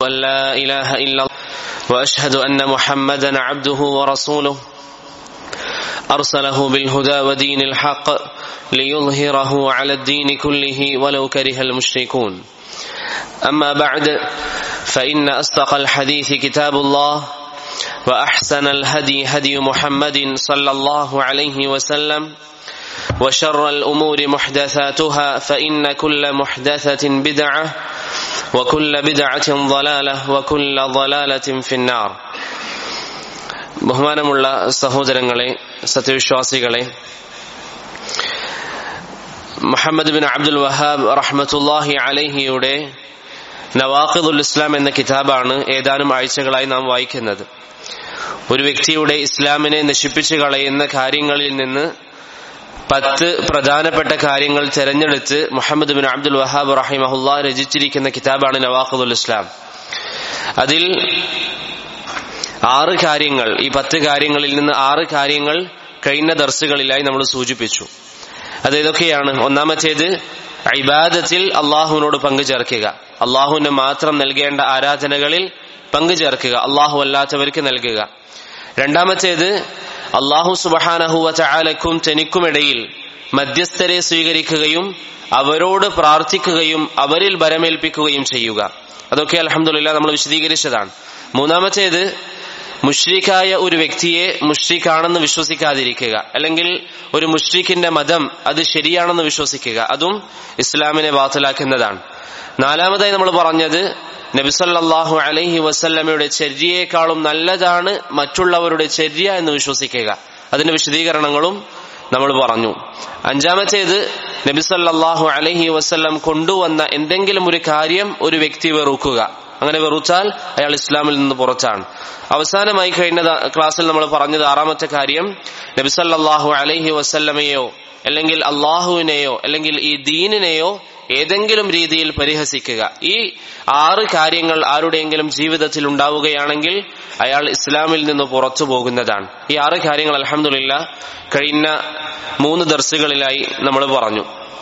أن لا إله إلا الله وأشهد أن محمدا عبده ورسوله أرسله بالهدى ودين الحق ليظهره على الدين كله ولو كره المشركون أما بعد فإن أصدق الحديث كتاب الله وأحسن الهدي هدي محمد صلى الله عليه وسلم وشر الأمور محدثاتها فإن كل محدثة بدعة وكل بدعة ضلالة وكل ضلالة في النار ബഹുമാനമുള്ള സഹോദരങ്ങളെ സത്യവിശ്വാസികളെ മുഹമ്മദ് ബിൻ അബ്ദുൽ വഹാബ് റഹ്മത്തുല്ലാഹി അലഹിയുടെ നവാഖിദുൽ ഇസ്ലാം എന്ന കിതാബാണ് ഏതാനും ആഴ്ചകളായി നാം വായിക്കുന്നത് ഒരു വ്യക്തിയുടെ ഇസ്ലാമിനെ നശിപ്പിച്ചു കളയുന്ന കാര്യങ്ങളിൽ നിന്ന് പത്ത് പ്രധാനപ്പെട്ട കാര്യങ്ങൾ തെരഞ്ഞെടുത്ത് മുഹമ്മദ് ബിൻ അബ്ദുൽ വഹാബ് റഹിമഹുല്ല രചിച്ചിരിക്കുന്ന കിതാബാണ് നവാഖുൽ ഇസ്ലാം അതിൽ ആറ് കാര്യങ്ങൾ ഈ പത്ത് കാര്യങ്ങളിൽ നിന്ന് ആറ് കാര്യങ്ങൾ കഴിഞ്ഞ ദർസുകളിലായി നമ്മൾ സൂചിപ്പിച്ചു അത് ഏതൊക്കെയാണ് ഒന്നാമത്തേത് ഇബാദത്തിൽ അള്ളാഹുവിനോട് പങ്കുചേർക്കുക അള്ളാഹുവിന് മാത്രം നൽകേണ്ട ആരാധനകളിൽ പങ്കുചേർക്കുക അള്ളാഹു അല്ലാത്തവർക്ക് നൽകുക രണ്ടാമത്തേത് അള്ളാഹു സുബഹാനഹുവ ചാലക്കും തനിക്കുമിടയിൽ മധ്യസ്ഥരെ സ്വീകരിക്കുകയും അവരോട് പ്രാർത്ഥിക്കുകയും അവരിൽ ബരമേൽപ്പിക്കുകയും ചെയ്യുക അതൊക്കെ അലഹമുല്ല നമ്മൾ വിശദീകരിച്ചതാണ് മൂന്നാമത്തേത് മുഷ്രിഖായ ഒരു വ്യക്തിയെ മുഷ്രിഖാണെന്ന് വിശ്വസിക്കാതിരിക്കുക അല്ലെങ്കിൽ ഒരു മുഷ്രിഖിന്റെ മതം അത് ശരിയാണെന്ന് വിശ്വസിക്കുക അതും ഇസ്ലാമിനെ ബാത്തലാക്കുന്നതാണ് നാലാമതായി നമ്മൾ പറഞ്ഞത് നബിസല്ലാഹു അലൈഹി വസല്ലമയുടെ ചര്യയെക്കാളും നല്ലതാണ് മറ്റുള്ളവരുടെ ചര്യ എന്ന് വിശ്വസിക്കുക അതിന്റെ വിശദീകരണങ്ങളും നമ്മൾ പറഞ്ഞു അഞ്ചാമത്തേത് നബിസല്ലാഹു അലൈഹി വസല്ലം കൊണ്ടുവന്ന എന്തെങ്കിലും ഒരു കാര്യം ഒരു വ്യക്തി വെറുക്കുക അങ്ങനെ വെറുച്ചാൽ അയാൾ ഇസ്ലാമിൽ നിന്ന് പുറത്താണ് അവസാനമായി കഴിഞ്ഞ ക്ലാസ്സിൽ നമ്മൾ പറഞ്ഞത് ആറാമത്തെ കാര്യം നബിസല്ലാഹു അലൈഹി വസല്ലമയോ അല്ലെങ്കിൽ അള്ളാഹുവിനെയോ അല്ലെങ്കിൽ ഈ ദീനിനെയോ ഏതെങ്കിലും രീതിയിൽ പരിഹസിക്കുക ഈ ആറ് കാര്യങ്ങൾ ആരുടെയെങ്കിലും ജീവിതത്തിൽ ഉണ്ടാവുകയാണെങ്കിൽ അയാൾ ഇസ്ലാമിൽ നിന്ന് പുറത്തു പോകുന്നതാണ് ഈ ആറ് കാര്യങ്ങൾ അലഹമില്ല കഴിഞ്ഞ മൂന്ന് ദർസുകളിലായി നമ്മൾ പറഞ്ഞു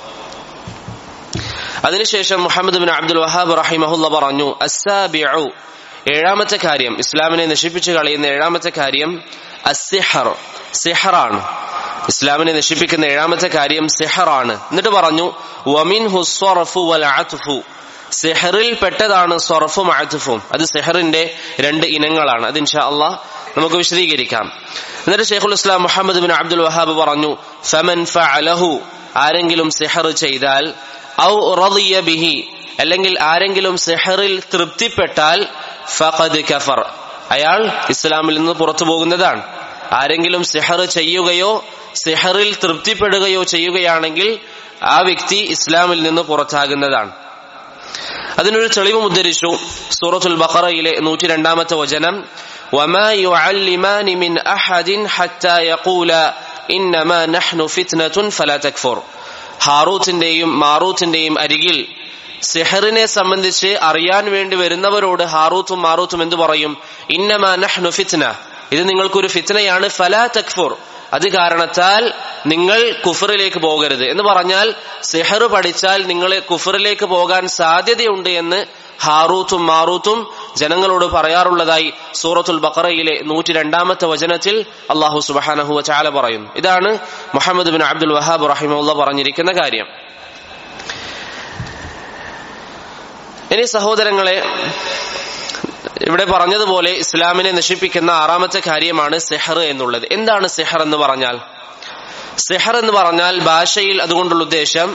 അതിനുശേഷം മുഹമ്മദ് ബിൻ അബ്ദുൽ വഹാബ് റഹിമഹുല്ല പറഞ്ഞു അസാബിഉ ഏഴാമത്തെ കാര്യം ഇസ്ലാമിനെ നശിപ്പിച്ചു കളയുന്ന ഏഴാമത്തെ കാര്യം അസിഹർ സിഹറാണ് ഇസ്ലാമിനെ നശിപ്പിക്കുന്ന ഏഴാമത്തെ കാര്യം സിഹറാണ് എന്നിട്ട് പറഞ്ഞു വമിൻ ഹുസ്വറഫു വൽ അത്ഫു സെഹറിൽ പെട്ടതാണ് സൊറഫും അത്തുഫും അത് സെഹറിന്റെ രണ്ട് ഇനങ്ങളാണ് അത് ഇൻഷാ അള്ളാഹ് നമുക്ക് വിശദീകരിക്കാം എന്നിട്ട് ഷെയ്ഖുൽ ഇസ്ലാം മുഹമ്മദ് ബിൻ അബ്ദുൽ വഹാബ് പറഞ്ഞു ഫമൻ ഫഅലഹു ആരെങ്കിലും സെഹർ ചെയ്താൽ ഔ റളിയ ബിഹി അല്ലെങ്കിൽ ആരെങ്കിലും സെഹറിൽ തൃപ്തിപ്പെട്ടാൽ ഫഖദ് കഫർ അയാൾ ഇസ്ലാമിൽ നിന്ന് പുറത്തു പോകുന്നതാണ് ആരെങ്കിലും സെഹർ ചെയ്യുകയോ സെഹറിൽ തൃപ്തിപ്പെടുകയോ ചെയ്യുകയാണെങ്കിൽ ആ വ്യക്തി ഇസ്ലാമിൽ നിന്ന് പുറത്താകുന്നതാണ് അതിനൊരു തെളിവ് ഉദ്ധരിച്ചു സൂറത്തുൽ ബഖറയിലെ നൂറ്റി രണ്ടാമത്തെ വചനം وما يعلمان من أحد حتى يقول إنما نحن فتنة فلا تكفر ഹാറൂത്തിന്റെയും മാറൂത്തിന്റെയും അരികിൽ സെഹറിനെ സംബന്ധിച്ച് അറിയാൻ വേണ്ടി വരുന്നവരോട് ഹാറൂത്തും മാറൂത്തും എന്തു പറയും ഇന്നമാ നഹ്നു ഫിത്ന ഇത് നിങ്ങൾക്കൊരു ഫിത്നയാണ് ഫലാ തക്ഫുർ അത് കാരണത്താൽ നിങ്ങൾ കുഫറിലേക്ക് പോകരുത് എന്ന് പറഞ്ഞാൽ സെഹർ പഠിച്ചാൽ നിങ്ങളെ കുഫറിലേക്ക് പോകാൻ സാധ്യതയുണ്ട് എന്ന് ഹാറൂത്തും മാറൂത്തും ജനങ്ങളോട് പറയാറുള്ളതായി സൂറത്തുൽ ബക്കറയിലെ നൂറ്റി രണ്ടാമത്തെ വചനത്തിൽ അള്ളാഹു സുബാനഹു ചാല പറയുന്നു ഇതാണ് മുഹമ്മദ് ബിൻ അബ്ദുൽ വഹാബ് റഹിമുള്ള പറഞ്ഞിരിക്കുന്ന കാര്യം ഇനി സഹോദരങ്ങളെ ഇവിടെ പറഞ്ഞതുപോലെ ഇസ്ലാമിനെ നശിപ്പിക്കുന്ന ആറാമത്തെ കാര്യമാണ് സെഹർ എന്നുള്ളത് എന്താണ് സെഹർ എന്ന് പറഞ്ഞാൽ സെഹർ എന്ന് പറഞ്ഞാൽ ഭാഷയിൽ അതുകൊണ്ടുള്ള ഉദ്ദേശം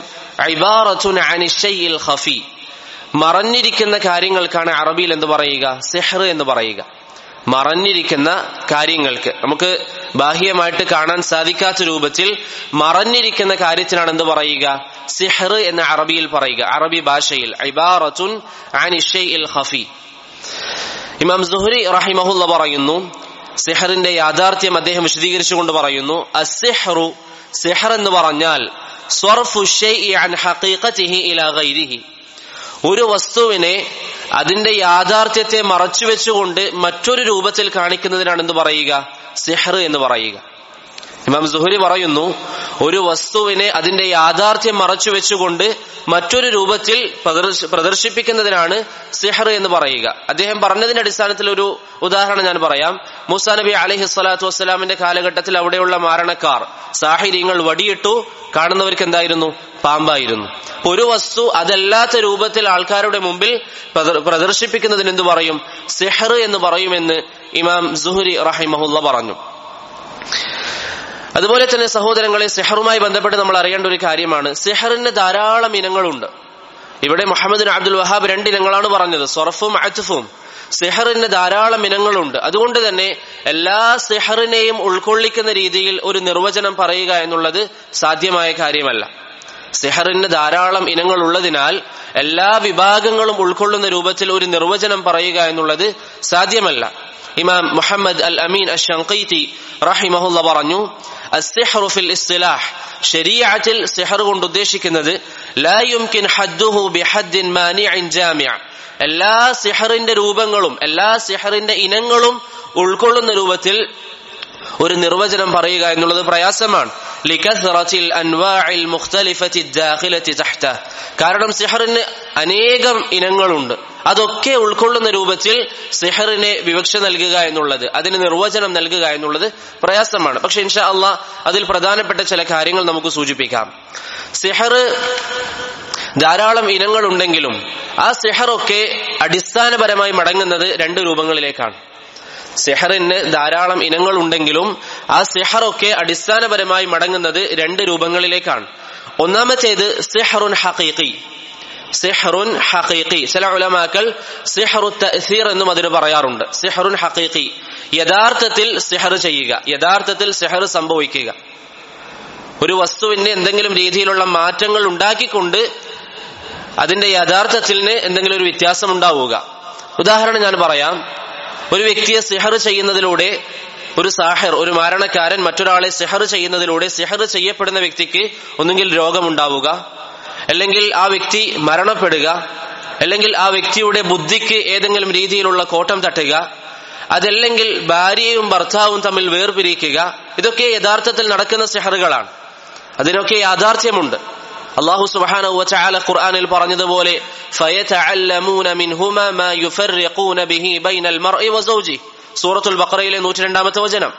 ഖഫി മറഞ്ഞിരിക്കുന്ന കാര്യങ്ങൾക്കാണ് അറബിയിൽ എന്ന് പറയുക സെഹർ എന്ന് പറയുക മറഞ്ഞിരിക്കുന്ന കാര്യങ്ങൾക്ക് നമുക്ക് ബാഹ്യമായിട്ട് കാണാൻ സാധിക്കാത്ത രൂപത്തിൽ മറഞ്ഞിരിക്കുന്ന കാര്യത്തിനാണ് എന്ത് പറയുക സിഹർ എന്ന അറബിയിൽ പറയുക അറബി ഭാഷയിൽ ഇബാറത്തുൻ ഖഫി ഇമാം സുഹരി റഹിമഹുല്ല പറയുന്നു സിഹറിന്റെ യാഥാർത്ഥ്യം അദ്ദേഹം വിശദീകരിച്ചുകൊണ്ട് പറയുന്നു അസിഹറു സിഹർ എന്ന് പറഞ്ഞാൽ സ്വർഫു അൻ ഹഖീഖത്തിഹി ഇലാ ഗൈരിഹി ഒരു വസ്തുവിനെ അതിന്റെ യാഥാർത്ഥ്യത്തെ മറച്ചു വെച്ചുകൊണ്ട് മറ്റൊരു രൂപത്തിൽ കാണിക്കുന്നതിനാണ് എന്ത് പറയുക സിഹർ എന്ന് പറയുക ഇമാം സുഹരി പറയുന്നു ഒരു വസ്തുവിനെ അതിന്റെ യാഥാർത്ഥ്യം മറച്ചു വെച്ചുകൊണ്ട് മറ്റൊരു രൂപത്തിൽ പ്രദർശ- പ്രദർശിപ്പിക്കുന്നതിനാണ് സിഹർ എന്ന് പറയുക അദ്ദേഹം പറഞ്ഞതിന്റെ അടിസ്ഥാനത്തിൽ ഒരു ഉദാഹരണം ഞാൻ പറയാം മൂസാ നബി അലഹി സ്വലാത്തു വസ്സലാമിന്റെ കാലഘട്ടത്തിൽ അവിടെയുള്ള മാരണക്കാർ സാഹിര്യങ്ങൾ വടിയിട്ടു കാണുന്നവർക്ക് എന്തായിരുന്നു പാമ്പായിരുന്നു അപ്പൊ ഒരു വസ്തു അതല്ലാത്ത രൂപത്തിൽ ആൾക്കാരുടെ മുമ്പിൽ പ്രദർ- പ്രദർശിപ്പിക്കുന്നതിന് എന്ത് പറയും സിഹർ എന്ന് പറയുമെന്ന് ഇമാം സുഹരി റഹിമഹുല്ല പറഞ്ഞു അതുപോലെ തന്നെ സഹോദരങ്ങളെ സിഹറുമായി ബന്ധപ്പെട്ട് നമ്മൾ അറിയേണ്ട ഒരു കാര്യമാണ് സിഹറിന് ധാരാളം ഇനങ്ങളുണ്ട് ഇവിടെ മുഹമ്മദ് ബിൻ അബ്ദുൽ വഹാബ് രണ്ട് ഇനങ്ങളാണ് പറഞ്ഞത് സൊറഫും അത്തുഫും സിഹറിന് ധാരാളം ഇനങ്ങളുണ്ട് അതുകൊണ്ട് തന്നെ എല്ലാ സിഹറിനെയും ഉൾക്കൊള്ളിക്കുന്ന രീതിയിൽ ഒരു നിർവചനം പറയുക എന്നുള്ളത് സാധ്യമായ കാര്യമല്ല സിഹറിന് ധാരാളം ഇനങ്ങൾ ഉള്ളതിനാൽ എല്ലാ വിഭാഗങ്ങളും ഉൾക്കൊള്ളുന്ന രൂപത്തിൽ ഒരു നിർവചനം പറയുക എന്നുള്ളത് സാധ്യമല്ല ഇമാം മുഹമ്മദ് അൽ അമീൻ അഷങ്കൈത്തി റഹിമഹുല്ല പറഞ്ഞു السحر في الاصطلاح ശരീഅത്തിൽ സിഹർ കൊണ്ട് ഉദ്ദേശിക്കുന്നത് ലാ യുംകിൻ ഹദ്ദുഹു ബിഹദ്ദിൻ മാനിഇൻ ജാമിഅ എല്ലാ സിഹറിന്റെ രൂപങ്ങളും എല്ലാ സിഹറിന്റെ ഇനങ്ങളും ഉൾക്കൊള്ളുന്ന രൂപത്തിൽ ഒരു നിർവചനം പറയുക എന്നുള്ളത് പ്രയാസമാണ് ലികസ്റത്തിൽ അൻവാഇൽ മുഖ്തലിഫത്തി ദാഖിലത്തി തഹ്ത കാരണം സിഹറിന് അനേകം ഇനങ്ങളുണ്ട് അതൊക്കെ ഉൾക്കൊള്ളുന്ന രൂപത്തിൽ സിഹറിനെ വിവക്ഷ നൽകുക എന്നുള്ളത് അതിന് നിർവചനം നൽകുക എന്നുള്ളത് പ്രയാസമാണ് പക്ഷെ ഇൻഷാ അള്ളാഹ് അതിൽ പ്രധാനപ്പെട്ട ചില കാര്യങ്ങൾ നമുക്ക് സൂചിപ്പിക്കാം സിഹർ ധാരാളം ഇനങ്ങൾ ഉണ്ടെങ്കിലും ആ സിഹറൊക്കെ അടിസ്ഥാനപരമായി മടങ്ങുന്നത് രണ്ട് രൂപങ്ങളിലേക്കാണ് സിഹറിന് ധാരാളം ഇനങ്ങൾ ഉണ്ടെങ്കിലും ആ സിഹറൊക്കെ അടിസ്ഥാനപരമായി മടങ്ങുന്നത് രണ്ട് രൂപങ്ങളിലേക്കാണ് ഒന്നാമത്തേത് സിഹറുൻ ഹഖീഖി സിഹറുൻ ഹഖീഖി ചില ഉലമാക്കൾ സിഹറു തഅസീർ എന്നും അതിന് പറയാറുണ്ട് സിഹറുൻ ഹഖീഖി യഥാർത്ഥത്തിൽ സിഹർ ചെയ്യുക യഥാർത്ഥത്തിൽ സിഹർ സംഭവിക്കുക ഒരു വസ്തുവിന് എന്തെങ്കിലും രീതിയിലുള്ള മാറ്റങ്ങൾ ഉണ്ടാക്കിക്കൊണ്ട് അതിന്റെ യഥാർത്ഥത്തിന് എന്തെങ്കിലും ഒരു വ്യത്യാസം ഉണ്ടാവുക ഉദാഹരണം ഞാൻ പറയാം ഒരു വ്യക്തിയെ സിഹർ ചെയ്യുന്നതിലൂടെ ഒരു സാഹിർ ഒരു മാരണക്കാരൻ മറ്റൊരാളെ സിഹർ ചെയ്യുന്നതിലൂടെ സിഹർ ചെയ്യപ്പെടുന്ന വ്യക്തിക്ക് ഒന്നുകിൽ രോഗമുണ്ടാവുക അല്ലെങ്കിൽ ആ വ്യക്തി മരണപ്പെടുക അല്ലെങ്കിൽ ആ വ്യക്തിയുടെ ബുദ്ധിക്ക് ഏതെങ്കിലും രീതിയിലുള്ള കോട്ടം തട്ടുക അതല്ലെങ്കിൽ ഭാര്യയും ഭർത്താവും തമ്മിൽ വേർപിരിക്കുക ഇതൊക്കെ യഥാർത്ഥത്തിൽ നടക്കുന്ന സിഹറുകളാണ് അതിനൊക്കെ യാഥാർത്ഥ്യമുണ്ട് അള്ളാഹു സുബ്ഹാനഹു വതആല ഖുർആനിൽ പറഞ്ഞതുപോലെ ഫയതഅല്ലമൂന മിൻഹുമ മാ യുഫർരിഖൂന ബിഹി ബൈനൽ മർഇ വസൗജി സൂറത്തുൽ ബഖറയിലെ 102ാമത്തെ വചനം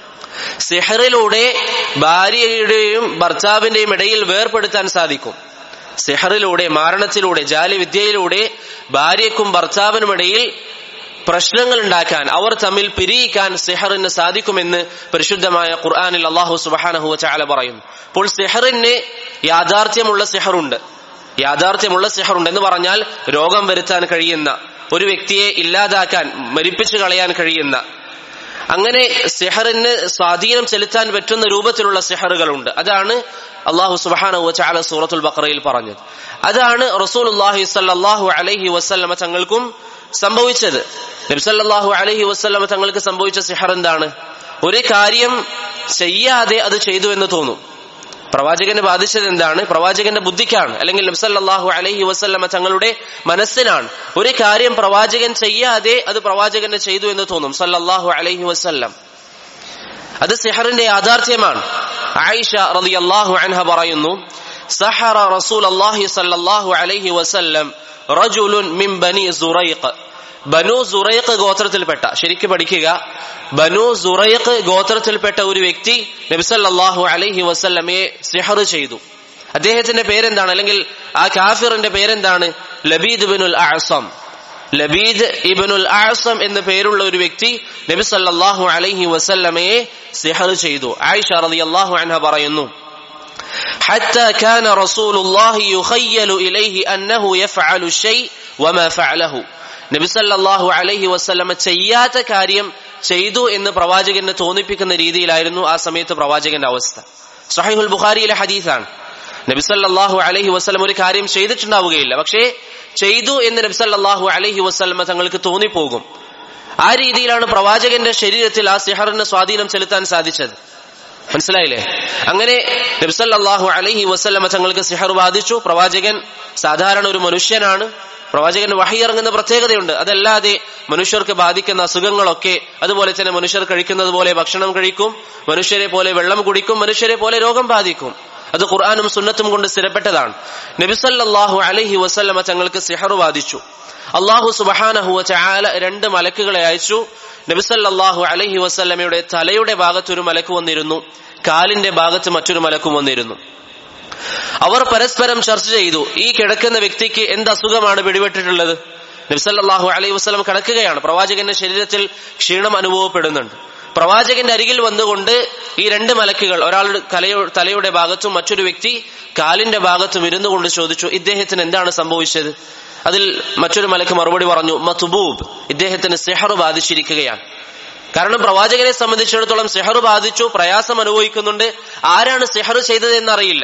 സിഹറിലൂടെ ഭാര്യയുടെയും ഭർത്താവിന്റെയും ഇടയിൽ വേർപെടുത്താൻ സാധിക്കും സിഹറിലൂടെ മാരണത്തിലൂടെ ജാലിവിദ്യയിലൂടെ ഭാര്യയ്ക്കും ഭർത്താവിനും ഇടയിൽ പ്രശ്നങ്ങൾ ഉണ്ടാക്കാൻ അവർ തമ്മിൽ പിരിയിക്കാൻ സിഹറിന് സാധിക്കുമെന്ന് പരിശുദ്ധമായ ഖുർആാനിൽ അള്ളാഹു സുബാനഹു ചാല പറയുന്നു അപ്പോൾ സിഹറിന് യാഥാർത്ഥ്യമുള്ള സിഹറുണ്ട് യാഥാർത്ഥ്യമുള്ള സിഹറുണ്ട് എന്ന് പറഞ്ഞാൽ രോഗം വരുത്താൻ കഴിയുന്ന ഒരു വ്യക്തിയെ ഇല്ലാതാക്കാൻ മരിപ്പിച്ചു കളയാൻ കഴിയുന്ന അങ്ങനെ സിഹറിന് സ്വാധീനം ചെലുത്താൻ പറ്റുന്ന രൂപത്തിലുള്ള സിഹറുകളുണ്ട് അതാണ് അള്ളാഹു സുബാനഹു ചാല സൂറത്തുൽ ബക്രയിൽ പറഞ്ഞത് അതാണ് റസൂൽ സല്ലാഹു അലൈഹി വസ്ലമ തങ്ങൾക്കും സംഭവിച്ചത് നബ്സല്ലാഹു അലഹി വസ്ലമ തങ്ങൾക്ക് സംഭവിച്ച സിഹർ എന്താണ് ഒരു കാര്യം ചെയ്യാതെ അത് ചെയ്തു എന്ന് തോന്നും പ്രവാചകനെ ബാധിച്ചത് എന്താണ് പ്രവാചകന്റെ ബുദ്ധിക്കാണ് അല്ലെങ്കിൽ നബ്സല്ലാഹു അലഹി വസ്ലമ തങ്ങളുടെ മനസ്സിനാണ് ഒരു കാര്യം പ്രവാചകൻ ചെയ്യാതെ അത് പ്രവാചകനെ ചെയ്തു എന്ന് തോന്നും സല്ലല്ലാഹു അലൈഹി വസ്ല്ലം അത് സിഹറിന്റെ യാഥാർത്ഥ്യമാണ് ആയിഷ റളിയല്ലാഹു അൻഹ പറയുന്നു സഹറ റസൂൽ അള്ളാഹി സല്ലല്ലാഹു അലൈഹി വസല്ലം റജുലുൻ മിൻ ബനി സുറൈഖ് ബനു സുറൈഖ് ഗോത്രത്തിൽപ്പെട്ട ശരിക്ക് പഠിക്കുക ബനു സുറൈഖ് ഗോത്രത്തിൽപ്പെട്ട ഒരു വ്യക്തി നബിസല്ലാഹു അലൈഹി വസല്ലമയെ സിഹർ ചെയ്തു അദ്ദേഹത്തിന്റെ പേരെന്താണ് അല്ലെങ്കിൽ ആ കാഫിറിന്റെ പേരെന്താണ് ലബീദ് ബിനുൽ അസം ലബീദ് ഇബനുൽ ആസം എന്ന പേരുള്ള ഒരു വ്യക്തി നബി സല്ലല്ലാഹു അലൈഹി വസല്ലമയെ സിഹർ ചെയ്തു ആയിഷ റളിയല്ലാഹു അൻഹ പറയുന്നു حتى كان رسول الله يخيل إليه أنه يفعل الشيء وما فعله നബി സല്ലല്ലാഹു അലൈഹി വസല്ലമ ചെയ്യാത്ത കാര്യം ചെയ്തു എന്ന് പ്രവാചകന് തോന്നിപ്പിക്കുന്ന രീതിയിലായിരുന്നു ആ സമയത്ത് പ്രവാചകന്റെ അവസ്ഥ സഹീഹുൽ ബുഖാരിയിലെ ഹദീസാണ് നബി സല്ലല്ലാഹു അലൈഹി വസല്ലം ഒരു കാര്യം ചെയ്തിട്ടുണ്ടാവുകയില്ല പക്ഷേ ചെയ്തു എന്ന് നബി സല്ലല്ലാഹു അലൈഹി വസല്ലമ തങ്ങൾക്ക് തോന്നിപ്പോകും ആ രീതിയിലാണ് പ്രവാചകന്റെ ശരീരത്തിൽ ആ സിഹറിന് സ്വാധീനം ചെലുത്താൻ സാധിച്ചത് മനസ്സിലായില്ലേ അങ്ങനെ നബ്സല്ലാഹു അലൈഹി വസ്ല്ലമ തങ്ങൾക്ക് സിഹർ ബാധിച്ചു പ്രവാചകൻ സാധാരണ ഒരു മനുഷ്യനാണ് പ്രവാചകൻ വഹിയിറങ്ങുന്ന പ്രത്യേകതയുണ്ട് അതല്ലാതെ മനുഷ്യർക്ക് ബാധിക്കുന്ന അസുഖങ്ങളൊക്കെ അതുപോലെ തന്നെ മനുഷ്യർ കഴിക്കുന്നത് പോലെ ഭക്ഷണം കഴിക്കും മനുഷ്യരെ പോലെ വെള്ളം കുടിക്കും മനുഷ്യരെ പോലെ രോഗം ബാധിക്കും അത് ഖുർആാനും സുന്നത്തും കൊണ്ട് സ്ഥിരപ്പെട്ടതാണ് നബിസല്ലാഹു അലഹി വസല്ലമ തങ്ങൾക്ക് സിഹർ ബാധിച്ചു അള്ളാഹു സുബഹാനഹുവ ചാല രണ്ട് മലക്കുകളെ അയച്ചു നബിസല്ലാഹു അലഹി വസല്ലമയുടെ തലയുടെ ഭാഗത്ത് ഒരു മലക്ക് വന്നിരുന്നു കാലിന്റെ ഭാഗത്ത് മറ്റൊരു മലക്കും വന്നിരുന്നു അവർ പരസ്പരം ചർച്ച ചെയ്തു ഈ കിടക്കുന്ന വ്യക്തിക്ക് എന്ത് അസുഖമാണ് പിടിപെട്ടിട്ടുള്ളത് നബ്സല്ലാഹു അലൈഹി വസ്ലം കിടക്കുകയാണ് പ്രവാചകന്റെ ശരീരത്തിൽ ക്ഷീണം അനുഭവപ്പെടുന്നുണ്ട് പ്രവാചകന്റെ അരികിൽ വന്നുകൊണ്ട് ഈ രണ്ട് മലക്കുകൾ ഒരാളുടെ തലയുടെ തലയുടെ ഭാഗത്തും മറ്റൊരു വ്യക്തി കാലിന്റെ ഭാഗത്തും ഇരുന്നു കൊണ്ട് ചോദിച്ചു ഇദ്ദേഹത്തിന് എന്താണ് സംഭവിച്ചത് അതിൽ മറ്റൊരു മലക്ക് മറുപടി പറഞ്ഞു മത്തുബൂബ് ഇദ്ദേഹത്തിന് സെഹർ ബാധിച്ചിരിക്കുകയാണ് കാരണം പ്രവാചകനെ സംബന്ധിച്ചിടത്തോളം സെഹർ ബാധിച്ചു പ്രയാസം അനുഭവിക്കുന്നുണ്ട് ആരാണ് സെഹർ ചെയ്തത് എന്നറിയില്ല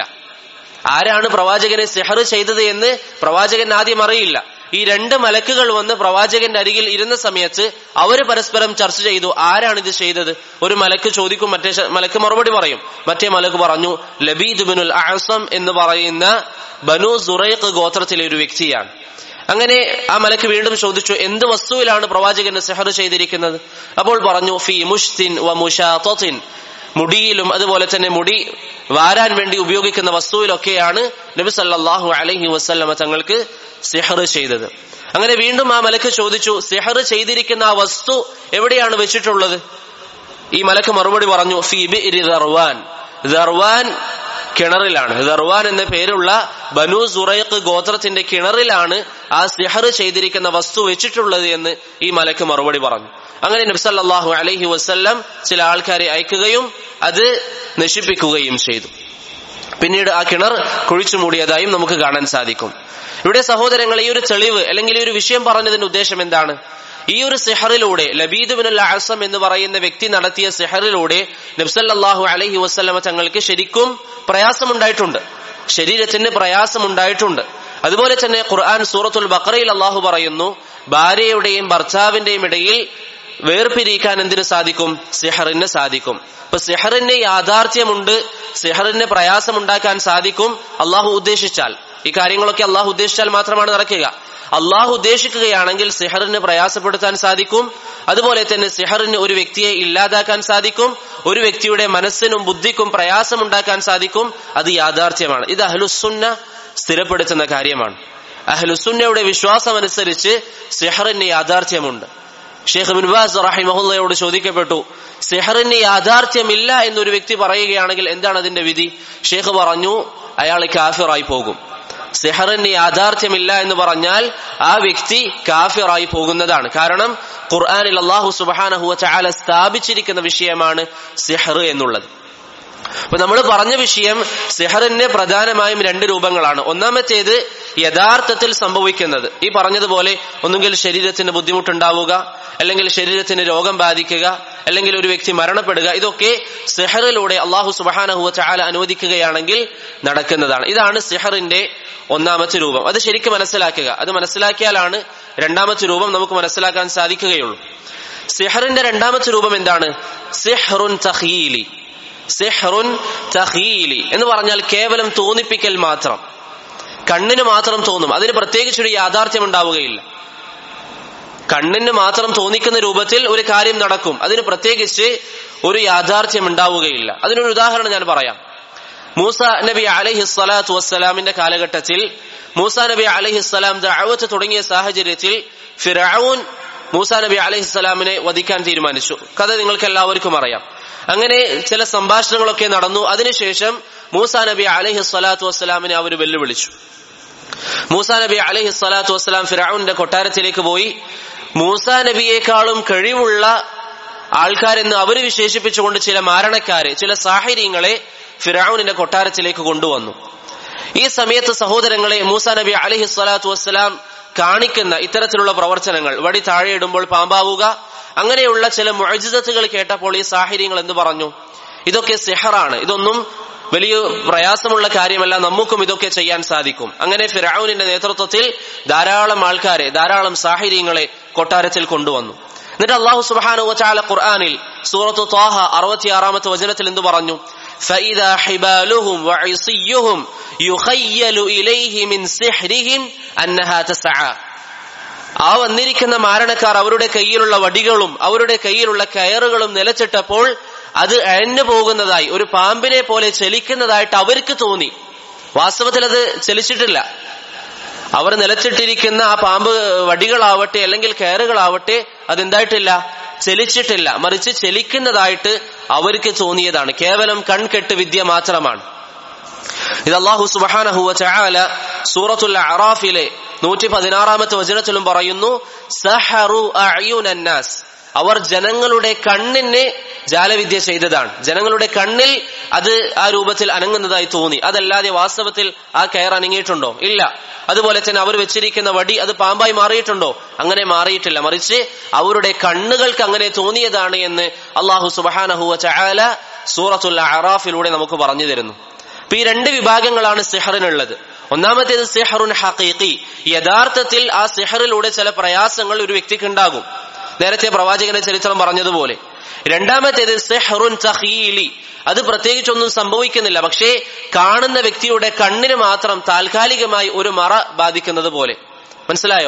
ആരാണ് പ്രവാചകനെ സെഹർ ചെയ്തത് എന്ന് പ്രവാചകൻ ആദ്യം അറിയില്ല ഈ രണ്ട് മലക്കുകൾ വന്ന് പ്രവാചകന്റെ അരികിൽ ഇരുന്ന സമയത്ത് അവര് പരസ്പരം ചർച്ച ചെയ്തു ആരാണ് ഇത് ചെയ്തത് ഒരു മലക്ക് ചോദിക്കും മറ്റേ മലക്ക് മറുപടി പറയും മറ്റേ മലക്ക് പറഞ്ഞു ലബീദ് ബിനുൽ അസം എന്ന് പറയുന്ന ബനു സുറൈഖ് ഗോത്രത്തിലെ ഒരു വ്യക്തിയാണ് അങ്ങനെ ആ മലക്ക് വീണ്ടും ചോദിച്ചു എന്ത് വസ്തുവിലാണ് പ്രവാചകന് സെഹർ ചെയ്തിരിക്കുന്നത് അപ്പോൾ പറഞ്ഞു ഫി മുഷ്തിൻ വ മുഷാത്തിൻ മുടിയിലും അതുപോലെ തന്നെ മുടി വാരാൻ വേണ്ടി ഉപയോഗിക്കുന്ന വസ്തുവിലൊക്കെയാണ് നബി സല്ലാഹു അലഹി വസ്ല്ലമ തങ്ങൾക്ക് സിഹർ ചെയ്തത് അങ്ങനെ വീണ്ടും ആ മലക്ക് ചോദിച്ചു സിഹർ ചെയ്തിരിക്കുന്ന ആ വസ്തു എവിടെയാണ് വെച്ചിട്ടുള്ളത് ഈ മലക്ക് മറുപടി പറഞ്ഞു ഫീബി ദർവാൻ ദർവാൻ കിണറിലാണ് ദർവാൻ എന്ന പേരുള്ള ബനു സുറൈഖ് ഗോത്രത്തിന്റെ കിണറിലാണ് ആ സിഹർ ചെയ്തിരിക്കുന്ന വസ്തു വെച്ചിട്ടുള്ളത് എന്ന് ഈ മലക്ക് മറുപടി പറഞ്ഞു അങ്ങനെ നബ്സല്ലാഹു അലഹി വസ്ല്ലം ചില ആൾക്കാരെ അയക്കുകയും അത് നശിപ്പിക്കുകയും ചെയ്തു പിന്നീട് ആ കിണർ കുഴിച്ചു മൂടിയതായും നമുക്ക് കാണാൻ സാധിക്കും ഇവിടെ സഹോദരങ്ങൾ ഈ ഒരു തെളിവ് അല്ലെങ്കിൽ ഈ ഒരു വിഷയം പറഞ്ഞതിന്റെ ഉദ്ദേശം എന്താണ് ഈ ഒരു സിഹറിലൂടെ ലബീദ് ബിൻ അസം എന്ന് പറയുന്ന വ്യക്തി നടത്തിയ സിഹറിലൂടെ നബ്സല്ലാഹു അലഹി വസ്ലമ തങ്ങൾക്ക് ശരിക്കും പ്രയാസമുണ്ടായിട്ടുണ്ട് ശരീരത്തിന് പ്രയാസമുണ്ടായിട്ടുണ്ട് അതുപോലെ തന്നെ ഖുർആൻ സൂറത്തുൽ ബക്രയിൽ അള്ളാഹു പറയുന്നു ഭാര്യയുടെയും ഭർത്താവിന്റെയും ഇടയിൽ വേർപിരിക്കാൻ എന്തിനു സാധിക്കും സിഹറിന് സാധിക്കും ഇപ്പൊ സിഹറിന് യാഥാർത്ഥ്യമുണ്ട് സിഹറിന് പ്രയാസമുണ്ടാക്കാൻ സാധിക്കും അള്ളാഹു ഉദ്ദേശിച്ചാൽ ഈ കാര്യങ്ങളൊക്കെ അള്ളാഹു ഉദ്ദേശിച്ചാൽ മാത്രമാണ് നടക്കുക അള്ളാഹു ഉദ്ദേശിക്കുകയാണെങ്കിൽ സിഹറിന് പ്രയാസപ്പെടുത്താൻ സാധിക്കും അതുപോലെ തന്നെ സിഹറിന് ഒരു വ്യക്തിയെ ഇല്ലാതാക്കാൻ സാധിക്കും ഒരു വ്യക്തിയുടെ മനസ്സിനും ബുദ്ധിക്കും പ്രയാസമുണ്ടാക്കാൻ സാധിക്കും അത് യാഥാർത്ഥ്യമാണ് ഇത് അഹ്ലുസുന്ന സ്ഥിരപ്പെടുത്തുന്ന കാര്യമാണ് അഹ്ലുസുന്നയുടെ വിശ്വാസമനുസരിച്ച് സിഹറിന് യാഥാർത്ഥ്യമുണ്ട് ഷെയ്ഖ് ബിൻബാസ് റഹിമഹുല്ലയോട് ചോദിക്കപ്പെട്ടു സെഹറിന് യാഥാർത്ഥ്യമില്ല എന്നൊരു വ്യക്തി പറയുകയാണെങ്കിൽ എന്താണ് അതിന്റെ വിധി ഷെയ്ഖ് പറഞ്ഞു അയാൾ കാഫിറായി പോകും സെഹറിന് യാഥാർത്ഥ്യമില്ല എന്ന് പറഞ്ഞാൽ ആ വ്യക്തി കാഫിറായി പോകുന്നതാണ് കാരണം ഖുർആാനിൽ അള്ളാഹു സുബാനഹുവ ചാല സ്ഥാപിച്ചിരിക്കുന്ന വിഷയമാണ് സെഹർ എന്നുള്ളത് അപ്പൊ നമ്മൾ പറഞ്ഞ വിഷയം സെഹറിന് പ്രധാനമായും രണ്ട് രൂപങ്ങളാണ് ഒന്നാമത്തേത് യഥാർത്ഥത്തിൽ സംഭവിക്കുന്നത് ഈ പറഞ്ഞതുപോലെ ഒന്നുകിൽ ശരീരത്തിന് ബുദ്ധിമുട്ടുണ്ടാവുക അല്ലെങ്കിൽ ശരീരത്തിന് രോഗം ബാധിക്കുക അല്ലെങ്കിൽ ഒരു വ്യക്തി മരണപ്പെടുക ഇതൊക്കെ സെഹറിലൂടെ അള്ളാഹു സുബാനഹുവ ചാല അനുവദിക്കുകയാണെങ്കിൽ നടക്കുന്നതാണ് ഇതാണ് സെഹറിന്റെ ഒന്നാമത്തെ രൂപം അത് ശരിക്കും മനസ്സിലാക്കുക അത് മനസ്സിലാക്കിയാലാണ് രണ്ടാമത്തെ രൂപം നമുക്ക് മനസ്സിലാക്കാൻ സാധിക്കുകയുള്ളൂ സെഹറിന്റെ രണ്ടാമത്തെ രൂപം എന്താണ് സെഹറുൻ തഹീലി സെഹറുൻ തഹീലി എന്ന് പറഞ്ഞാൽ കേവലം തോന്നിപ്പിക്കൽ മാത്രം കണ്ണിന് മാത്രം തോന്നും അതിന് പ്രത്യേകിച്ചൊരു യാഥാർത്ഥ്യം ഉണ്ടാവുകയില്ല കണ്ണിന് മാത്രം തോന്നിക്കുന്ന രൂപത്തിൽ ഒരു കാര്യം നടക്കും അതിന് പ്രത്യേകിച്ച് ഒരു യാഥാർത്ഥ്യം ഉണ്ടാവുകയില്ല അതിനൊരു ഉദാഹരണം ഞാൻ പറയാം മൂസ നബി അലഹി സ്വലാത്തു വസ്സലാമിന്റെ കാലഘട്ടത്തിൽ മൂസ നബി അലഹി സ്വലാം ദഅവത്ത് തുടങ്ങിയ സാഹചര്യത്തിൽ ഫിറൌൻ മൂസ നബി അലഹി സ്വലാമിനെ വധിക്കാൻ തീരുമാനിച്ചു കഥ നിങ്ങൾക്ക് എല്ലാവർക്കും അറിയാം അങ്ങനെ ചില സംഭാഷണങ്ങളൊക്കെ നടന്നു അതിനുശേഷം മൂസ നബി അലഹി സ്വലാത്തു വസ്സലാമിനെ അവർ വെല്ലുവിളിച്ചു മൂസ നബി അലഹി സ്വലാത്തു വസ്സലാം ഫിറൌന്റെ കൊട്ടാരത്തിലേക്ക് പോയി മൂസ നബിയേക്കാളും കഴിവുള്ള ആൾക്കാരെന്ന് അവർ വിശേഷിപ്പിച്ചുകൊണ്ട് ചില മാരണക്കാരെ ചില സാഹചര്യങ്ങളെ ഫിറൌനിന്റെ കൊട്ടാരത്തിലേക്ക് കൊണ്ടുവന്നു ഈ സമയത്ത് സഹോദരങ്ങളെ മൂസ നബി അലഹി സ്വലാത്തു വസ്സലാം കാണിക്കുന്ന ഇത്തരത്തിലുള്ള പ്രവർത്തനങ്ങൾ വടി താഴെയിടുമ്പോൾ പാമ്പാവുക അങ്ങനെയുള്ള ചില മുഅജിസത്തുകൾ കേട്ടപ്പോൾ ഈ സാഹചര്യങ്ങൾ എന്ത് പറഞ്ഞു ഇതൊക്കെ സെഹറാണ് ഇതൊന്നും വലിയ പ്രയാസമുള്ള കാര്യമല്ല നമുക്കും ഇതൊക്കെ ചെയ്യാൻ സാധിക്കും അങ്ങനെ ഫിറൌനിന്റെ നേതൃത്വത്തിൽ ധാരാളം ആൾക്കാരെ ധാരാളം സാഹചര്യങ്ങളെ കൊട്ടാരത്തിൽ കൊണ്ടുവന്നു എന്നിട്ട് അള്ളാഹു സുബാനു വച്ചാല ഖുർആാനിൽ സൂറത്തു ത്വാഹ അറുപത്തിയാറാമത്തെ വചനത്തിൽ എന്ത് പറഞ്ഞു فإذا حبالهم وعصيهم يخيل إليه من سحرهم أنها تسعى ആ വന്നിരിക്കുന്ന മാരണക്കാർ അവരുടെ കയ്യിലുള്ള വടികളും അവരുടെ കയ്യിലുള്ള കയറുകളും നിലച്ചിട്ടപ്പോൾ അത് അഴഞ്ഞു പോകുന്നതായി ഒരു പാമ്പിനെ പോലെ ചലിക്കുന്നതായിട്ട് അവർക്ക് തോന്നി വാസ്തവത്തിൽ അത് ചലിച്ചിട്ടില്ല അവർ നിലച്ചിട്ടിരിക്കുന്ന ആ പാമ്പ് വടികളാവട്ടെ അല്ലെങ്കിൽ കയറുകളാവട്ടെ അതെന്തായിട്ടില്ല ചലിച്ചിട്ടില്ല മറിച്ച് ചലിക്കുന്നതായിട്ട് അവർക്ക് തോന്നിയതാണ് കേവലം കൺകെട്ട് വിദ്യ മാത്രമാണ് ഇത് അള്ളാഹു സുബാനഹുവ ചാല സൂറത്തുൽ അറാഫിലെ നൂറ്റി പതിനാറാമത്തെ വചനത്തിലും പറയുന്നു സഹറു അയ്യുനന്നാസ് അവർ ജനങ്ങളുടെ കണ്ണിന് ജാലവിദ്യ ചെയ്തതാണ് ജനങ്ങളുടെ കണ്ണിൽ അത് ആ രൂപത്തിൽ അനങ്ങുന്നതായി തോന്നി അതല്ലാതെ വാസ്തവത്തിൽ ആ കയർ അനങ്ങിയിട്ടുണ്ടോ ഇല്ല അതുപോലെ തന്നെ അവർ വെച്ചിരിക്കുന്ന വടി അത് പാമ്പായി മാറിയിട്ടുണ്ടോ അങ്ങനെ മാറിയിട്ടില്ല മറിച്ച് അവരുടെ കണ്ണുകൾക്ക് അങ്ങനെ തോന്നിയതാണ് എന്ന് അള്ളാഹു സുബാനഹുവ ചാല സൂറത്തുൽ അറാഫിലൂടെ നമുക്ക് പറഞ്ഞു തരുന്നു അപ്പൊ ഈ രണ്ട് വിഭാഗങ്ങളാണ് സിഹറിനുള്ളത് ഒന്നാമത്തേത് സിഹറുൻ ഹഖീഖി യഥാർത്ഥത്തിൽ ആ സിഹറിലൂടെ ചില പ്രയാസങ്ങൾ ഒരു വ്യക്തിക്ക് ഉണ്ടാകും നേരത്തെ പ്രവാചകന്റെ ചരിത്രം പറഞ്ഞതുപോലെ രണ്ടാമത്തേത് സെഹറുൻ തഹീലി അത് പ്രത്യേകിച്ചൊന്നും സംഭവിക്കുന്നില്ല പക്ഷേ കാണുന്ന വ്യക്തിയുടെ കണ്ണിന് മാത്രം താൽക്കാലികമായി ഒരു മറ ബാധിക്കുന്നത് പോലെ മനസ്സിലായോ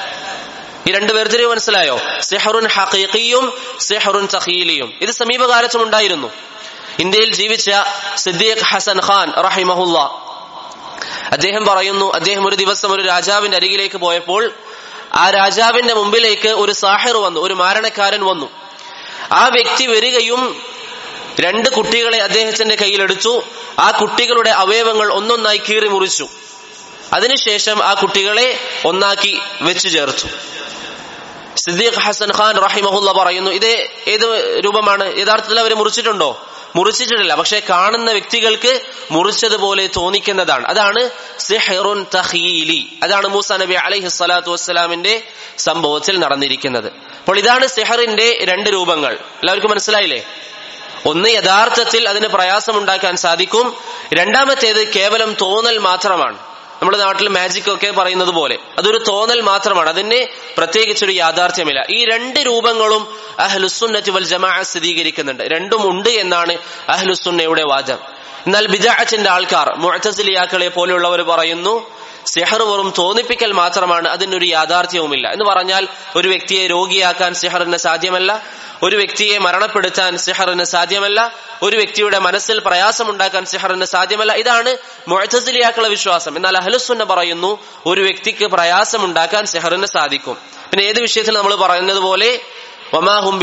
ഈ രണ്ട് വേർതിരിവ് മനസ്സിലായോ സെഹറുൻ ഹഖീഖിയും സെഹറുൻ തഹീലിയും ഇത് സമീപകാലത്തും ഉണ്ടായിരുന്നു ഇന്ത്യയിൽ ജീവിച്ച സിദ്ദീഖ് ഹസൻ ഖാൻ റഹിമഹുല്ല അദ്ദേഹം പറയുന്നു അദ്ദേഹം ഒരു ദിവസം ഒരു രാജാവിന്റെ അരികിലേക്ക് പോയപ്പോൾ ആ രാജാവിന്റെ മുമ്പിലേക്ക് ഒരു സാഹിർ വന്നു ഒരു മാരണക്കാരൻ വന്നു ആ വ്യക്തി വരികയും രണ്ട് കുട്ടികളെ അദ്ദേഹത്തിന്റെ കയ്യിലെടുത്തു ആ കുട്ടികളുടെ അവയവങ്ങൾ ഒന്നൊന്നായി കീറി മുറിച്ചു അതിനുശേഷം ആ കുട്ടികളെ ഒന്നാക്കി വെച്ചു ചേർത്തു സിദ്ദീഖ് ഹസൻ ഖാൻ റഹിമഹുല്ല പറയുന്നു ഇത് ഏത് രൂപമാണ് യഥാർത്ഥത്തിൽ അവർ മുറിച്ചിട്ടുണ്ടോ മുറിച്ചിട്ടില്ല പക്ഷെ കാണുന്ന വ്യക്തികൾക്ക് മുറിച്ചതുപോലെ തോന്നിക്കുന്നതാണ് അതാണ് സിഹറുൻ തഹീലി അതാണ് മൂസ നബി അലൈഹി സ്വലാത്തു വസ്സലാമിന്റെ സംഭവത്തിൽ നടന്നിരിക്കുന്നത് അപ്പോൾ ഇതാണ് സിഹറിന്റെ രണ്ട് രൂപങ്ങൾ എല്ലാവർക്കും മനസ്സിലായില്ലേ ഒന്ന് യഥാർത്ഥത്തിൽ അതിന് പ്രയാസമുണ്ടാക്കാൻ സാധിക്കും രണ്ടാമത്തേത് കേവലം തോന്നൽ മാത്രമാണ് നമ്മുടെ നാട്ടിൽ മാജിക് ഒക്കെ പറയുന്നത് പോലെ അതൊരു തോന്നൽ മാത്രമാണ് അതിന് പ്രത്യേകിച്ചൊരു യാഥാർത്ഥ്യമില്ല ഈ രണ്ട് രൂപങ്ങളും അഹ്ലുസുന്നത്തി വൽ ജമാ സ്ഥിരീകരിക്കുന്നുണ്ട് രണ്ടും ഉണ്ട് എന്നാണ് അഹ്ലുസുന്നയുടെ വാദം എന്നാൽ ബിജാഅത്തിന്റെ ആൾക്കാർ മുഅത്തസിലിയാക്കളെ പോലെയുള്ളവർ പറയുന്നു സിഹർ വെറും തോന്നിപ്പിക്കൽ മാത്രമാണ് അതിനൊരു യാഥാർത്ഥ്യവുമില്ല എന്ന് പറഞ്ഞാൽ ഒരു വ്യക്തിയെ രോഗിയാക്കാൻ സിഹറിന് സാധ്യമല്ല ഒരു വ്യക്തിയെ മരണപ്പെടുത്താൻ സിഹറിന് സാധ്യമല്ല ഒരു വ്യക്തിയുടെ മനസ്സിൽ പ്രയാസമുണ്ടാക്കാൻ സിഹറിന് സാധ്യമല്ല ഇതാണ് മുഴത്തസിലിയാക്കളെ വിശ്വാസം എന്നാൽ അഹ്ലുസുന്ന പറയുന്നു ഒരു വ്യക്തിക്ക് പ്രയാസമുണ്ടാക്കാൻ സിഹറിന് സാധിക്കും പിന്നെ ഏത് വിഷയത്തിൽ നമ്മൾ പറയുന്നത് പോലെ വമാഹും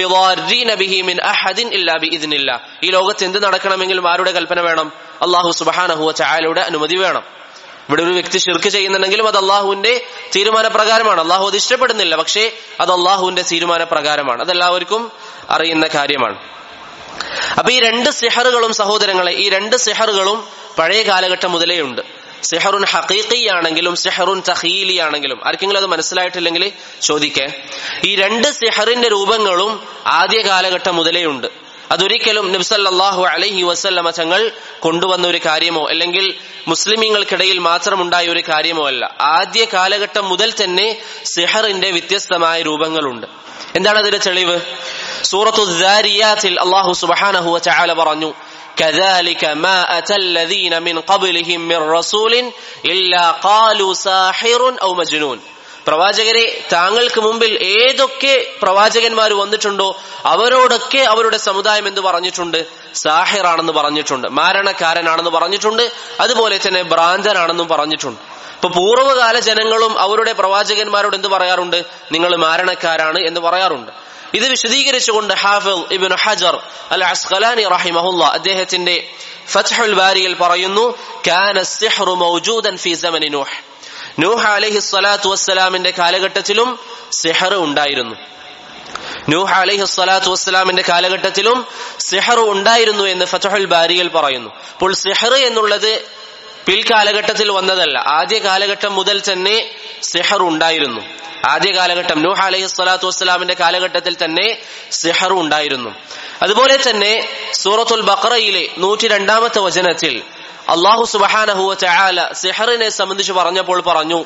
ഈ ലോകത്ത് എന്ത് നടക്കണമെങ്കിലും ആരുടെ കൽപ്പന വേണം അള്ളാഹു സുബാനഹുവ ചായാലയുടെ അനുമതി വേണം ഇവിടെ ഒരു വ്യക്തി ഷിർക്ക് ചെയ്യുന്നുണ്ടെങ്കിലും അത് അള്ളാഹുവിന്റെ തീരുമാനപ്രകാരമാണ് അള്ളാഹു അത് ഇഷ്ടപ്പെടുന്നില്ല പക്ഷേ അത് അള്ളാഹുവിന്റെ തീരുമാനപ്രകാരമാണ് അതെല്ലാവർക്കും അറിയുന്ന കാര്യമാണ് അപ്പൊ ഈ രണ്ട് സിഹറുകളും സഹോദരങ്ങളെ ഈ രണ്ട് സിഹറുകളും പഴയ കാലഘട്ടം മുതലേ ഉണ്ട് സിഹറുൻ ഹഖീഖി ആണെങ്കിലും സിഹറുൻ തഹീലി ആണെങ്കിലും ആർക്കെങ്കിലും അത് മനസ്സിലായിട്ടില്ലെങ്കിൽ ചോദിക്കേ ഈ രണ്ട് സിഹറിന്റെ രൂപങ്ങളും ആദ്യ കാലഘട്ടം മുതലേ ഉണ്ട് അതൊരിക്കലും നബ്സല്ലാഹു അലൈഹി വസല്ലമ തങ്ങൾ കൊണ്ടുവന്ന ഒരു കാര്യമോ അല്ലെങ്കിൽ മുസ്ലിമീങ്ങൾക്കിടയിൽ മാത്രമുണ്ടായ ഒരു കാര്യമോ അല്ല ആദ്യ കാലഘട്ടം മുതൽ തന്നെ സിഹറിന്റെ വ്യത്യസ്തമായ രൂപങ്ങളുണ്ട് എന്താണ് അതിന്റെ തെളിവ് സൂറത്തു ദാരിയാത്തിൽ അള്ളാഹു സുബഹാനഹു ചാല പറഞ്ഞു كذلك ما أتى الذين من قبلهم من رسول إلا قالوا ساحر أو مجنون പ്രവാചകരെ താങ്കൾക്ക് മുമ്പിൽ ഏതൊക്കെ പ്രവാചകന്മാർ വന്നിട്ടുണ്ടോ അവരോടൊക്കെ അവരുടെ സമുദായം എന്ന് പറഞ്ഞിട്ടുണ്ട് സാഹിറാണെന്ന് പറഞ്ഞിട്ടുണ്ട് മാരണക്കാരനാണെന്ന് പറഞ്ഞിട്ടുണ്ട് അതുപോലെ തന്നെ ഭ്രാന്തനാണെന്നും പറഞ്ഞിട്ടുണ്ട് ഇപ്പൊ പൂർവ്വകാല ജനങ്ങളും അവരുടെ പ്രവാചകന്മാരോട് എന്ത് പറയാറുണ്ട് നിങ്ങൾ മാരണക്കാരാണ് എന്ന് പറയാറുണ്ട് ഇത് വിശദീകരിച്ചുകൊണ്ട് ഹാഫിൽ ഇബിൻ ഹജർ അൽ അസ്ഖലാനി റഹിമഹുല്ല അദ്ദേഹത്തിന്റെ ഫത്ഹുൽ ബാരിയിൽ പറയുന്നു കാന സിഹ്റു മൗജൂദൻ ഫി സമനി നൂഹ് നൂഹ് അലൈഹി സ്വലാത്തു വസ്സലാമിന്റെ കാലഘട്ടത്തിലും സിഹർ ഉണ്ടായിരുന്നു നൂഹ് അലൈഹി സ്വലാത്തു വസ്സലാമിന്റെ കാലഘട്ടത്തിലും സിഹർ ഉണ്ടായിരുന്നു എന്ന് ഫതഹുൽ ബാരിയിൽ പറയുന്നു അപ്പോൾ സിഹർ എന്നുള്ളത് പിൽക്കാലഘട്ടത്തിൽ വന്നതല്ല ആദ്യ കാലഘട്ടം മുതൽ തന്നെ സിഹർ ഉണ്ടായിരുന്നു ആദ്യ കാലഘട്ടം നൂഹ് അലൈഹി സ്വലാത്തു വസ്സലാമിന്റെ കാലഘട്ടത്തിൽ തന്നെ സിഹർ ഉണ്ടായിരുന്നു അതുപോലെ തന്നെ സൂറത്തുൽ ബഖറയിലെ നൂറ്റി രണ്ടാമത്തെ വചനത്തിൽ അള്ളാഹു സുബഹാനഹുവ ചായാല സിഹറിനെ സംബന്ധിച്ച് പറഞ്ഞപ്പോൾ പറഞ്ഞു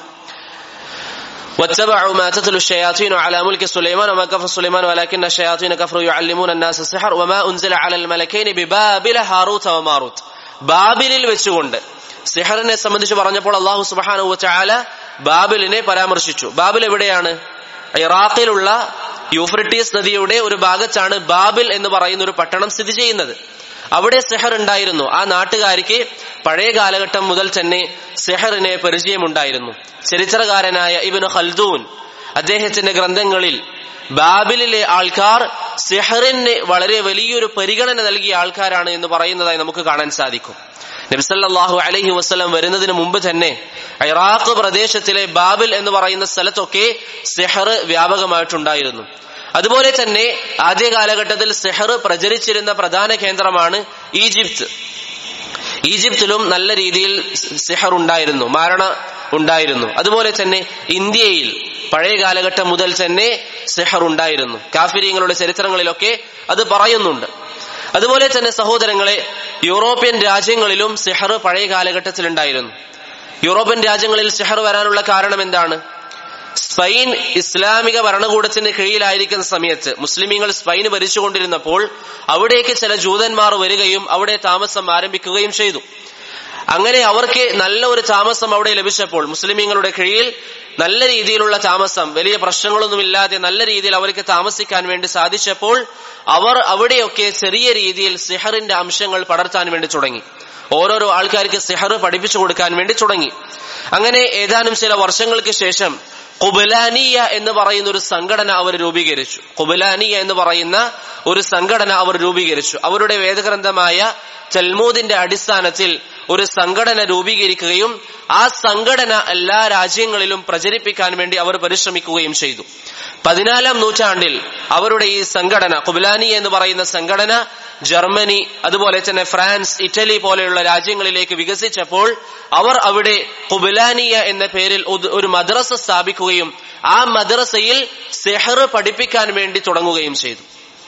واتبعوا ما تتلو الشياطين على ملك سليمان وما كفر سليمان ولكن الشياطين كفروا يعلمون الناس السحر وما أنزل على الملكين ببابل هاروت وماروت ബാബിലിൽ വെച്ചുകൊണ്ട് സിഹറിനെ സംബന്ധിച്ച് പറഞ്ഞപ്പോൾ അള്ളാഹു സുബാനു ചാല ബാബിലിനെ പരാമർശിച്ചു ബാബിൽ എവിടെയാണ് ഇറാഖിലുള്ള യൂഫ്രട്ടീസ് നദിയുടെ ഒരു ഭാഗത്താണ് ബാബിൽ എന്ന് പറയുന്ന ഒരു പട്ടണം സ്ഥിതി ചെയ്യുന്നത് അവിടെ സെഹർ ഉണ്ടായിരുന്നു ആ നാട്ടുകാരിക്ക് പഴയ കാലഘട്ടം മുതൽ തന്നെ സെഹറിനെ പരിചയമുണ്ടായിരുന്നു ചരിത്രകാരനായ ഇബിന് ഖൽദൂൻ അദ്ദേഹത്തിന്റെ ഗ്രന്ഥങ്ങളിൽ ബാബിലിലെ ആൾക്കാർ സെഹറിന് വളരെ വലിയൊരു പരിഗണന നൽകിയ ആൾക്കാരാണ് എന്ന് പറയുന്നതായി നമുക്ക് കാണാൻ സാധിക്കും നബിസല്ലാഹു അലഹി വസ്ലം വരുന്നതിന് മുമ്പ് തന്നെ ഇറാഖ് പ്രദേശത്തിലെ ബാബിൽ എന്ന് പറയുന്ന സ്ഥലത്തൊക്കെ സെഹർ വ്യാപകമായിട്ടുണ്ടായിരുന്നു അതുപോലെ തന്നെ ആദ്യ കാലഘട്ടത്തിൽ സെഹർ പ്രചരിച്ചിരുന്ന പ്രധാന കേന്ദ്രമാണ് ഈജിപ്ത് ഈജിപ്തിലും നല്ല രീതിയിൽ സെഹർ ഉണ്ടായിരുന്നു മാരണ ഉണ്ടായിരുന്നു അതുപോലെ തന്നെ ഇന്ത്യയിൽ പഴയ കാലഘട്ടം മുതൽ തന്നെ സെഹർ ഉണ്ടായിരുന്നു കാഫിര്യങ്ങളുടെ ചരിത്രങ്ങളിലൊക്കെ അത് പറയുന്നുണ്ട് അതുപോലെ തന്നെ സഹോദരങ്ങളെ യൂറോപ്യൻ രാജ്യങ്ങളിലും സെഹർ പഴയ കാലഘട്ടത്തിൽ ഉണ്ടായിരുന്നു യൂറോപ്യൻ രാജ്യങ്ങളിൽ സെഹർ വരാനുള്ള കാരണം എന്താണ് സ്പെയിൻ ഇസ്ലാമിക ഭരണകൂടത്തിന് കീഴിലായിരിക്കുന്ന സമയത്ത് മുസ്ലിമീങ്ങൾ സ്പെയിൻ ഭരിച്ചുകൊണ്ടിരുന്നപ്പോൾ അവിടേക്ക് ചില ജൂതന്മാർ വരികയും അവിടെ താമസം ആരംഭിക്കുകയും ചെയ്തു അങ്ങനെ അവർക്ക് നല്ല ഒരു താമസം അവിടെ ലഭിച്ചപ്പോൾ മുസ്ലിമീങ്ങളുടെ കീഴിൽ നല്ല രീതിയിലുള്ള താമസം വലിയ പ്രശ്നങ്ങളൊന്നുമില്ലാതെ നല്ല രീതിയിൽ അവർക്ക് താമസിക്കാൻ വേണ്ടി സാധിച്ചപ്പോൾ അവർ അവിടെയൊക്കെ ചെറിയ രീതിയിൽ സിഹറിന്റെ അംശങ്ങൾ പടർത്താൻ വേണ്ടി തുടങ്ങി ഓരോരോ ആൾക്കാർക്ക് സിഹർ പഠിപ്പിച്ചു കൊടുക്കാൻ വേണ്ടി തുടങ്ങി അങ്ങനെ ഏതാനും ചില വർഷങ്ങൾക്ക് ശേഷം കുബലാനിയ എന്ന് പറയുന്ന ഒരു സംഘടന അവർ രൂപീകരിച്ചു കുബലാനിയ എന്ന് പറയുന്ന ഒരു സംഘടന അവർ രൂപീകരിച്ചു അവരുടെ വേദഗ്രന്ഥമായ ചൽമൂദിന്റെ അടിസ്ഥാനത്തിൽ ഒരു സംഘടന രൂപീകരിക്കുകയും ആ സംഘടന എല്ലാ രാജ്യങ്ങളിലും പ്രചരിപ്പിക്കാൻ വേണ്ടി അവർ പരിശ്രമിക്കുകയും ചെയ്തു പതിനാലാം നൂറ്റാണ്ടിൽ അവരുടെ ഈ സംഘടന കുബലാനി എന്ന് പറയുന്ന സംഘടന ജർമ്മനി അതുപോലെ തന്നെ ഫ്രാൻസ് ഇറ്റലി പോലെയുള്ള രാജ്യങ്ങളിലേക്ക് വികസിച്ചപ്പോൾ അവർ അവിടെ കുബലാനിയ എന്ന പേരിൽ ഒരു മദ്രസ സ്ഥാപിക്കുകയും ആ മദ്രസയിൽ സെഹർ പഠിപ്പിക്കാൻ വേണ്ടി തുടങ്ങുകയും ചെയ്തു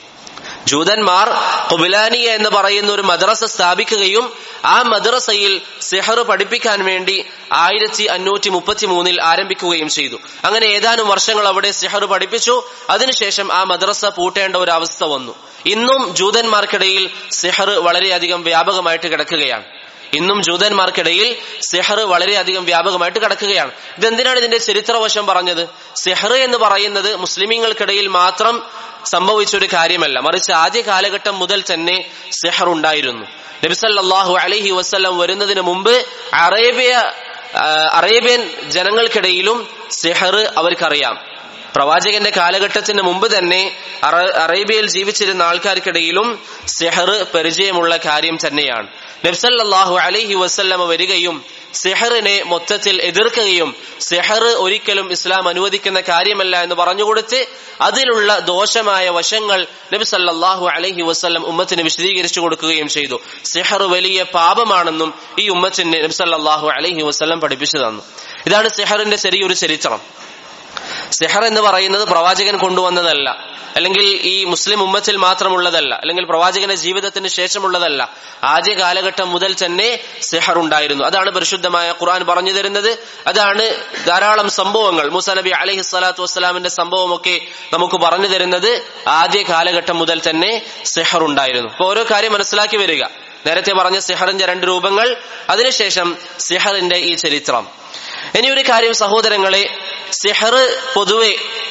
ജൂതന്മാർ കുബിലാനിയ എന്ന് പറയുന്ന ഒരു മദ്രസ സ്ഥാപിക്കുകയും ആ മദ്രസയിൽ സെഹർ പഠിപ്പിക്കാൻ വേണ്ടി ആയിരത്തി അഞ്ഞൂറ്റി മുപ്പത്തി മൂന്നിൽ ആരംഭിക്കുകയും ചെയ്തു അങ്ങനെ ഏതാനും വർഷങ്ങൾ അവിടെ സെഹർ പഠിപ്പിച്ചു അതിനുശേഷം ആ മദ്രസ പൂട്ടേണ്ട ഒരു അവസ്ഥ വന്നു ഇന്നും ജൂതന്മാർക്കിടയിൽ സെഹർ വളരെയധികം വ്യാപകമായിട്ട് കിടക്കുകയാണ് ഇന്നും ജൂതന്മാർക്കിടയിൽ സെഹർ വളരെയധികം വ്യാപകമായിട്ട് കിടക്കുകയാണ് ഇതെന്തിനാണ് ഇതിന്റെ ചരിത്രവശം പറഞ്ഞത് സെഹർ എന്ന് പറയുന്നത് മുസ്ലിമീങ്ങൾക്കിടയിൽ മാത്രം സംഭവിച്ച ഒരു കാര്യമല്ല മറിച്ച് ആദ്യ കാലഘട്ടം മുതൽ തന്നെ സെഹർ ഉണ്ടായിരുന്നു നബിസല്ലാഹു അലഹി വസ്ലം വരുന്നതിന് മുമ്പ് അറേബ്യ അറേബ്യൻ ജനങ്ങൾക്കിടയിലും സെഹർ അവർക്കറിയാം പ്രവാചകന്റെ കാലഘട്ടത്തിന് മുമ്പ് തന്നെ അറേബ്യയിൽ ജീവിച്ചിരുന്ന ആൾക്കാർക്കിടയിലും സെഹർ പരിചയമുള്ള കാര്യം തന്നെയാണ് നബ്സല്ലാഹു അലഹി വസ്ല്ലമ വരികയും സെഹറിനെ മൊത്തത്തിൽ എതിർക്കുകയും സെഹർ ഒരിക്കലും ഇസ്ലാം അനുവദിക്കുന്ന കാര്യമല്ല എന്ന് പറഞ്ഞുകൊടുത്ത് അതിലുള്ള ദോഷമായ വശങ്ങൾ നബി സല്ലാഹു അലഹി വസ്ല്ലം ഉമ്മത്തിന് വിശദീകരിച്ചു കൊടുക്കുകയും ചെയ്തു സെഹർ വലിയ പാപമാണെന്നും ഈ ഉമ്മത്തിന് നബി സല്ലാഹു അലഹി വസ്ല്ലം പഠിപ്പിച്ചു തന്നു ഇതാണ് സെഹറിന്റെ ചെറിയൊരു ചരിത്രം സെഹർ എന്ന് പറയുന്നത് പ്രവാചകൻ കൊണ്ടുവന്നതല്ല അല്ലെങ്കിൽ ഈ മുസ്ലിം ഉമ്മത്തിൽ മാത്രമുള്ളതല്ല അല്ലെങ്കിൽ പ്രവാചകന്റെ ജീവിതത്തിന് ശേഷമുള്ളതല്ല ആദ്യ കാലഘട്ടം മുതൽ തന്നെ സെഹർ ഉണ്ടായിരുന്നു അതാണ് പരിശുദ്ധമായ ഖുർആൻ പറഞ്ഞു തരുന്നത് അതാണ് ധാരാളം സംഭവങ്ങൾ മൂസ നബി അലഹി സ്വലാത്തു വസ്സലാമിന്റെ സംഭവമൊക്കെ നമുക്ക് പറഞ്ഞു തരുന്നത് ആദ്യ കാലഘട്ടം മുതൽ തന്നെ സെഹർ ഉണ്ടായിരുന്നു അപ്പൊ ഓരോ കാര്യം മനസ്സിലാക്കി വരിക നേരത്തെ പറഞ്ഞ സെഹറിന്റെ രണ്ട് രൂപങ്ങൾ അതിനുശേഷം സെഹറിന്റെ ഈ ചരിത്രം ഇനി ഒരു കാര്യം സഹോദരങ്ങളെ സെഹർ പൊതുവെ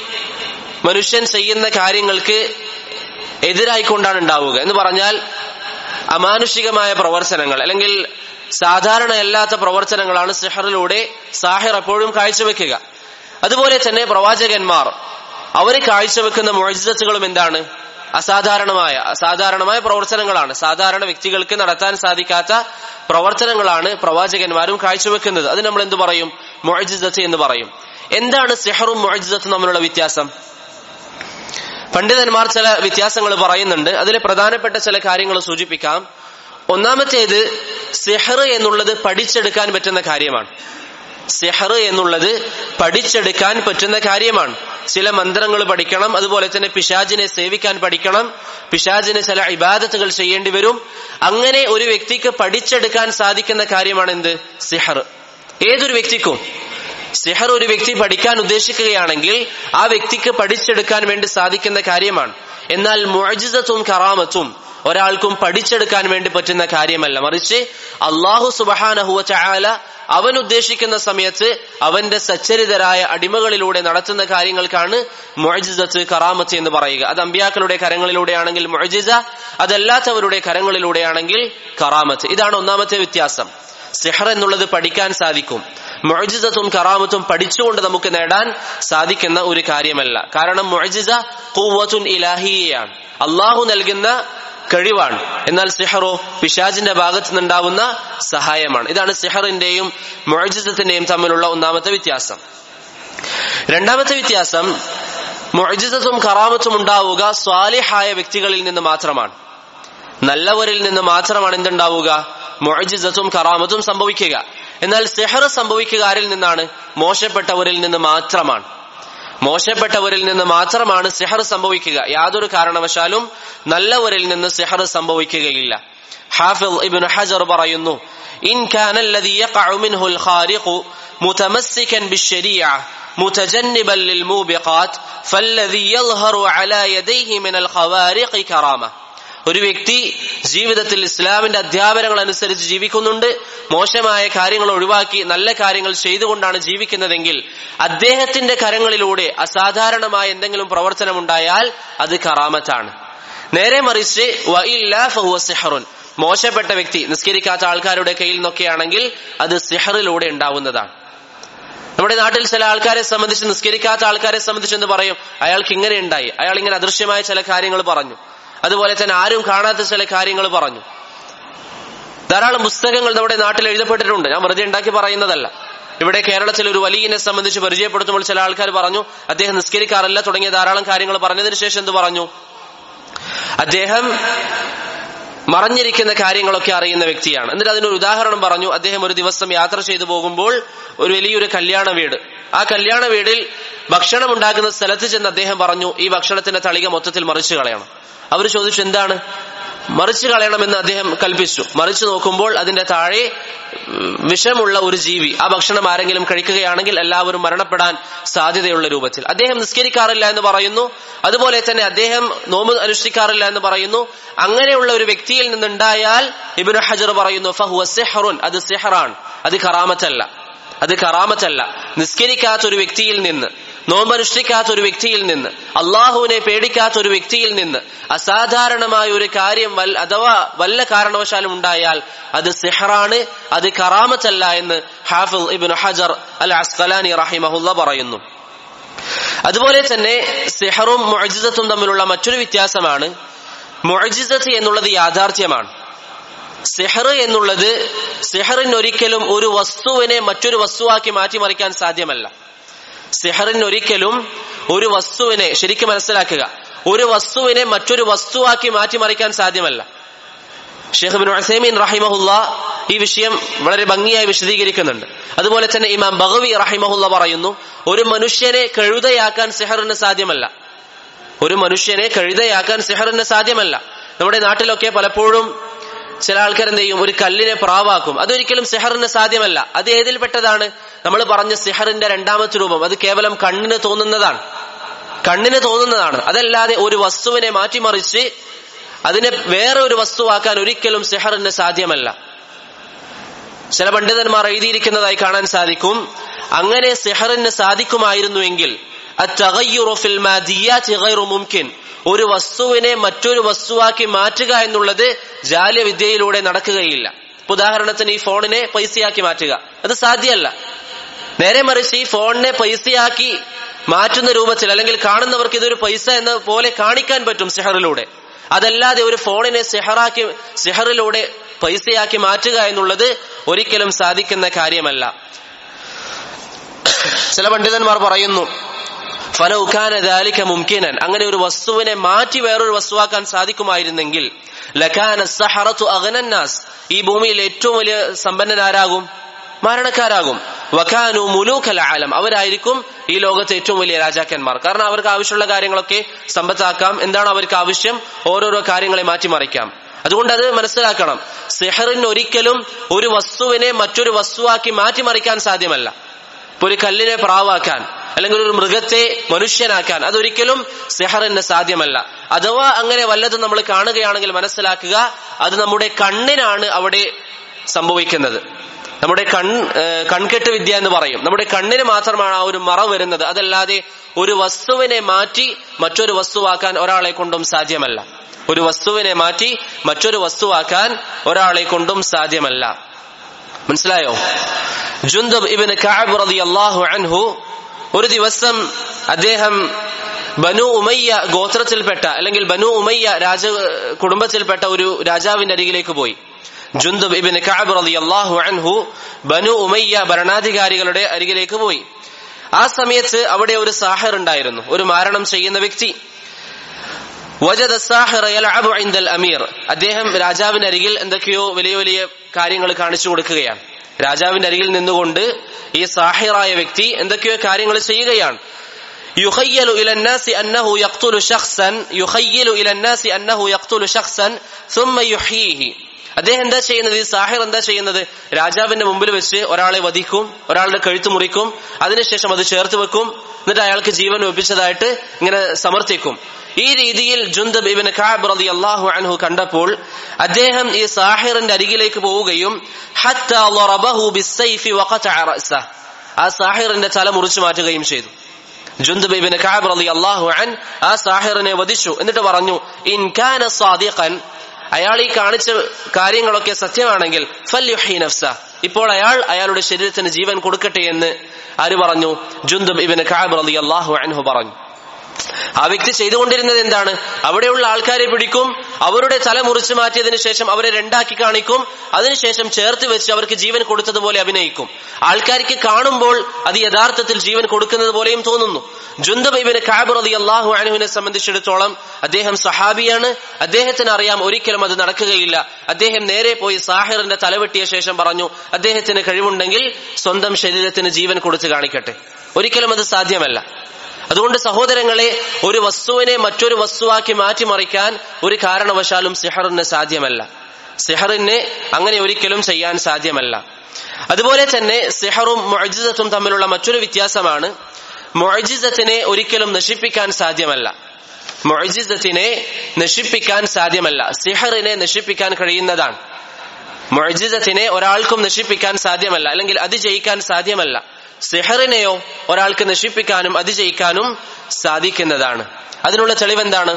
മനുഷ്യൻ ചെയ്യുന്ന കാര്യങ്ങൾക്ക് എതിരായിക്കൊണ്ടാണ് ഉണ്ടാവുക എന്ന് പറഞ്ഞാൽ അമാനുഷികമായ പ്രവർത്തനങ്ങൾ അല്ലെങ്കിൽ സാധാരണയല്ലാത്ത പ്രവർത്തനങ്ങളാണ് സെഹറിലൂടെ സാഹിർ എപ്പോഴും കാഴ്ചവെക്കുക അതുപോലെ തന്നെ പ്രവാചകന്മാർ അവർ കാഴ്ചവെക്കുന്ന മോചിതത്തുകളും എന്താണ് അസാധാരണമായ അസാധാരണമായ പ്രവർത്തനങ്ങളാണ് സാധാരണ വ്യക്തികൾക്ക് നടത്താൻ സാധിക്കാത്ത പ്രവർത്തനങ്ങളാണ് പ്രവാചകന്മാരും കാഴ്ചവെക്കുന്നത് അത് നമ്മൾ എന്ത് പറയും മൊഴിജിതത്ത് എന്ന് പറയും എന്താണ് സെഹറും മൊഴിജിതത്തും തമ്മിലുള്ള വ്യത്യാസം പണ്ഡിതന്മാർ ചില വ്യത്യാസങ്ങൾ പറയുന്നുണ്ട് അതിലെ പ്രധാനപ്പെട്ട ചില കാര്യങ്ങൾ സൂചിപ്പിക്കാം ഒന്നാമത്തേത് സെഹർ എന്നുള്ളത് പഠിച്ചെടുക്കാൻ പറ്റുന്ന കാര്യമാണ് സെഹർ എന്നുള്ളത് പഠിച്ചെടുക്കാൻ പറ്റുന്ന കാര്യമാണ് ചില മന്ത്രങ്ങൾ പഠിക്കണം അതുപോലെ തന്നെ പിശാജിനെ സേവിക്കാൻ പഠിക്കണം പിശാജിന് ചില ഇബാദത്തുകൾ ചെയ്യേണ്ടി വരും അങ്ങനെ ഒരു വ്യക്തിക്ക് പഠിച്ചെടുക്കാൻ സാധിക്കുന്ന കാര്യമാണ് എന്ത് സിഹർ ഏതൊരു വ്യക്തിക്കും സിഹർ ഒരു വ്യക്തി പഠിക്കാൻ ഉദ്ദേശിക്കുകയാണെങ്കിൽ ആ വ്യക്തിക്ക് പഠിച്ചെടുക്കാൻ വേണ്ടി സാധിക്കുന്ന കാര്യമാണ് എന്നാൽ മുഅജിസത്തും കറാമത്തും ഒരാൾക്കും പഠിച്ചെടുക്കാൻ വേണ്ടി പറ്റുന്ന കാര്യമല്ല മറിച്ച് അള്ളാഹു സുബഹാനഹുവ ചായാല അവൻ ഉദ്ദേശിക്കുന്ന സമയത്ത് അവന്റെ സച്ചരിതരായ അടിമകളിലൂടെ നടത്തുന്ന കാര്യങ്ങൾക്കാണ് മൊഴിജിസത്ത് കറാമത്ത് എന്ന് പറയുക അത് അമ്പിയാക്കളുടെ കരങ്ങളിലൂടെയാണെങ്കിൽ മൊഴിജിസ അതല്ലാത്തവരുടെ കരങ്ങളിലൂടെയാണെങ്കിൽ കറാമത്ത് ഇതാണ് ഒന്നാമത്തെ വ്യത്യാസം സിഹർ എന്നുള്ളത് പഠിക്കാൻ സാധിക്കും മൊഴിജിസത്തും കറാമത്തും പഠിച്ചുകൊണ്ട് നമുക്ക് നേടാൻ സാധിക്കുന്ന ഒരു കാര്യമല്ല കാരണം മൊഴിജിസ കൂവത്തുൻ ഇലാഹിയാണ് അള്ളാഹു നൽകുന്ന കഴിവാണ് എന്നാൽ സിഹറോ പിശാജിന്റെ ഭാഗത്ത് നിന്നുണ്ടാവുന്ന സഹായമാണ് ഇതാണ് സിഹറിന്റെയും മൊഴിജിസത്തിന്റെയും തമ്മിലുള്ള ഒന്നാമത്തെ വ്യത്യാസം രണ്ടാമത്തെ വ്യത്യാസം മൊഴിജിസത്തും കറാമത്തും ഉണ്ടാവുക സ്വാലിഹായ വ്യക്തികളിൽ നിന്ന് മാത്രമാണ് നല്ലവരിൽ നിന്ന് മാത്രമാണ് എന്തുണ്ടാവുക മൊഴിജിസത്തും കറാമത്തും സംഭവിക്കുക എന്നാൽ സിഹർ സംഭവിക്കുക ആരിൽ നിന്നാണ് മോശപ്പെട്ടവരിൽ നിന്ന് മാത്രമാണ് മോശപ്പെട്ടവരിൽ നിന്ന് മാത്രമാണ് സിഹർ സംഭവിക്കുക യാതൊരു കാരണവശാലും നല്ലവരിൽ നിന്ന് സിഹർ സംഭവിക്കുകയില്ല ഹാഫിൽ ഇബ്നു ഹജർ പറയുന്നു ഇൻ കാന الذي يقع منه الخارق متمسكا بالشريعه متجنبا للموبقات فالذي يظهر على يديه من الخوارق كرامه ഒരു വ്യക്തി ജീവിതത്തിൽ ഇസ്ലാമിന്റെ അധ്യാപനങ്ങൾ അനുസരിച്ച് ജീവിക്കുന്നുണ്ട് മോശമായ കാര്യങ്ങൾ ഒഴിവാക്കി നല്ല കാര്യങ്ങൾ ചെയ്തുകൊണ്ടാണ് ജീവിക്കുന്നതെങ്കിൽ അദ്ദേഹത്തിന്റെ കരങ്ങളിലൂടെ അസാധാരണമായ എന്തെങ്കിലും പ്രവർത്തനമുണ്ടായാൽ അത് കറാമത്താണ് നേരെ മറിച്ച് സിഹറുൻ മോശപ്പെട്ട വ്യക്തി നിസ്കരിക്കാത്ത ആൾക്കാരുടെ കയ്യിൽ നിന്നൊക്കെയാണെങ്കിൽ അത് സിഹറിലൂടെ ഉണ്ടാവുന്നതാണ് നമ്മുടെ നാട്ടിൽ ചില ആൾക്കാരെ സംബന്ധിച്ച് നിസ്കരിക്കാത്ത ആൾക്കാരെ സംബന്ധിച്ച് എന്ന് പറയും അയാൾക്ക് ഇങ്ങനെ ഉണ്ടായി അയാൾ ഇങ്ങനെ അദൃശ്യമായ ചില കാര്യങ്ങൾ പറഞ്ഞു അതുപോലെ തന്നെ ആരും കാണാത്ത ചില കാര്യങ്ങൾ പറഞ്ഞു ധാരാളം പുസ്തകങ്ങൾ നമ്മുടെ നാട്ടിൽ എഴുതപ്പെട്ടിട്ടുണ്ട് ഞാൻ വെറുതെ ഉണ്ടാക്കി പറയുന്നതല്ല ഇവിടെ കേരളത്തിൽ ഒരു വലിയനെ സംബന്ധിച്ച് പരിചയപ്പെടുത്തുമ്പോൾ ചില ആൾക്കാർ പറഞ്ഞു അദ്ദേഹം നിസ്കരിക്കാറില്ല തുടങ്ങിയ ധാരാളം കാര്യങ്ങൾ പറഞ്ഞതിന് ശേഷം എന്ത് പറഞ്ഞു അദ്ദേഹം മറഞ്ഞിരിക്കുന്ന കാര്യങ്ങളൊക്കെ അറിയുന്ന വ്യക്തിയാണ് എന്നിട്ട് അതിനൊരു ഉദാഹരണം പറഞ്ഞു അദ്ദേഹം ഒരു ദിവസം യാത്ര ചെയ്തു പോകുമ്പോൾ ഒരു വലിയൊരു കല്യാണ വീട് ആ കല്യാണ വീടിൽ ഭക്ഷണം ഉണ്ടാക്കുന്ന സ്ഥലത്ത് ചെന്ന് അദ്ദേഹം പറഞ്ഞു ഈ ഭക്ഷണത്തിന്റെ തളിക മൊത്തത്തിൽ മറിച്ചു കളയണം അവർ ചോദിച്ചു എന്താണ് മറിച്ചു കളയണമെന്ന് അദ്ദേഹം കൽപ്പിച്ചു മറിച്ചു നോക്കുമ്പോൾ അതിന്റെ താഴെ വിഷമുള്ള ഒരു ജീവി ആ ഭക്ഷണം ആരെങ്കിലും കഴിക്കുകയാണെങ്കിൽ എല്ലാവരും മരണപ്പെടാൻ സാധ്യതയുള്ള രൂപത്തിൽ അദ്ദേഹം നിസ്കരിക്കാറില്ല എന്ന് പറയുന്നു അതുപോലെ തന്നെ അദ്ദേഹം നോമ്പ് അനുഷ്ഠിക്കാറില്ല എന്ന് പറയുന്നു അങ്ങനെയുള്ള ഒരു വ്യക്തിയിൽ നിന്നുണ്ടായാൽ ഇബിന് ഹജർ പറയുന്നു ഫഹുവ സിഹറുൻ അത് സിഹറാണ് അത് കറാമത്തല്ല അത് കറാമത്തല്ല നിസ്കരിക്കാത്ത ഒരു വ്യക്തിയിൽ നിന്ന് നോമ്പനുഷ്ഠിക്കാത്ത ഒരു വ്യക്തിയിൽ നിന്ന് അള്ളാഹുവിനെ പേടിക്കാത്ത ഒരു വ്യക്തിയിൽ നിന്ന് അസാധാരണമായ ഒരു കാര്യം വൽ അഥവാ വല്ല കാരണവശാലും ഉണ്ടായാൽ അത് സിഹറാണ് അത് കറാമത്തല്ല എന്ന് ഹാഫിൽ ഇബിൻ ഹജർ അൽ അസ്കലാനി റഹിമഹുല്ല പറയുന്നു അതുപോലെ തന്നെ സിഹറും മൊഴിജിസത്തും തമ്മിലുള്ള മറ്റൊരു വ്യത്യാസമാണ് മൊഴിജിസത്ത് എന്നുള്ളത് യാഥാർത്ഥ്യമാണ് സിഹർ എന്നുള്ളത് സിഹറിന് ഒരിക്കലും ഒരു വസ്തുവിനെ മറ്റൊരു വസ്തുവാക്കി മാറ്റിമറിക്കാൻ സാധ്യമല്ല സിഹറിന് ഒരിക്കലും ഒരു വസ്തുവിനെ ശരിക്കും മനസ്സിലാക്കുക ഒരു വസ്തുവിനെ മറ്റൊരു വസ്തുവാക്കി മാറ്റിമറിക്കാൻ സാധ്യമല്ല ഷെയ്ഖ് ബിൻ ഉസൈമീൻ റഹിമഹുല്ല ഈ വിഷയം വളരെ ഭംഗിയായി വിശദീകരിക്കുന്നുണ്ട് അതുപോലെ തന്നെ ഇമാം ബഗവി റഹിമഹുല്ല പറയുന്നു ഒരു മനുഷ്യനെ കഴുതയാക്കാൻ സിഹറിന് സാധ്യമല്ല ഒരു മനുഷ്യനെ കഴുതയാക്കാൻ സിഹറിന് സാധ്യമല്ല നമ്മുടെ നാട്ടിലൊക്കെ പലപ്പോഴും ചില ആൾക്കാർ എന്ത് ചെയ്യും ഒരു കല്ലിനെ പ്രാവാക്കും അതൊരിക്കലും സിഹറിന് സാധ്യമല്ല അത് ഏതിൽപ്പെട്ടതാണ് നമ്മൾ പറഞ്ഞ സിഹറിന്റെ രണ്ടാമത്തെ രൂപം അത് കേവലം കണ്ണിന് തോന്നുന്നതാണ് കണ്ണിന് തോന്നുന്നതാണ് അതല്ലാതെ ഒരു വസ്തുവിനെ മാറ്റിമറിച്ച് അതിനെ വേറെ ഒരു വസ്തുവാക്കാൻ ഒരിക്കലും സിഹറിന് സാധ്യമല്ല ചില പണ്ഡിതന്മാർ എഴുതിയിരിക്കുന്നതായി കാണാൻ സാധിക്കും അങ്ങനെ സിഹറിന് സാധിക്കുമായിരുന്നുവെങ്കിൽ മുംകിൻ ഒരു വസ്തുവിനെ മറ്റൊരു വസ്തുവാക്കി മാറ്റുക എന്നുള്ളത് ജാല്യവിദ്യയിലൂടെ നടക്കുകയില്ല ഉദാഹരണത്തിന് ഈ ഫോണിനെ പൈസയാക്കി മാറ്റുക അത് സാധ്യമല്ല നേരെ മറിച്ച് ഈ ഫോണിനെ പൈസയാക്കി മാറ്റുന്ന രൂപത്തിൽ അല്ലെങ്കിൽ കാണുന്നവർക്ക് ഇതൊരു പൈസ എന്ന പോലെ കാണിക്കാൻ പറ്റും സിഹറിലൂടെ അതല്ലാതെ ഒരു ഫോണിനെ സിഹറാക്കി സിഹറിലൂടെ പൈസയാക്കി മാറ്റുക എന്നുള്ളത് ഒരിക്കലും സാധിക്കുന്ന കാര്യമല്ല ചില പണ്ഡിതന്മാർ പറയുന്നു ഫലൗഖാന ദാലിക മുംകിനൻ അങ്ങനെ ഒരു വസ്തുവിനെ മാറ്റി വേറൊരു വസ്തുവാക്കാൻ സാധിക്കുമായിരുന്നെങ്കിൽ ലഖാന സഹറത്തു അഗനന്നാസ് ഈ ഭൂമിയിൽ ഏറ്റവും വലിയ സമ്പന്നനാരാകും മരണക്കാരാകും വഖാനു മുലൂഖൽ ആലം അവരായിരിക്കും ഈ ലോകത്തെ ഏറ്റവും വലിയ രാജാക്കന്മാർ കാരണം അവർക്ക് ആവശ്യമുള്ള കാര്യങ്ങളൊക്കെ സമ്പത്താക്കാം എന്താണ് അവർക്ക് ആവശ്യം ഓരോരോ കാര്യങ്ങളെ മാറ്റിമറിക്കാം അതുകൊണ്ട് അത് മനസ്സിലാക്കണം സെഹറിന് ഒരിക്കലും ഒരു വസ്തുവിനെ മറ്റൊരു വസ്തുവാക്കി മാറ്റിമറിക്കാൻ സാധ്യമല്ല ഇപ്പൊ ഒരു കല്ലിനെ പ്രാവാക്കാൻ അല്ലെങ്കിൽ ഒരു മൃഗത്തെ മനുഷ്യനാക്കാൻ അതൊരിക്കലും സെഹറിന് സാധ്യമല്ല അഥവാ അങ്ങനെ വല്ലതും നമ്മൾ കാണുകയാണെങ്കിൽ മനസ്സിലാക്കുക അത് നമ്മുടെ കണ്ണിനാണ് അവിടെ സംഭവിക്കുന്നത് നമ്മുടെ കൺ ഏഹ് കൺകെട്ട് വിദ്യ എന്ന് പറയും നമ്മുടെ കണ്ണിന് മാത്രമാണ് ആ ഒരു മറ വരുന്നത് അതല്ലാതെ ഒരു വസ്തുവിനെ മാറ്റി മറ്റൊരു വസ്തുവാക്കാൻ ഒരാളെ കൊണ്ടും സാധ്യമല്ല ഒരു വസ്തുവിനെ മാറ്റി മറ്റൊരു വസ്തുവാക്കാൻ ഒരാളെ കൊണ്ടും സാധ്യമല്ല മനസ്സിലായോ ജുന്ദബ് ഇബിന് കഅബ് റളിയല്ലാഹു അൻഹു ഒരു ദിവസം അദ്ദേഹം ബനു ഉമയ്യ ഗോത്രത്തിൽപ്പെട്ട അല്ലെങ്കിൽ ബനു ഉമയ്യ രാജ കുടുംബത്തിൽപ്പെട്ട ഒരു രാജാവിന്റെ അരികിലേക്ക് പോയി ജുന്ദബ് ഇബിൻ കഅബ് റളിയല്ലാഹു അൻഹു ബനു ഉമയ്യ ഭരണാധികാരികളുടെ അരികിലേക്ക് പോയി ആ സമയത്ത് അവിടെ ഒരു സാഹിർ ഉണ്ടായിരുന്നു ഒരു മാരണം ചെയ്യുന്ന വ്യക്തി വജദ സാഹിറ യൽഅബു ഇൻദൽ അമീർ അദ്ദേഹം രാജാവിന്റെ അരികിൽ എന്തൊക്കെയോ വലിയ വലിയ കാര്യങ്ങൾ കാണിച്ചു കൊടുക്കുകയാണ് രാജാവിന്റെ അരികിൽ നിന്നുകൊണ്ട് ഈ സാഹിറായ വ്യക്തി എന്തൊക്കെയോ കാര്യങ്ങൾ ചെയ്യുകയാണ് يخيل إلى الناس أنه يقتل شخصا يخيل إلى الناس أنه يقتل شخصا ثم يحييه അദ്ദേഹം എന്താ ചെയ്യുന്നത് ഈ സാഹിർ എന്താ ചെയ്യുന്നത് രാജാവിന്റെ മുമ്പിൽ വെച്ച് ഒരാളെ വധിക്കും ഒരാളുടെ കഴുത്ത് മുറിക്കും അതിനുശേഷം അത് ചേർത്ത് വെക്കും എന്നിട്ട് അയാൾക്ക് ജീവൻ ഒപ്പിച്ചതായിട്ട് ഇങ്ങനെ സമർത്ഥിക്കും ഈ രീതിയിൽ ജുന്ദബ് ഇബിൻ കാബ് റതി അള്ളാഹു അൻഹു കണ്ടപ്പോൾ അദ്ദേഹം ഈ സാഹിറിന്റെ അരികിലേക്ക് പോവുകയും ഹത്താ ളറബഹു ബിസ്സൈഫി വഖതഅ റഅസഹ. ആ സാഹിറിന്റെ തല മുറിച്ചു മാറ്റുകയും ചെയ്തു ജുന്ദബ് ഇബ്നു കഅബ് റളിയല്ലാഹു അൻ ആ സാഹിറിനെ വധിച്ചു എന്നിട്ട് പറഞ്ഞു ഇൻ കാന സാദിഖൻ അയാൾ ഈ കാണിച്ച കാര്യങ്ങളൊക്കെ സത്യമാണെങ്കിൽ ഫല്യുഹി നഫ്സ ഇപ്പോൾ അയാൾ അയാളുടെ ശരീരത്തിന് ജീവൻ കൊടുക്കട്ടെ എന്ന് ആര് പറഞ്ഞു ജുന്ദബ് ഇബ്നു കഅബ് റളിയല്ലാഹു അൻഹു പറഞ്ഞു ആ വ്യക്തി ചെയ്തുകൊണ്ടിരുന്നത് എന്താണ് അവിടെയുള്ള ആൾക്കാരെ പിടിക്കും അവരുടെ തല മുറിച്ചു മാറ്റിയതിനു ശേഷം അവരെ രണ്ടാക്കി കാണിക്കും അതിനുശേഷം ചേർത്ത് വെച്ച് അവർക്ക് ജീവൻ കൊടുത്തതുപോലെ അഭിനയിക്കും ആൾക്കാർക്ക് കാണുമ്പോൾ അത് യഥാർത്ഥത്തിൽ ജീവൻ കൊടുക്കുന്നത് പോലെയും തോന്നുന്നു ജുന്ദബ് ഇബിന് കാബ് റതി അള്ളാഹു അനുവിനെ സംബന്ധിച്ചിടത്തോളം അദ്ദേഹം സഹാബിയാണ് അദ്ദേഹത്തിന് അറിയാം ഒരിക്കലും അത് നടക്കുകയില്ല അദ്ദേഹം നേരെ പോയി സാഹിറിന്റെ തലവെട്ടിയ ശേഷം പറഞ്ഞു അദ്ദേഹത്തിന് കഴിവുണ്ടെങ്കിൽ സ്വന്തം ശരീരത്തിന് ജീവൻ കൊടുത്ത് കാണിക്കട്ടെ ഒരിക്കലും അത് സാധ്യമല്ല അതുകൊണ്ട് സഹോദരങ്ങളെ ഒരു വസ്തുവിനെ മറ്റൊരു വസ്തുവാക്കി മാറ്റിമറിക്കാൻ ഒരു കാരണവശാലും സിഹറിന് സാധ്യമല്ല സിഹറിന് അങ്ങനെ ഒരിക്കലും ചെയ്യാൻ സാധ്യമല്ല അതുപോലെ തന്നെ സിഹറും മൊഴിജിസത്തും തമ്മിലുള്ള മറ്റൊരു വ്യത്യാസമാണ് മൊഴിജിസത്തിനെ ഒരിക്കലും നശിപ്പിക്കാൻ സാധ്യമല്ല മൊഴിജിസത്തിനെ നശിപ്പിക്കാൻ സാധ്യമല്ല സിഹറിനെ നശിപ്പിക്കാൻ കഴിയുന്നതാണ് മൊഴിജിസത്തിനെ ഒരാൾക്കും നശിപ്പിക്കാൻ സാധ്യമല്ല അല്ലെങ്കിൽ അതിജയിക്കാൻ സാധ്യമല്ല സിഹറിനെയോ ഒരാൾക്ക് നശിപ്പിക്കാനും അതിജയിക്കാനും സാധിക്കുന്നതാണ് അതിനുള്ള തെളിവെന്താണ്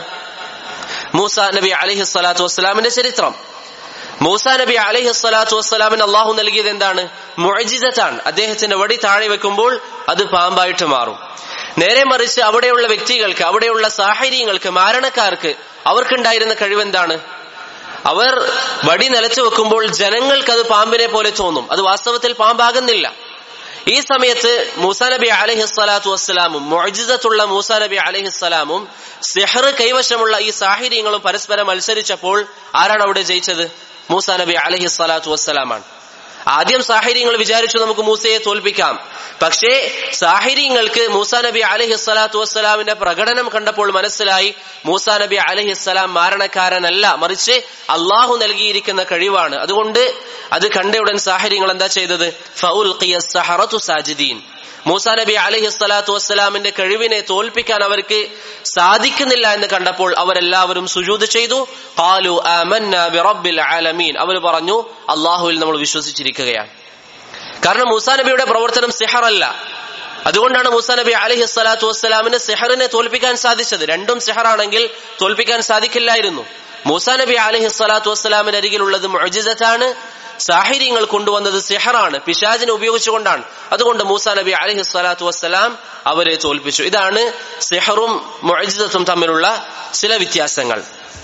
മൂസ നബി അലഹി സ്വലാത്തു വസ്സലാമിന്റെ ചരിത്രം മൂസ നബി അലഹി സ്വലാത്തു വസ്സലാമിന് അള്ളാഹു നൽകിയത് എന്താണ് മൊഴിജിതത്താണ് അദ്ദേഹത്തിന്റെ വടി താഴെ വെക്കുമ്പോൾ അത് പാമ്പായിട്ട് മാറും നേരെ മറിച്ച് അവിടെയുള്ള വ്യക്തികൾക്ക് അവിടെയുള്ള സാഹചര്യങ്ങൾക്ക് മാരണക്കാർക്ക് അവർക്കുണ്ടായിരുന്ന കഴിവെന്താണ് അവർ വടി നിലച്ചു വെക്കുമ്പോൾ ജനങ്ങൾക്ക് അത് പാമ്പിനെ പോലെ തോന്നും അത് വാസ്തവത്തിൽ പാമ്പാകുന്നില്ല ഈ സമയത്ത് മൂസ നബി അലഹി സ്വലാത്തു വസ്സലാമും മൊജിസത്തുള്ള മൂസ നബി അലഹി സ്വലാമും സെഹർ കൈവശമുള്ള ഈ സാഹചര്യങ്ങളും പരസ്പരം മത്സരിച്ചപ്പോൾ ആരാണ് അവിടെ ജയിച്ചത് മൂസ നബി അലഹി സ്വലാത്തു വസ്സലാമാണ് ആദ്യം സാഹചര്യങ്ങൾ വിചാരിച്ചു നമുക്ക് മൂസയെ തോൽപ്പിക്കാം പക്ഷേ സാഹചര്യങ്ങൾക്ക് മൂസ നബി അലഹി സ്വലാത്തു വസ്സലാമിന്റെ പ്രകടനം കണ്ടപ്പോൾ മനസ്സിലായി മൂസ നബി അലഹി സ്വലാം മാരണക്കാരനല്ല മറിച്ച് അള്ളാഹു നൽകിയിരിക്കുന്ന കഴിവാണ് അതുകൊണ്ട് അത് കണ്ടയുടൻ സാഹചര്യങ്ങൾ എന്താ ചെയ്തത് ഫൗൽ സാജിദീൻ മൂസ നബി അലഹി സ്വലാത്തു വസ്സലാമിന്റെ കഴിവിനെ തോൽപ്പിക്കാൻ അവർക്ക് സാധിക്കുന്നില്ല എന്ന് കണ്ടപ്പോൾ അവരെല്ലാവരും സുജൂത് ചെയ്തു ഖാലു ആമന്ന ബിറബ്ബിൽ ആലമീൻ അവർ പറഞ്ഞു അള്ളാഹുവിൽ നമ്മൾ വിശ്വസിച്ചിരിക്കുകയാണ് കാരണം മൂസ നബിയുടെ പ്രവർത്തനം സിഹറല്ല അതുകൊണ്ടാണ് മൂസ നബി അലഹി സ്വലാത്തു വസ്സലാമിന് സിഹറിനെ തോൽപ്പിക്കാൻ സാധിച്ചത് രണ്ടും സിഹറാണെങ്കിൽ തോൽപ്പിക്കാൻ സാധിക്കില്ലായിരുന്നു മൂസ നബി അലഹി സ്വലാത്തു വസ്സലാമിന്റെ അരികിലുള്ളത് മൊജിസത്താണ് സാഹചര്യങ്ങൾ കൊണ്ടുവന്നത് സിഹറാണ് പിശാജിനെ ഉപയോഗിച്ചുകൊണ്ടാണ് അതുകൊണ്ട് മൂസ നബി അലഹി സ്വലാത്തു വസ്സലാം അവരെ തോൽപ്പിച്ചു ഇതാണ് സിഹറും മൊജിസത്തും തമ്മിലുള്ള ചില വ്യത്യാസങ്ങൾ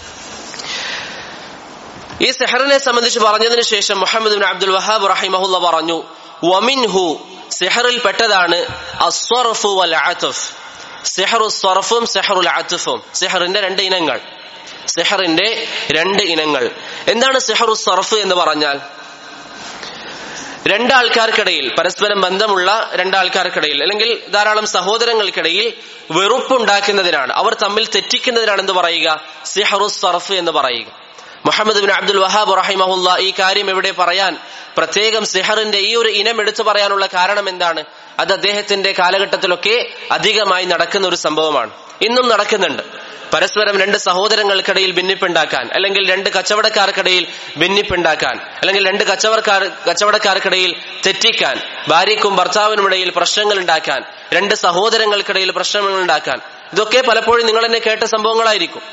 ഈ സെഹറിനെ സംബന്ധിച്ച് പറഞ്ഞതിന് ശേഷം മുഹമ്മദ് ബിൻ അബ്ദുൽ വഹാബ് റഹിമഹുല്ല പറഞ്ഞു വമിൻഹു സെഹറിൽ പെട്ടതാണ് അസ്വറഫു വൽ അത്തുഫ് സെഹറു സ്വറഫും സെഹറുൽ അത്തുഫും സെഹറിന്റെ രണ്ട് ഇനങ്ങൾ സെഹറിന്റെ രണ്ട് ഇനങ്ങൾ എന്താണ് സെഹറു സർഫ് എന്ന് പറഞ്ഞാൽ രണ്ടാൾക്കാർക്കിടയിൽ പരസ്പരം ബന്ധമുള്ള രണ്ടാൾക്കാർക്കിടയിൽ അല്ലെങ്കിൽ ധാരാളം സഹോദരങ്ങൾക്കിടയിൽ വെറുപ്പുണ്ടാക്കുന്നതിനാണ് അവർ തമ്മിൽ തെറ്റിക്കുന്നതിനാണ് എന്ന് പറയുക സിഹറു സർഫ് എന്ന് പറയുക മുഹമ്മദ് ബിൻ അബ്ദുൽ വഹാബ് റഹിമഹുല്ല ഈ കാര്യം ഇവിടെ പറയാൻ പ്രത്യേകം സിഹറിന്റെ ഈ ഒരു ഇനം എടുത്തു പറയാനുള്ള കാരണം എന്താണ് അത് അദ്ദേഹത്തിന്റെ കാലഘട്ടത്തിലൊക്കെ അധികമായി നടക്കുന്ന ഒരു സംഭവമാണ് ഇന്നും നടക്കുന്നുണ്ട് പരസ്പരം രണ്ട് സഹോദരങ്ങൾക്കിടയിൽ ഭിന്നിപ്പുണ്ടാക്കാൻ അല്ലെങ്കിൽ രണ്ട് കച്ചവടക്കാർക്കിടയിൽ ഭിന്നിപ്പുണ്ടാക്കാൻ അല്ലെങ്കിൽ രണ്ട് കച്ചവടക്കാർ കച്ചവടക്കാർക്കിടയിൽ തെറ്റിക്കാൻ ഭാര്യയ്ക്കും ഭർത്താവിനും ഇടയിൽ പ്രശ്നങ്ങൾ ഉണ്ടാക്കാൻ രണ്ട് സഹോദരങ്ങൾക്കിടയിൽ പ്രശ്നങ്ങൾ ഉണ്ടാക്കാൻ ഇതൊക്കെ പലപ്പോഴും നിങ്ങൾ തന്നെ കേട്ട സംഭവങ്ങളായിരിക്കും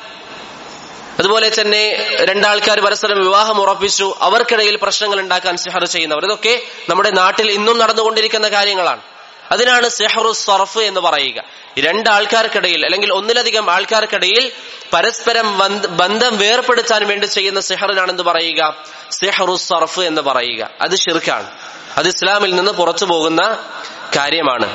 അതുപോലെ തന്നെ രണ്ടാൾക്കാർ പരസ്പരം വിവാഹം ഉറപ്പിച്ചു അവർക്കിടയിൽ പ്രശ്നങ്ങൾ ഉണ്ടാക്കാൻ സിഹർ ചെയ്യുന്നവർ ഇതൊക്കെ നമ്മുടെ നാട്ടിൽ ഇന്നും നടന്നുകൊണ്ടിരിക്കുന്ന കാര്യങ്ങളാണ് അതിനാണ് സെഹറു സർഫ് എന്ന് പറയുക രണ്ടാൾക്കാർക്കിടയിൽ അല്ലെങ്കിൽ ഒന്നിലധികം ആൾക്കാർക്കിടയിൽ പരസ്പരം ബന്ധം വേർപ്പെടുത്താൻ വേണ്ടി ചെയ്യുന്ന സെഹറിനാണെന്ന് പറയുക സെഹറു സർഫ് എന്ന് പറയുക അത് ഷിർക്കാണ് അത് ഇസ്ലാമിൽ നിന്ന് പുറത്തു പോകുന്ന കാര്യമാണ്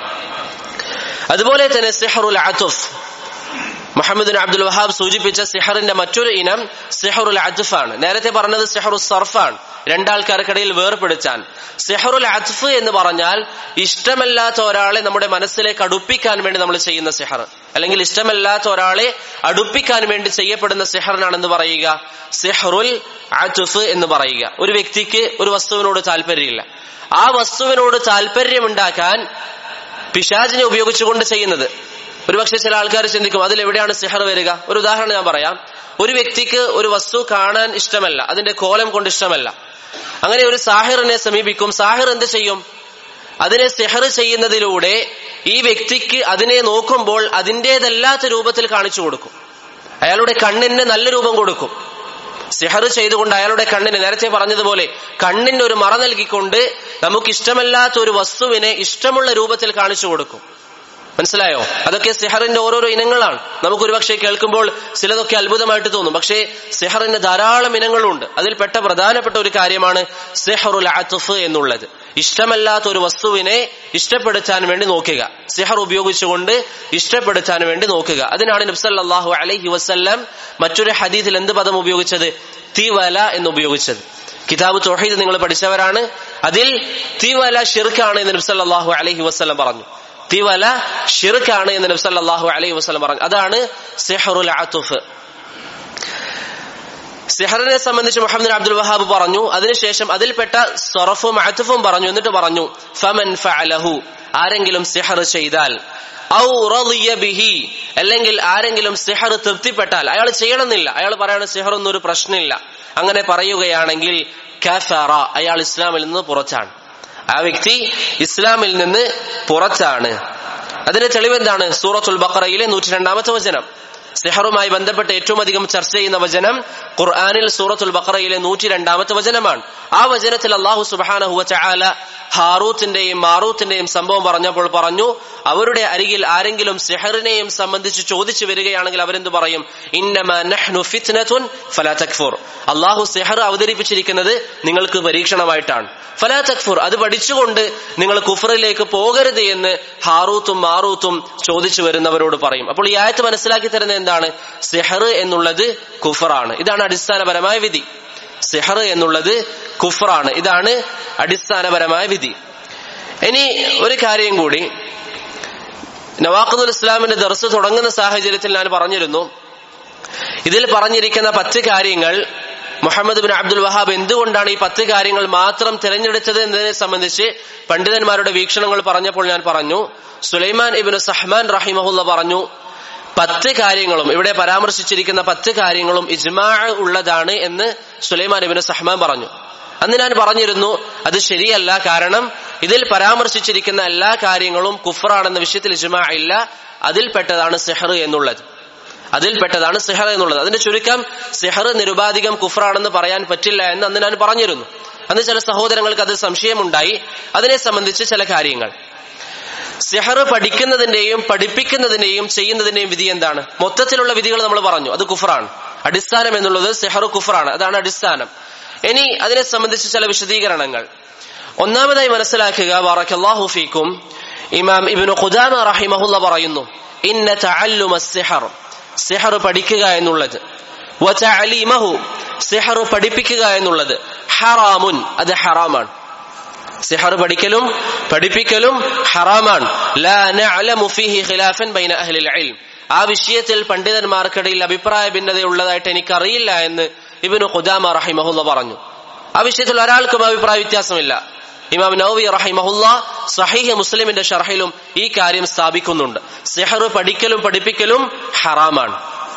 അതുപോലെ തന്നെ സെഹറുൽ അത്തുഫ് മുഹമ്മദ് അബ്ദുൽ വഹാബ് സൂചിപ്പിച്ച സിഹറിന്റെ മറ്റൊരു ഇനം സിഹറുൽ അദ്ഫാണ് നേരത്തെ പറഞ്ഞത് സിഹറു സർഫാണ് രണ്ടാൾക്കാർക്കിടയിൽ വേർപ്പെടുത്താൻ സിഹറുൽ അദ്ഫ് എന്ന് പറഞ്ഞാൽ ഇഷ്ടമല്ലാത്ത ഒരാളെ നമ്മുടെ മനസ്സിലേക്ക് അടുപ്പിക്കാൻ വേണ്ടി നമ്മൾ ചെയ്യുന്ന സിഹർ അല്ലെങ്കിൽ ഇഷ്ടമല്ലാത്ത ഒരാളെ അടുപ്പിക്കാൻ വേണ്ടി ചെയ്യപ്പെടുന്ന സിഹറിനാണെന്ന് പറയുക സിഹറുൽ അദ്ഫ് എന്ന് പറയുക ഒരു വ്യക്തിക്ക് ഒരു വസ്തുവിനോട് താല്പര്യമില്ല ആ വസ്തുവിനോട് താല്പര്യമുണ്ടാക്കാൻ പിശാചിനെ ഉപയോഗിച്ചുകൊണ്ട് ചെയ്യുന്നത് ഒരുപക്ഷെ ചില ആൾക്കാർ ചിന്തിക്കും അതിൽ എവിടെയാണ് സിഹർ വരിക ഒരു ഉദാഹരണം ഞാൻ പറയാം ഒരു വ്യക്തിക്ക് ഒരു വസ്തു കാണാൻ ഇഷ്ടമല്ല അതിന്റെ കോലം കൊണ്ട് ഇഷ്ടമല്ല അങ്ങനെ ഒരു സാഹിറിനെ സമീപിക്കും സാഹിർ എന്ത് ചെയ്യും അതിനെ സിഹർ ചെയ്യുന്നതിലൂടെ ഈ വ്യക്തിക്ക് അതിനെ നോക്കുമ്പോൾ അതിൻ്റെതല്ലാത്ത രൂപത്തിൽ കാണിച്ചു കൊടുക്കും അയാളുടെ കണ്ണിന് നല്ല രൂപം കൊടുക്കും സിഹർ ചെയ്തുകൊണ്ട് അയാളുടെ കണ്ണിന് നേരത്തെ പറഞ്ഞതുപോലെ കണ്ണിന് ഒരു മറ നൽകിക്കൊണ്ട് നമുക്ക് ഇഷ്ടമല്ലാത്ത ഒരു വസ്തുവിനെ ഇഷ്ടമുള്ള രൂപത്തിൽ കാണിച്ചു കൊടുക്കും മനസ്സിലായോ അതൊക്കെ സിഹറിന്റെ ഓരോരോ ഇനങ്ങളാണ് നമുക്ക് ഒരുപക്ഷെ കേൾക്കുമ്പോൾ ചിലതൊക്കെ അത്ഭുതമായിട്ട് തോന്നും പക്ഷേ സിഹറിന്റെ ധാരാളം ഇനങ്ങളുണ്ട് അതിൽപ്പെട്ട പ്രധാനപ്പെട്ട ഒരു കാര്യമാണ് സിഹറുൽ അത്തുഫ് എന്നുള്ളത് ഇഷ്ടമല്ലാത്ത ഒരു വസ്തുവിനെ ഇഷ്ടപ്പെടുത്താൻ വേണ്ടി നോക്കുക സിഹർ ഉപയോഗിച്ചുകൊണ്ട് ഇഷ്ടപ്പെടുത്താൻ വേണ്ടി നോക്കുക അതിനാണ് നബ്സല്ലാഹു അലൈഹി വസ്ല്ലം മറ്റൊരു ഹദീസിൽ എന്ത് പദം ഉപയോഗിച്ചത് തിവല എന്ന് ഉപയോഗിച്ചത് കിതാബ് തൊഹീദ് നിങ്ങൾ പഠിച്ചവരാണ് അതിൽ തിവല ഷിർക്കാണ് എന്ന് നബ്സല്ലാഹു അലൈഹി വസ്ലം പറഞ്ഞു തിവല ഷിർക്കാണ് എന്ന് നബി സല്ലല്ലാഹു അലൈഹി വസല്ലം പറഞ്ഞു അതാണ് സിഹറുൽ അത്തുഫ് സിഹറിനെ സംബന്ധിച്ച് മുഹമ്മദ് അബ്ദുൽ വഹാബ് പറഞ്ഞു അതിനുശേഷം അതിൽപ്പെട്ട സൊറഫും അത്തുഫും പറഞ്ഞു എന്നിട്ട് പറഞ്ഞു ഫമൻ ഫഅലഹു ആരെങ്കിലും സിഹർ ചെയ്താൽ ഔ റളിയ ബിഹി അല്ലെങ്കിൽ ആരെങ്കിലും സിഹർ തൃപ്തിപ്പെട്ടാൽ അയാൾ ചെയ്യണമെന്നില്ല അയാൾ പറയാണ് സിഹർ ഒന്നും ഒരു പ്രശ്നമില്ല അങ്ങനെ പറയുകയാണെങ്കിൽ കഫറ അയാൾ ഇസ്ലാമിൽ നിന്ന് പുറത്താണ് ആ വ്യക്തി ഇസ്ലാമിൽ നിന്ന് പുറത്താണ് അതിന്റെ തെളിവെന്താണ് സൂറത്തുൽ ബക്കറയിലെ നൂറ്റി രണ്ടാമത്തെ വചനം സിഹറുമായി ബന്ധപ്പെട്ട് ഏറ്റവും അധികം ചർച്ച ചെയ്യുന്ന വചനം ഖുർആാനിൽ സൂറത്തുൽ ബക്കറയിലെ നൂറ്റി രണ്ടാമത്തെ വചനമാണ് ആ വചനത്തിൽ അള്ളാഹു സുബാനഹുവ ചാല ഹാറൂത്തിന്റെയും മാറൂത്തിന്റെയും സംഭവം പറഞ്ഞപ്പോൾ പറഞ്ഞു അവരുടെ അരികിൽ ആരെങ്കിലും സിഹറിനെയും സംബന്ധിച്ച് ചോദിച്ചു വരികയാണെങ്കിൽ അവരെന്ത് പറയും അള്ളാഹു സിഹർ അവതരിപ്പിച്ചിരിക്കുന്നത് നിങ്ങൾക്ക് പരീക്ഷണമായിട്ടാണ് ഫലാ തക്ഫുർ അത് പഠിച്ചുകൊണ്ട് നിങ്ങൾ കുഫറിലേക്ക് പോകരുത് എന്ന് ഹാറൂത്തും മാറൂത്തും ചോദിച്ചു വരുന്നവരോട് പറയും അപ്പോൾ ഈ ആയത്ത് മനസ്സിലാക്കി തരുന്നത് എന്താണ് സിഹർ എന്നുള്ളത് കുഫറാണ് ഇതാണ് അടിസ്ഥാനപരമായ വിധി സിഹർ എന്നുള്ളത് കുഫറാണ് ഇതാണ് അടിസ്ഥാനപരമായ വിധി ഇനി ഒരു കാര്യം കൂടി നവാഖുൽ ഇസ്ലാമിന്റെ ദർസ് തുടങ്ങുന്ന സാഹചര്യത്തിൽ ഞാൻ പറഞ്ഞിരുന്നു ഇതിൽ പറഞ്ഞിരിക്കുന്ന പത്ത് കാര്യങ്ങൾ മുഹമ്മദ് ബിൻ അബ്ദുൽ വഹാബ് എന്തുകൊണ്ടാണ് ഈ പത്ത് കാര്യങ്ങൾ മാത്രം തിരഞ്ഞെടുത്തത് എന്നതിനെ സംബന്ധിച്ച് പണ്ഡിതന്മാരുടെ വീക്ഷണങ്ങൾ പറഞ്ഞപ്പോൾ ഞാൻ പറഞ്ഞു സുലൈമാൻ ഇബിന് സഹ്മാൻ റഹിമഹുല്ല പറഞ്ഞു പത്ത് കാര്യങ്ങളും ഇവിടെ പരാമർശിച്ചിരിക്കുന്ന പത്ത് കാര്യങ്ങളും ഇജ്മാ ഉള്ളതാണ് എന്ന് സുലൈമാൻ ഇബിന് സഹ്മാൻ പറഞ്ഞു അന്ന് ഞാൻ പറഞ്ഞിരുന്നു അത് ശരിയല്ല കാരണം ഇതിൽ പരാമർശിച്ചിരിക്കുന്ന എല്ലാ കാര്യങ്ങളും കുഫറാണെന്ന വിഷയത്തിൽ ഇജ്മാ ഇല്ല അതിൽപ്പെട്ടതാണ് സെഹർ എന്നുള്ളത് അതിൽപ്പെട്ടതാണ് സിഹർ എന്നുള്ളത് അതിന്റെ ചുരുക്കം സിഹർ നിരുപാധികം കുഫറാണെന്ന് പറയാൻ പറ്റില്ല എന്ന് അന്ന് ഞാൻ പറഞ്ഞിരുന്നു അന്ന് ചില സഹോദരങ്ങൾക്ക് അത് സംശയമുണ്ടായി അതിനെ സംബന്ധിച്ച് ചില കാര്യങ്ങൾ സിഹർ പഠിക്കുന്നതിന്റെയും പഠിപ്പിക്കുന്നതിന്റെയും ചെയ്യുന്നതിന്റെയും വിധി എന്താണ് മൊത്തത്തിലുള്ള വിധികൾ നമ്മൾ പറഞ്ഞു അത് കുഫറാണ് അടിസ്ഥാനം എന്നുള്ളത് സിഹർ കുഫറാണ് അതാണ് അടിസ്ഥാനം ഇനി അതിനെ സംബന്ധിച്ച് ചില വിശദീകരണങ്ങൾ ഒന്നാമതായി മനസ്സിലാക്കുക വറക്കല്ലാഹു ഫീക്കും ഇമാം ഇബ്നു ഖുദാമ റഹിമഹുല്ല പറയുന്നു ഇന്ന തഅല്ലുമ സിഹർ സിഹർ പഠിക്കുക എന്നുള്ളത് വതഅലീമഹു സിഹർ പഠിപ്പിക്കുക എന്നുള്ളത് ഹറാമുൻ അത് ഹറാമാണ് സിഹർ പഠിക്കലും പഠിപ്പിക്കലും ഹറാമാണ് ലാ നഅലമു ഫീഹി ഖിലാഫൻ ബൈന അഹ്ലിൽ ഇൽം ആ വിഷയത്തിൽ പണ്ഡിതന്മാർക്കിടയിൽ അഭിപ്രായ ഭിന്നതയുള്ളതായിട്ട് എനിക്കറിയില്ല എന്ന് ഇബ്നു ഖുദാമ റഹിമഹുല്ല പറഞ്ഞു ആ വിഷയത്തിൽ ഒരാൾക്കും അഭിപ്രായ വ്യത്യാസമില്ല ഇമാം നൌവി റഹിമഹുല്ല സഹീഹ് മുസ്ലിമിന്റെ ഷർഹിലും ഈ കാര്യം സ്ഥാപിക്കുന്നുണ്ട് സിഹർ പഠിക്കലും പഠിപ്പിക്കലും ഹറാമാണ്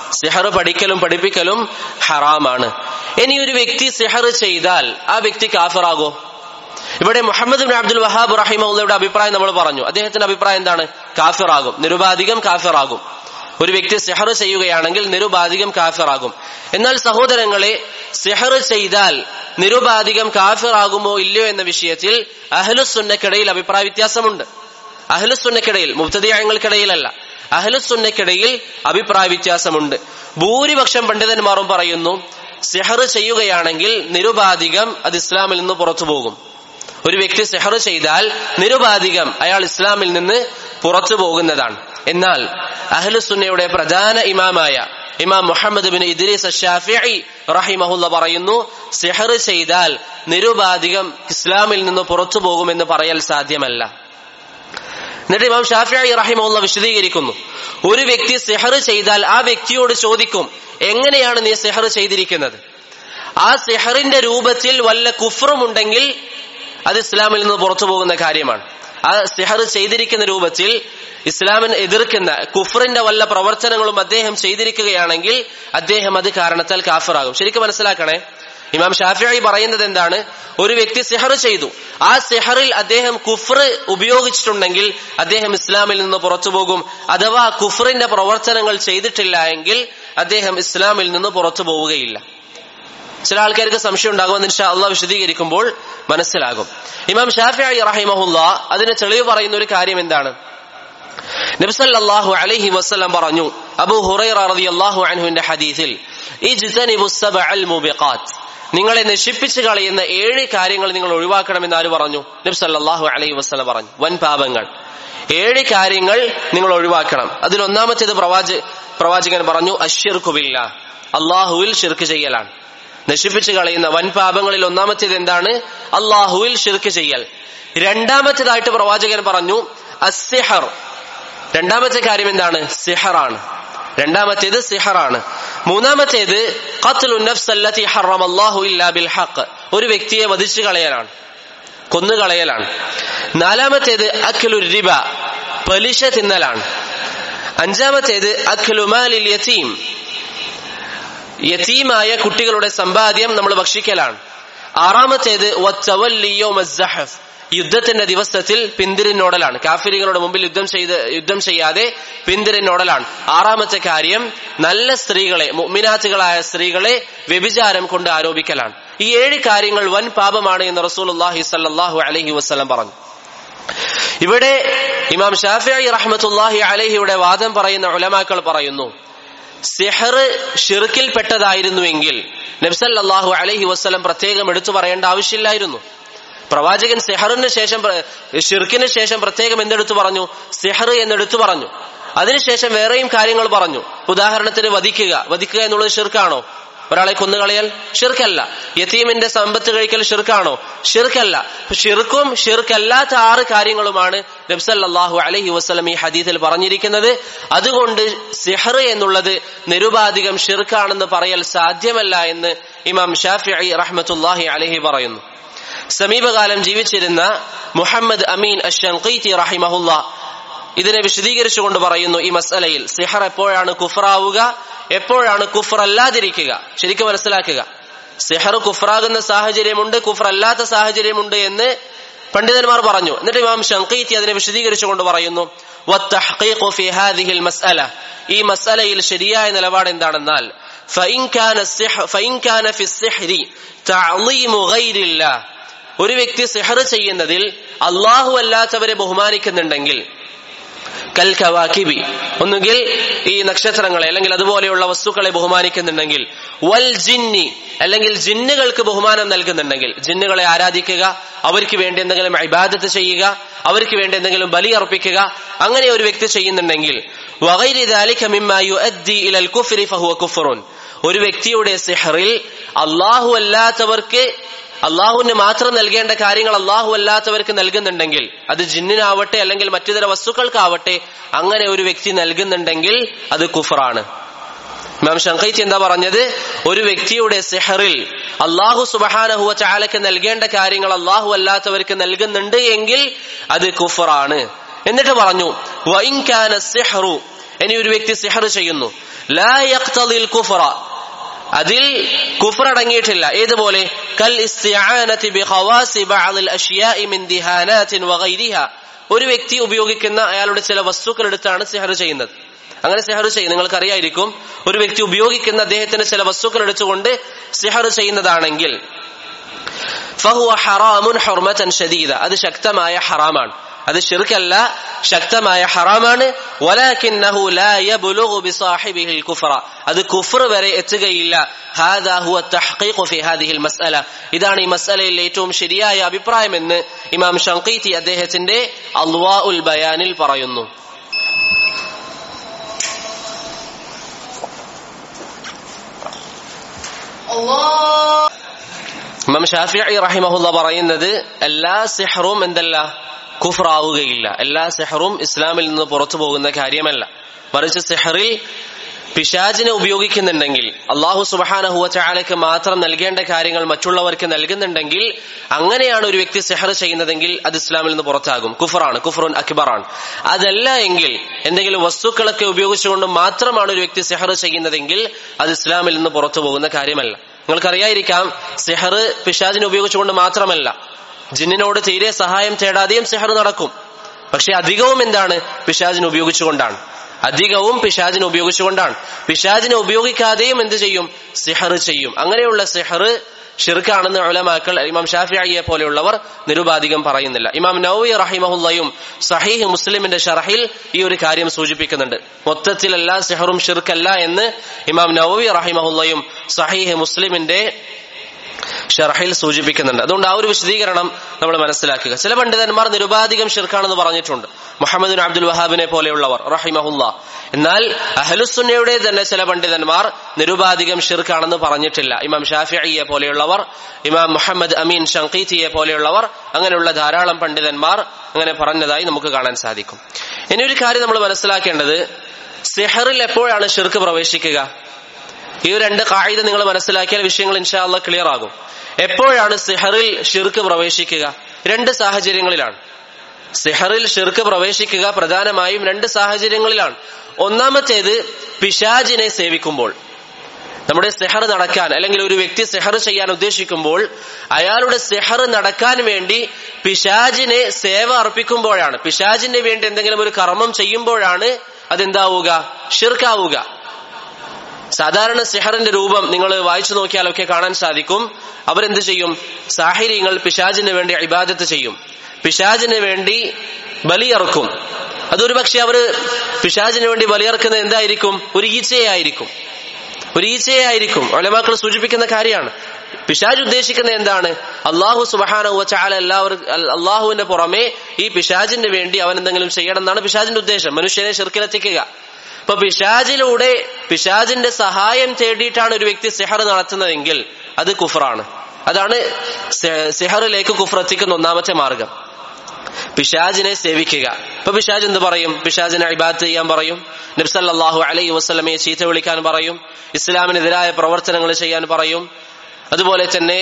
സിഹർ പഠിക്കലും പഠിപ്പിക്കലും ഹറാമാണ് ഇനി ഒരു വ്യക്തി സിഹർ ചെയ്താൽ ആ വ്യക്തി കാഫിറാകോ ഇവിടെ മുഹമ്മദ് ബിൻ അബ്ദുൽ വഹാബ് റഹിമുള്ളയുടെ അഭിപ്രായം നമ്മൾ പറഞ്ഞു അദ്ദേഹത്തിന്റെ അഭിപ്രായം എന്താണ് കാഫിറാകും നിരുപാധികം കാഫിറാകും ഒരു വ്യക്തി സിഹർ ചെയ്യുകയാണെങ്കിൽ നിരുപാധികം കാഫിറാകും എന്നാൽ സഹോദരങ്ങളെ സിഹർ ചെയ്താൽ നിരുപാധികം കാഫിറാകുമോ ഇല്ലയോ എന്ന വിഷയത്തിൽ അഹ്ലുസുന്നക്കിടയിൽ അഭിപ്രായ വ്യത്യാസമുണ്ട് അഹ്ലുസുന്നക്കിടയിൽ മുബ്തദിയങ്ങൾക്കിടയിലല്ല അഹ്ലുസുന്നക്കിടയിൽ അഭിപ്രായ വ്യത്യാസമുണ്ട് ഭൂരിപക്ഷം പണ്ഡിതന്മാരും പറയുന്നു സിഹർ ചെയ്യുകയാണെങ്കിൽ നിരുപാധികം അത് ഇസ്ലാമിൽ നിന്ന് പുറത്തു പോകും ഒരു വ്യക്തി സെഹർ ചെയ്താൽ നിരുപാധികം അയാൾ ഇസ്ലാമിൽ നിന്ന് പുറത്തു പോകുന്നതാണ് എന്നാൽ അഹ്ലുസുന്നയുടെ പ്രധാന ഇമാമായ ഇമാം മുഹമ്മദ് ബിൻ ഇദ്രീസ് ഷാഫിഇ റഹിമഹുല്ല പറയുന്നു സെഹർ ചെയ്താൽ നിരുപാധികം ഇസ്ലാമിൽ നിന്ന് പുറത്തു പോകുമെന്ന് പറയൽ സാധ്യമല്ല എന്നിട്ട് ഇമാം ഷാഫിഇ റഹിമഹുല്ല വിശദീകരിക്കുന്നു ഒരു വ്യക്തി സെഹർ ചെയ്താൽ ആ വ്യക്തിയോട് ചോദിക്കും എങ്ങനെയാണ് നീ സെഹർ ചെയ്തിരിക്കുന്നത് ആ സെഹറിന്റെ രൂപത്തിൽ വല്ല കുഫറും ഉണ്ടെങ്കിൽ അത് ഇസ്ലാമിൽ നിന്ന് പുറത്തു പോകുന്ന കാര്യമാണ് ആ സിഹർ ചെയ്തിരിക്കുന്ന രൂപത്തിൽ ഇസ്ലാമിനെ എതിർക്കുന്ന കുഫറിന്റെ വല്ല പ്രവർത്തനങ്ങളും അദ്ദേഹം ചെയ്തിരിക്കുകയാണെങ്കിൽ അദ്ദേഹം അത് കാരണത്താൽ കാഫിറാകും ശരിക്കും മനസ്സിലാക്കണേ ഇമാം ഷാഫിയായി പറയുന്നത് എന്താണ് ഒരു വ്യക്തി സിഹർ ചെയ്തു ആ സിഹറിൽ അദ്ദേഹം കുഫർ ഉപയോഗിച്ചിട്ടുണ്ടെങ്കിൽ അദ്ദേഹം ഇസ്ലാമിൽ നിന്ന് പുറത്തു പോകും അഥവാ കുഫറിന്റെ പ്രവർത്തനങ്ങൾ ചെയ്തിട്ടില്ല എങ്കിൽ അദ്ദേഹം ഇസ്ലാമിൽ നിന്ന് പുറത്തു പോവുകയില്ല ചില ആൾക്കാർക്ക് സംശയം ഉണ്ടാകുമെന്ന് ഇൻഷാ അള്ളാഹ് വിശദീകരിക്കുമ്പോൾ മനസ്സിലാകും ഇമാം ഷാഫി റഹിമഹുല്ല അതിന് തെളിവ് പറയുന്ന ഒരു കാര്യം എന്താണ് നബ്സല്ലാഹു അലൈഹി വസ്ലം പറഞ്ഞു അബു ഹുറൈറ റളിയല്ലാഹു അൻഹുവിന്റെ ഹദീസിൽ ഇജ്തനിബു സബഅൽ മുബിഖാത്ത് നിങ്ങളെ നശിപ്പിച്ചു കളയുന്ന ഏഴ് കാര്യങ്ങൾ നിങ്ങൾ ഒഴിവാക്കണമെന്ന് ആര് പറഞ്ഞു നബ്സല്ലാഹു അലൈഹി വസ്ലം പറഞ്ഞു വൻ പാപങ്ങൾ ഏഴ് കാര്യങ്ങൾ നിങ്ങൾ ഒഴിവാക്കണം അതിൽ ഒന്നാമത്തേത് പ്രവാച പ്രവാചകൻ പറഞ്ഞു അഷിർക്കുബില്ല അള്ളാഹുവിൽ ഷിർക്ക് ചെയ്യലാണ് നശിപ്പിച്ചു കളയുന്ന വൻ പാപങ്ങളിൽ ഒന്നാമത്തേത് എന്താണ് അള്ളാഹുവിൽ ഷിർക്ക് ചെയ്യൽ രണ്ടാമത്തേതായിട്ട് പ്രവാചകൻ പറഞ്ഞു അസിഹർ രണ്ടാമത്തെ കാര്യം എന്താണ് സിഹറാണ് രണ്ടാമത്തേത് സിഹറാണ് മൂന്നാമത്തേത് ഒരു വ്യക്തിയെ വധിച്ചു കളയലാണ് കൊന്നുകളയലാണ് നാലാമത്തേത് അഖിലു റിബ പലിശ തിന്നലാണ് അഞ്ചാമത്തേത് അഖിലുമാലിൽ യതീം യതീമായ കുട്ടികളുടെ സമ്പാദ്യം നമ്മൾ ഭക്ഷിക്കലാണ് ആറാമത്തേത് യുദ്ധത്തിന്റെ ദിവസത്തിൽ പിന്തിരിനോടലാണ് കാഫിരികളുടെ മുമ്പിൽ യുദ്ധം ചെയ്ത് യുദ്ധം ചെയ്യാതെ പിന്തിരിനോടലാണ് ആറാമത്തെ കാര്യം നല്ല സ്ത്രീകളെ മുഅ്മിനാത്തുകളായ സ്ത്രീകളെ വ്യഭിചാരം കൊണ്ട് ആരോപിക്കലാണ് ഈ ഏഴ് കാര്യങ്ങൾ വൻ പാപമാണ് എന്ന് റസൂലുള്ളാഹി സല്ലല്ലാഹു അലൈഹി വസല്ലം പറഞ്ഞു ഇവിടെ ഇമാം ഷാഫിഈ റഹ്മത്തുള്ളാഹി അലൈഹിയുടെ വാദം പറയുന്ന ഉലമാക്കൾ പറയുന്നു സിഹർ ഷിർക്കിൽപ്പെട്ടതായിരുന്നുവെങ്കിൽ നബ്സല്ലാഹു അലൈഹി വസ്ലം പ്രത്യേകം എടുത്തു പറയേണ്ട ആവശ്യമില്ലായിരുന്നു പ്രവാചകൻ സെഹറിന് ശേഷം ഷിർക്കിന് ശേഷം പ്രത്യേകം എന്തെടുത്തു പറഞ്ഞു സെഹർ എന്നെടുത്തു പറഞ്ഞു അതിനുശേഷം വേറെയും കാര്യങ്ങൾ പറഞ്ഞു ഉദാഹരണത്തിന് വധിക്കുക വധിക്കുക എന്നുള്ളത് ഷിർക്കാണോ ഒരാളെ കൊന്നുകളയൽ ഷിർക്കല്ല യത്തീമിന്റെ സമ്പത്ത് കഴിക്കൽ ഷിർക്കാണോ ഷിർക്കല്ല ഷിർക്കും ഷിർക്കല്ലാത്ത ആറ് കാര്യങ്ങളുമാണ് നബ്സല്ലാഹു അലഹി വസ്ലം ഈ ഹദീസിൽ പറഞ്ഞിരിക്കുന്നത് അതുകൊണ്ട് സിഹർ എന്നുള്ളത് നിരുപാധികം ഷിർക്കാണെന്ന് പറയൽ സാധ്യമല്ല എന്ന് ഇമാം ഷാഫി റഹ്മത്തുല്ലാഹി അലഹി പറയുന്നു സമീപകാലം ജീവിച്ചിരുന്ന മുഹമ്മദ് അമീൻ അഷൻഖീത്തി റഹിമഹുല്ല ഇതിനെ വിശദീകരിച്ചുകൊണ്ട് പറയുന്നു ഈ മസലയിൽ സിഹർ എപ്പോഴാണ് കുഫറാവുക എപ്പോഴാണ് കുഫർ അല്ലാതിരിക്കുക ശരിക്കും മനസ്സിലാക്കുക സിഹർ കുഫറാകുന്ന സാഹചര്യമുണ്ട് കുഫർ അല്ലാത്ത സാഹചര്യമുണ്ട് എന്ന് പണ്ഡിതന്മാർ പറഞ്ഞു എന്നിട്ട് ഇമാം ഷങ്കീത്തി അതിനെ വിശദീകരിച്ചുകൊണ്ട് പറയുന്നു ഈ മസലയിൽ ശരിയായ നിലപാട് എന്താണെന്നാൽ ഒരു വ്യക്തി സിഹർ ചെയ്യുന്നതിൽ അള്ളാഹു അല്ലാത്തവരെ ബഹുമാനിക്കുന്നുണ്ടെങ്കിൽ കൽ കവാക്കിബി ഒന്നുകിൽ ഈ നക്ഷത്രങ്ങളെ അല്ലെങ്കിൽ അതുപോലെയുള്ള വസ്തുക്കളെ ബഹുമാനിക്കുന്നുണ്ടെങ്കിൽ വൽ ജിന്നി അല്ലെങ്കിൽ ജിന്നുകൾക്ക് ബഹുമാനം നൽകുന്നുണ്ടെങ്കിൽ ജിന്നുകളെ ആരാധിക്കുക അവർക്ക് വേണ്ടി എന്തെങ്കിലും ഇബാദത്ത് ചെയ്യുക അവർക്ക് വേണ്ടി എന്തെങ്കിലും ബലി അർപ്പിക്കുക അങ്ങനെ ഒരു വ്യക്തി ചെയ്യുന്നുണ്ടെങ്കിൽ ഒരു വ്യക്തിയുടെ സിഹറിൽ അള്ളാഹു അല്ലാത്തവർക്ക് അള്ളാഹുവിന് മാത്രം നൽകേണ്ട കാര്യങ്ങൾ അള്ളാഹു അല്ലാത്തവർക്ക് നൽകുന്നുണ്ടെങ്കിൽ അത് ജിന്നിനാവട്ടെ അല്ലെങ്കിൽ മറ്റു തര വസ്തുക്കൾക്കാവട്ടെ അങ്ങനെ ഒരു വ്യക്തി നൽകുന്നുണ്ടെങ്കിൽ അത് കുഫറാണ് ഇമാം ഷങ്കൈത്തി എന്താ പറഞ്ഞത് ഒരു വ്യക്തിയുടെ സെഹറിൽ അള്ളാഹു സുബഹാനഹുവ ചാലക്ക് നൽകേണ്ട കാര്യങ്ങൾ അള്ളാഹു അല്ലാത്തവർക്ക് നൽകുന്നുണ്ട് എങ്കിൽ അത് കുഫറാണ് എന്നിട്ട് പറഞ്ഞു വൈൻകാന സെഹറു ഇനി ഒരു വ്യക്തി സിഹർ ചെയ്യുന്നു ലാ യഖ്തദിൽ കുഫ്റ അതിൽ കുഫർ അടങ്ങിയിട്ടില്ല ഏതുപോലെ കൽ ഇസ്തിആനതി ബിഖവാസി ബഅദിൽ അഷ്യാഇ മിൻ ദിഹാനാത്തിൻ വഗൈരിഹ ഒരു വ്യക്തി ഉപയോഗിക്കുന്ന അയാളുടെ ചില വസ്തുക്കൾ എടുത്താണ് സിഹർ ചെയ്യുന്നത് അങ്ങനെ സിഹർ ചെയ്യും നിങ്ങൾക്കറിയായിരിക്കും ഒരു വ്യക്തി ഉപയോഗിക്കുന്ന അദ്ദേഹത്തിന്റെ ചില വസ്തുക്കൾ എടുത്തുകൊണ്ട് സിഹർ ചെയ്യുന്നതാണെങ്കിൽ ഫഹുവ ഹറാമുൻ ഹുർമതൻ ഷദീദ അത് ശക്തമായ ഹറാമാണ് അത് ഷിർക്കല്ല ശക്തമായ ഹറാമാണ് വലാകിന്നഹു ലാ യബ്ലുഗു ബിസാഹിബിഹിൽ കുഫറ അത് കുഫർ വരെ എത്തുകയില്ല ഹാദാ ഹുവ തഹ്ഖീഖു ഫി ഹാദിഹിൽ മസ്അല ഇതാണ് ഈ മസ്അലയിൽ ഏറ്റവും ശരിയായ അഭിപ്രായമെന്ന് ഇമാം ഷങ്കീത്തി അദ്ദേഹത്തിന്റെ അൽവാഉൽ ബയാനിൽ പറയുന്നു ഇമാം ഷാഫിഇ റഹിമഹുല്ല പറയുന്നത് എല്ലാ സിഹറും എന്തല്ല കുഫറാവുകയില്ല എല്ലാ സിഹറും ഇസ്ലാമിൽ നിന്ന് പുറത്തു പോകുന്ന കാര്യമല്ല മറിച്ച് സിഹറിൽ പിശാജിനെ ഉപയോഗിക്കുന്നുണ്ടെങ്കിൽ അള്ളാഹു സുബാനഹുവ ചാലയ്ക്ക് മാത്രം നൽകേണ്ട കാര്യങ്ങൾ മറ്റുള്ളവർക്ക് നൽകുന്നുണ്ടെങ്കിൽ അങ്ങനെയാണ് ഒരു വ്യക്തി സെഹർ ചെയ്യുന്നതെങ്കിൽ അത് ഇസ്ലാമിൽ നിന്ന് പുറത്താകും കുഫറാണ് കുഫറുൻ അക്ബറാണ് അതല്ല എങ്കിൽ എന്തെങ്കിലും വസ്തുക്കളൊക്കെ ഉപയോഗിച്ചുകൊണ്ട് മാത്രമാണ് ഒരു വ്യക്തി സെഹർ ചെയ്യുന്നതെങ്കിൽ അത് ഇസ്ലാമിൽ നിന്ന് പുറത്തു പോകുന്ന കാര്യമല്ല നിങ്ങൾക്കറിയായിരിക്കാം സെഹർ പിശാജിനെ ഉപയോഗിച്ചുകൊണ്ട് മാത്രമല്ല ജിന്നിനോട് തീരെ സഹായം തേടാതെയും സെഹർ നടക്കും പക്ഷെ അധികവും എന്താണ് പിശാജിനെ ഉപയോഗിച്ചുകൊണ്ടാണ് അധികവും പിശാജിനെ ഉപയോഗിച്ചുകൊണ്ടാണ് പിശാജിനെ ഉപയോഗിക്കാതെയും എന്ത് ചെയ്യും സിഹർ ചെയ്യും അങ്ങനെയുള്ള സിഹർ ഷിർക്കാണെന്ന് ഉലമാക്കൾ ഇമാം ഷാഫിയെ പോലെയുള്ളവർ നിരുപാധികം പറയുന്നില്ല ഇമാം നൌവി റഹിമഹുല്ലയും സഹീഹ് മുസ്ലിമിന്റെ ഷറഹിൽ ഈ ഒരു കാര്യം സൂചിപ്പിക്കുന്നുണ്ട് മൊത്തത്തിൽ എല്ലാ സിഹറും ഷിർക്കല്ല എന്ന് ഇമാം നൌവി റഹിമഹുല്ലയും സഹീഹ് മുസ്ലിമിന്റെ ഷർഹിൽ സൂചിപ്പിക്കുന്നുണ്ട് അതുകൊണ്ട് ആ ഒരു വിശദീകരണം നമ്മൾ മനസ്സിലാക്കുക ചില പണ്ഡിതന്മാർ നിരുപാധികം ഷിർക്കാണെന്ന് പറഞ്ഞിട്ടുണ്ട് മുഹമ്മദ് അബ്ദുൽ വഹാബിനെ പോലെയുള്ളവർ റഹിമഹുല്ല എന്നാൽ അഹലുസുന്നയുടെ തന്നെ ചില പണ്ഡിതന്മാർ നിരുപാധികം ഷിർക്കാണെന്ന് പറഞ്ഞിട്ടില്ല ഇമാം ഷാഫിയെ പോലെയുള്ളവർ ഇമാം മുഹമ്മദ് അമീൻ ഷങ്കീത്തിയെ പോലെയുള്ളവർ അങ്ങനെയുള്ള ധാരാളം പണ്ഡിതന്മാർ അങ്ങനെ പറഞ്ഞതായി നമുക്ക് കാണാൻ സാധിക്കും ഇനി ഒരു കാര്യം നമ്മൾ മനസ്സിലാക്കേണ്ടത് സിഹറിൽ എപ്പോഴാണ് ഷിർക്ക് പ്രവേശിക്കുക ഈ രണ്ട് കായിക നിങ്ങൾ മനസ്സിലാക്കിയാൽ വിഷയങ്ങൾ ഇൻഷാ അള്ള ക്ലിയർ ആകും എപ്പോഴാണ് സിഹറിൽ ഷിർക്ക് പ്രവേശിക്കുക രണ്ട് സാഹചര്യങ്ങളിലാണ് സിഹറിൽ ഷിർക്ക് പ്രവേശിക്കുക പ്രധാനമായും രണ്ട് സാഹചര്യങ്ങളിലാണ് ഒന്നാമത്തേത് പിശാജിനെ സേവിക്കുമ്പോൾ നമ്മുടെ സെഹർ നടക്കാൻ അല്ലെങ്കിൽ ഒരു വ്യക്തി സെഹർ ചെയ്യാൻ ഉദ്ദേശിക്കുമ്പോൾ അയാളുടെ സെഹർ നടക്കാൻ വേണ്ടി പിശാജിനെ സേവ അർപ്പിക്കുമ്പോഴാണ് പിശാജിന് വേണ്ടി എന്തെങ്കിലും ഒരു കർമ്മം ചെയ്യുമ്പോഴാണ് അതെന്താവുക ഷിർക്കാവുക സാധാരണ സിഹറിന്റെ രൂപം നിങ്ങൾ വായിച്ചു നോക്കിയാലൊക്കെ കാണാൻ സാധിക്കും അവരെന്ത് ചെയ്യും സാഹിര്യങ്ങൾ പിശാജിന് വേണ്ടി ഇബാദത്ത് ചെയ്യും പിശാജിന് വേണ്ടി ബലിയറക്കും അതൊരു പക്ഷെ അവർ പിശാജിന് വേണ്ടി ബലിയറക്കുന്നത് എന്തായിരിക്കും ഒരു ഈച്ചയായിരിക്കും ഒരു ഈച്ചയായിരിക്കും ഒലമാക്കൾ സൂചിപ്പിക്കുന്ന കാര്യമാണ് പിശാജ് ഉദ്ദേശിക്കുന്നത് എന്താണ് അള്ളാഹു സുബഹാന ചാല എല്ലാവരും അള്ളാഹുവിന്റെ പുറമെ ഈ പിശാജിന് വേണ്ടി അവൻ എന്തെങ്കിലും ചെയ്യണം എന്നാണ് പിശാജിന്റെ ഉദ്ദേശം മനുഷ്യനെ ശിർക്കിലെത്തിക്കുക ഇപ്പൊ പിശാജിലൂടെ പിശാജിന്റെ സഹായം തേടിയിട്ടാണ് ഒരു വ്യക്തി സെഹർ നടത്തുന്നതെങ്കിൽ അത് കുഫറാണ് അതാണ് സെഹറിലേക്ക് കുഫർ എത്തിക്കുന്ന ഒന്നാമത്തെ മാർഗം പിശാജിനെ സേവിക്കുക ഇപ്പൊ പിശാജ് എന്ത് പറയും പിശാജിനെ ഇബാദത്ത് ചെയ്യാൻ പറയും നബ്സല്ലാഹു അലൈഹി വസ്ലമയെ ചീത്ത വിളിക്കാൻ പറയും ഇസ്ലാമിനെതിരായ പ്രവർത്തനങ്ങൾ ചെയ്യാൻ പറയും അതുപോലെ തന്നെ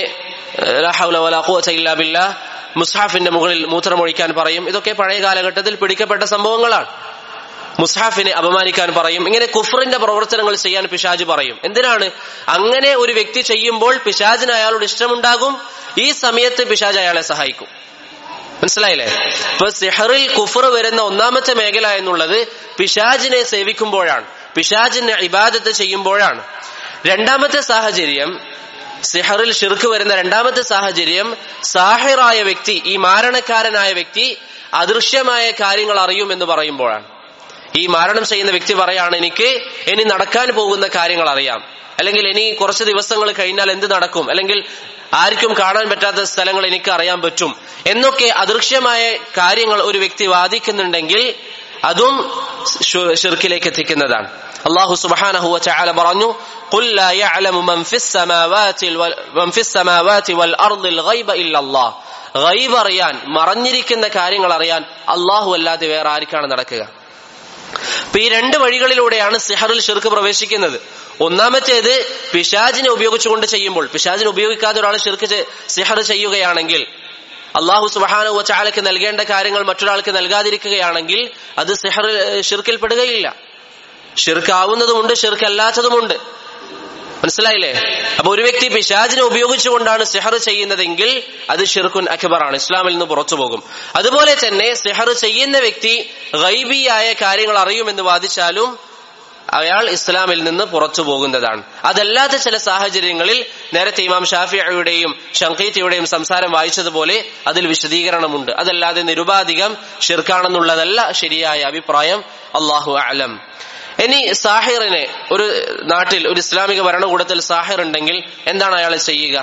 മുസ്ഹാഫിന്റെ മുകളിൽ മൂത്രമൊഴിക്കാൻ പറയും ഇതൊക്കെ പഴയ കാലഘട്ടത്തിൽ പിടിക്കപ്പെട്ട സംഭവങ്ങളാണ് മുസ്ഹാഫിനെ അപമാനിക്കാൻ പറയും ഇങ്ങനെ കുഫറിന്റെ പ്രവർത്തനങ്ങൾ ചെയ്യാൻ പിശാജ് പറയും എന്തിനാണ് അങ്ങനെ ഒരു വ്യക്തി ചെയ്യുമ്പോൾ പിശാജിന് അയാളോട് ഇഷ്ടമുണ്ടാകും ഈ സമയത്ത് പിശാജ് അയാളെ സഹായിക്കും മനസ്സിലായില്ലേ ഇപ്പൊ സിഹറിൽ കുഫർ വരുന്ന ഒന്നാമത്തെ മേഖല എന്നുള്ളത് പിശാജിനെ സേവിക്കുമ്പോഴാണ് പിശാജിനെ ഇബാദത്ത് ചെയ്യുമ്പോഴാണ് രണ്ടാമത്തെ സാഹചര്യം സിഹറിൽ ഷിർക്ക് വരുന്ന രണ്ടാമത്തെ സാഹചര്യം സാഹിറായ വ്യക്തി ഈ മാരണക്കാരനായ വ്യക്തി അദൃശ്യമായ കാര്യങ്ങൾ അറിയുമെന്ന് പറയുമ്പോഴാണ് ഈ മാരണം ചെയ്യുന്ന വ്യക്തി പറയാണ് എനിക്ക് ഇനി നടക്കാൻ പോകുന്ന കാര്യങ്ങൾ അറിയാം അല്ലെങ്കിൽ ഇനി കുറച്ച് ദിവസങ്ങൾ കഴിഞ്ഞാൽ എന്ത് നടക്കും അല്ലെങ്കിൽ ആർക്കും കാണാൻ പറ്റാത്ത സ്ഥലങ്ങൾ എനിക്ക് അറിയാൻ പറ്റും എന്നൊക്കെ അദൃശ്യമായ കാര്യങ്ങൾ ഒരു വ്യക്തി വാദിക്കുന്നുണ്ടെങ്കിൽ അതും ഷിർക്കിലേക്ക് എത്തിക്കുന്നതാണ് അള്ളാഹു സുബ്ഹാനഹു വതആല പറഞ്ഞു قل لا يعلم من في السماوات من في السماوات والارض الغيب الا الله ഗൈബ് അറിയാൻ മറഞ്ഞിരിക്കുന്ന കാര്യങ്ങൾ അറിയാൻ അള്ളാഹു അല്ലാതെ വേറെ ആർക്കാണ് നടക്കുക അപ്പൊ ഈ രണ്ട് വഴികളിലൂടെയാണ് സിഹറിൽ ഷിർക്ക് പ്രവേശിക്കുന്നത് ഒന്നാമത്തേത് പിശാജിനെ ഉപയോഗിച്ചുകൊണ്ട് ചെയ്യുമ്പോൾ പിശാജിനെ ഉപയോഗിക്കാതെ ഒരാൾ ഷിർക്ക് സിഹർ ചെയ്യുകയാണെങ്കിൽ അള്ളാഹു സുബാന ചാലക്ക് നൽകേണ്ട കാര്യങ്ങൾ മറ്റൊരാൾക്ക് നൽകാതിരിക്കുകയാണെങ്കിൽ അത് സിഹർ ഷിർക്കിൽ പെടുകയില്ല ഷിർക്കാവുന്നതുമുണ്ട് ഷിർക്കല്ലാത്തതുമുണ്ട് മനസ്സിലായില്ലേ അപ്പൊ ഒരു വ്യക്തി പിശാചിനെ ഉപയോഗിച്ചുകൊണ്ടാണ് സിഹർ ചെയ്യുന്നതെങ്കിൽ അത് ഷിർക്കുൻ അക്ബറാണ് ഇസ്ലാമിൽ നിന്ന് പുറത്തു പോകും അതുപോലെ തന്നെ സിഹർ ചെയ്യുന്ന വ്യക്തി ഗൈബിയായ കാര്യങ്ങൾ അറിയുമെന്ന് വാദിച്ചാലും അയാൾ ഇസ്ലാമിൽ നിന്ന് പുറത്തു പോകുന്നതാണ് അതല്ലാത്ത ചില സാഹചര്യങ്ങളിൽ നേരത്തെ ഇമാം ഷാഫിയുടെയും ഷങ്കീത്തിയുടെയും സംസാരം വായിച്ചതുപോലെ അതിൽ വിശദീകരണമുണ്ട് അതല്ലാതെ നിരുപാധികം ഷിർക്കാണെന്നുള്ളതല്ല ശരിയായ അഭിപ്രായം അള്ളാഹു അലം ഇനി സാഹിറിനെ ഒരു നാട്ടിൽ ഒരു ഇസ്ലാമിക ഭരണകൂടത്തിൽ സാഹിർ ഉണ്ടെങ്കിൽ എന്താണ് അയാൾ ചെയ്യുക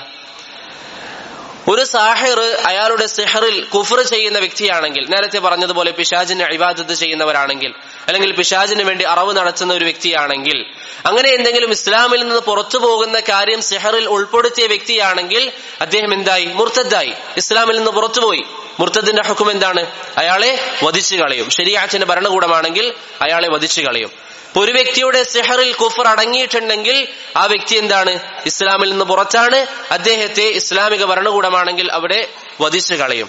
ഒരു സാഹിർ അയാളുടെ സിഹറിൽ കുഫർ ചെയ്യുന്ന വ്യക്തിയാണെങ്കിൽ നേരത്തെ പറഞ്ഞതുപോലെ പിശാജിന് ഇബാദത്ത് ചെയ്യുന്നവരാണെങ്കിൽ അല്ലെങ്കിൽ പിശാജിന് വേണ്ടി അറവ് നടത്തുന്ന ഒരു വ്യക്തിയാണെങ്കിൽ അങ്ങനെ എന്തെങ്കിലും ഇസ്ലാമിൽ നിന്ന് പുറത്തു പോകുന്ന കാര്യം സിഹറിൽ ഉൾപ്പെടുത്തിയ വ്യക്തിയാണെങ്കിൽ അദ്ദേഹം എന്തായി മുർത്തദ്ദായി ഇസ്ലാമിൽ നിന്ന് പുറത്തുപോയി മുർത്തദിന്റെ ഹുക്കും എന്താണ് അയാളെ വധിച്ചു കളയും ശരിയാച്ചിന്റെ ഭരണകൂടമാണെങ്കിൽ അയാളെ വധിച്ചു കളയും ഇപ്പൊ ഒരു വ്യക്തിയുടെ സെഹറിൽ കുഫർ അടങ്ങിയിട്ടുണ്ടെങ്കിൽ ആ വ്യക്തി എന്താണ് ഇസ്ലാമിൽ നിന്ന് പുറത്താണ് അദ്ദേഹത്തെ ഇസ്ലാമിക ഭരണകൂടമാണെങ്കിൽ അവിടെ വധിച്ചു കളയും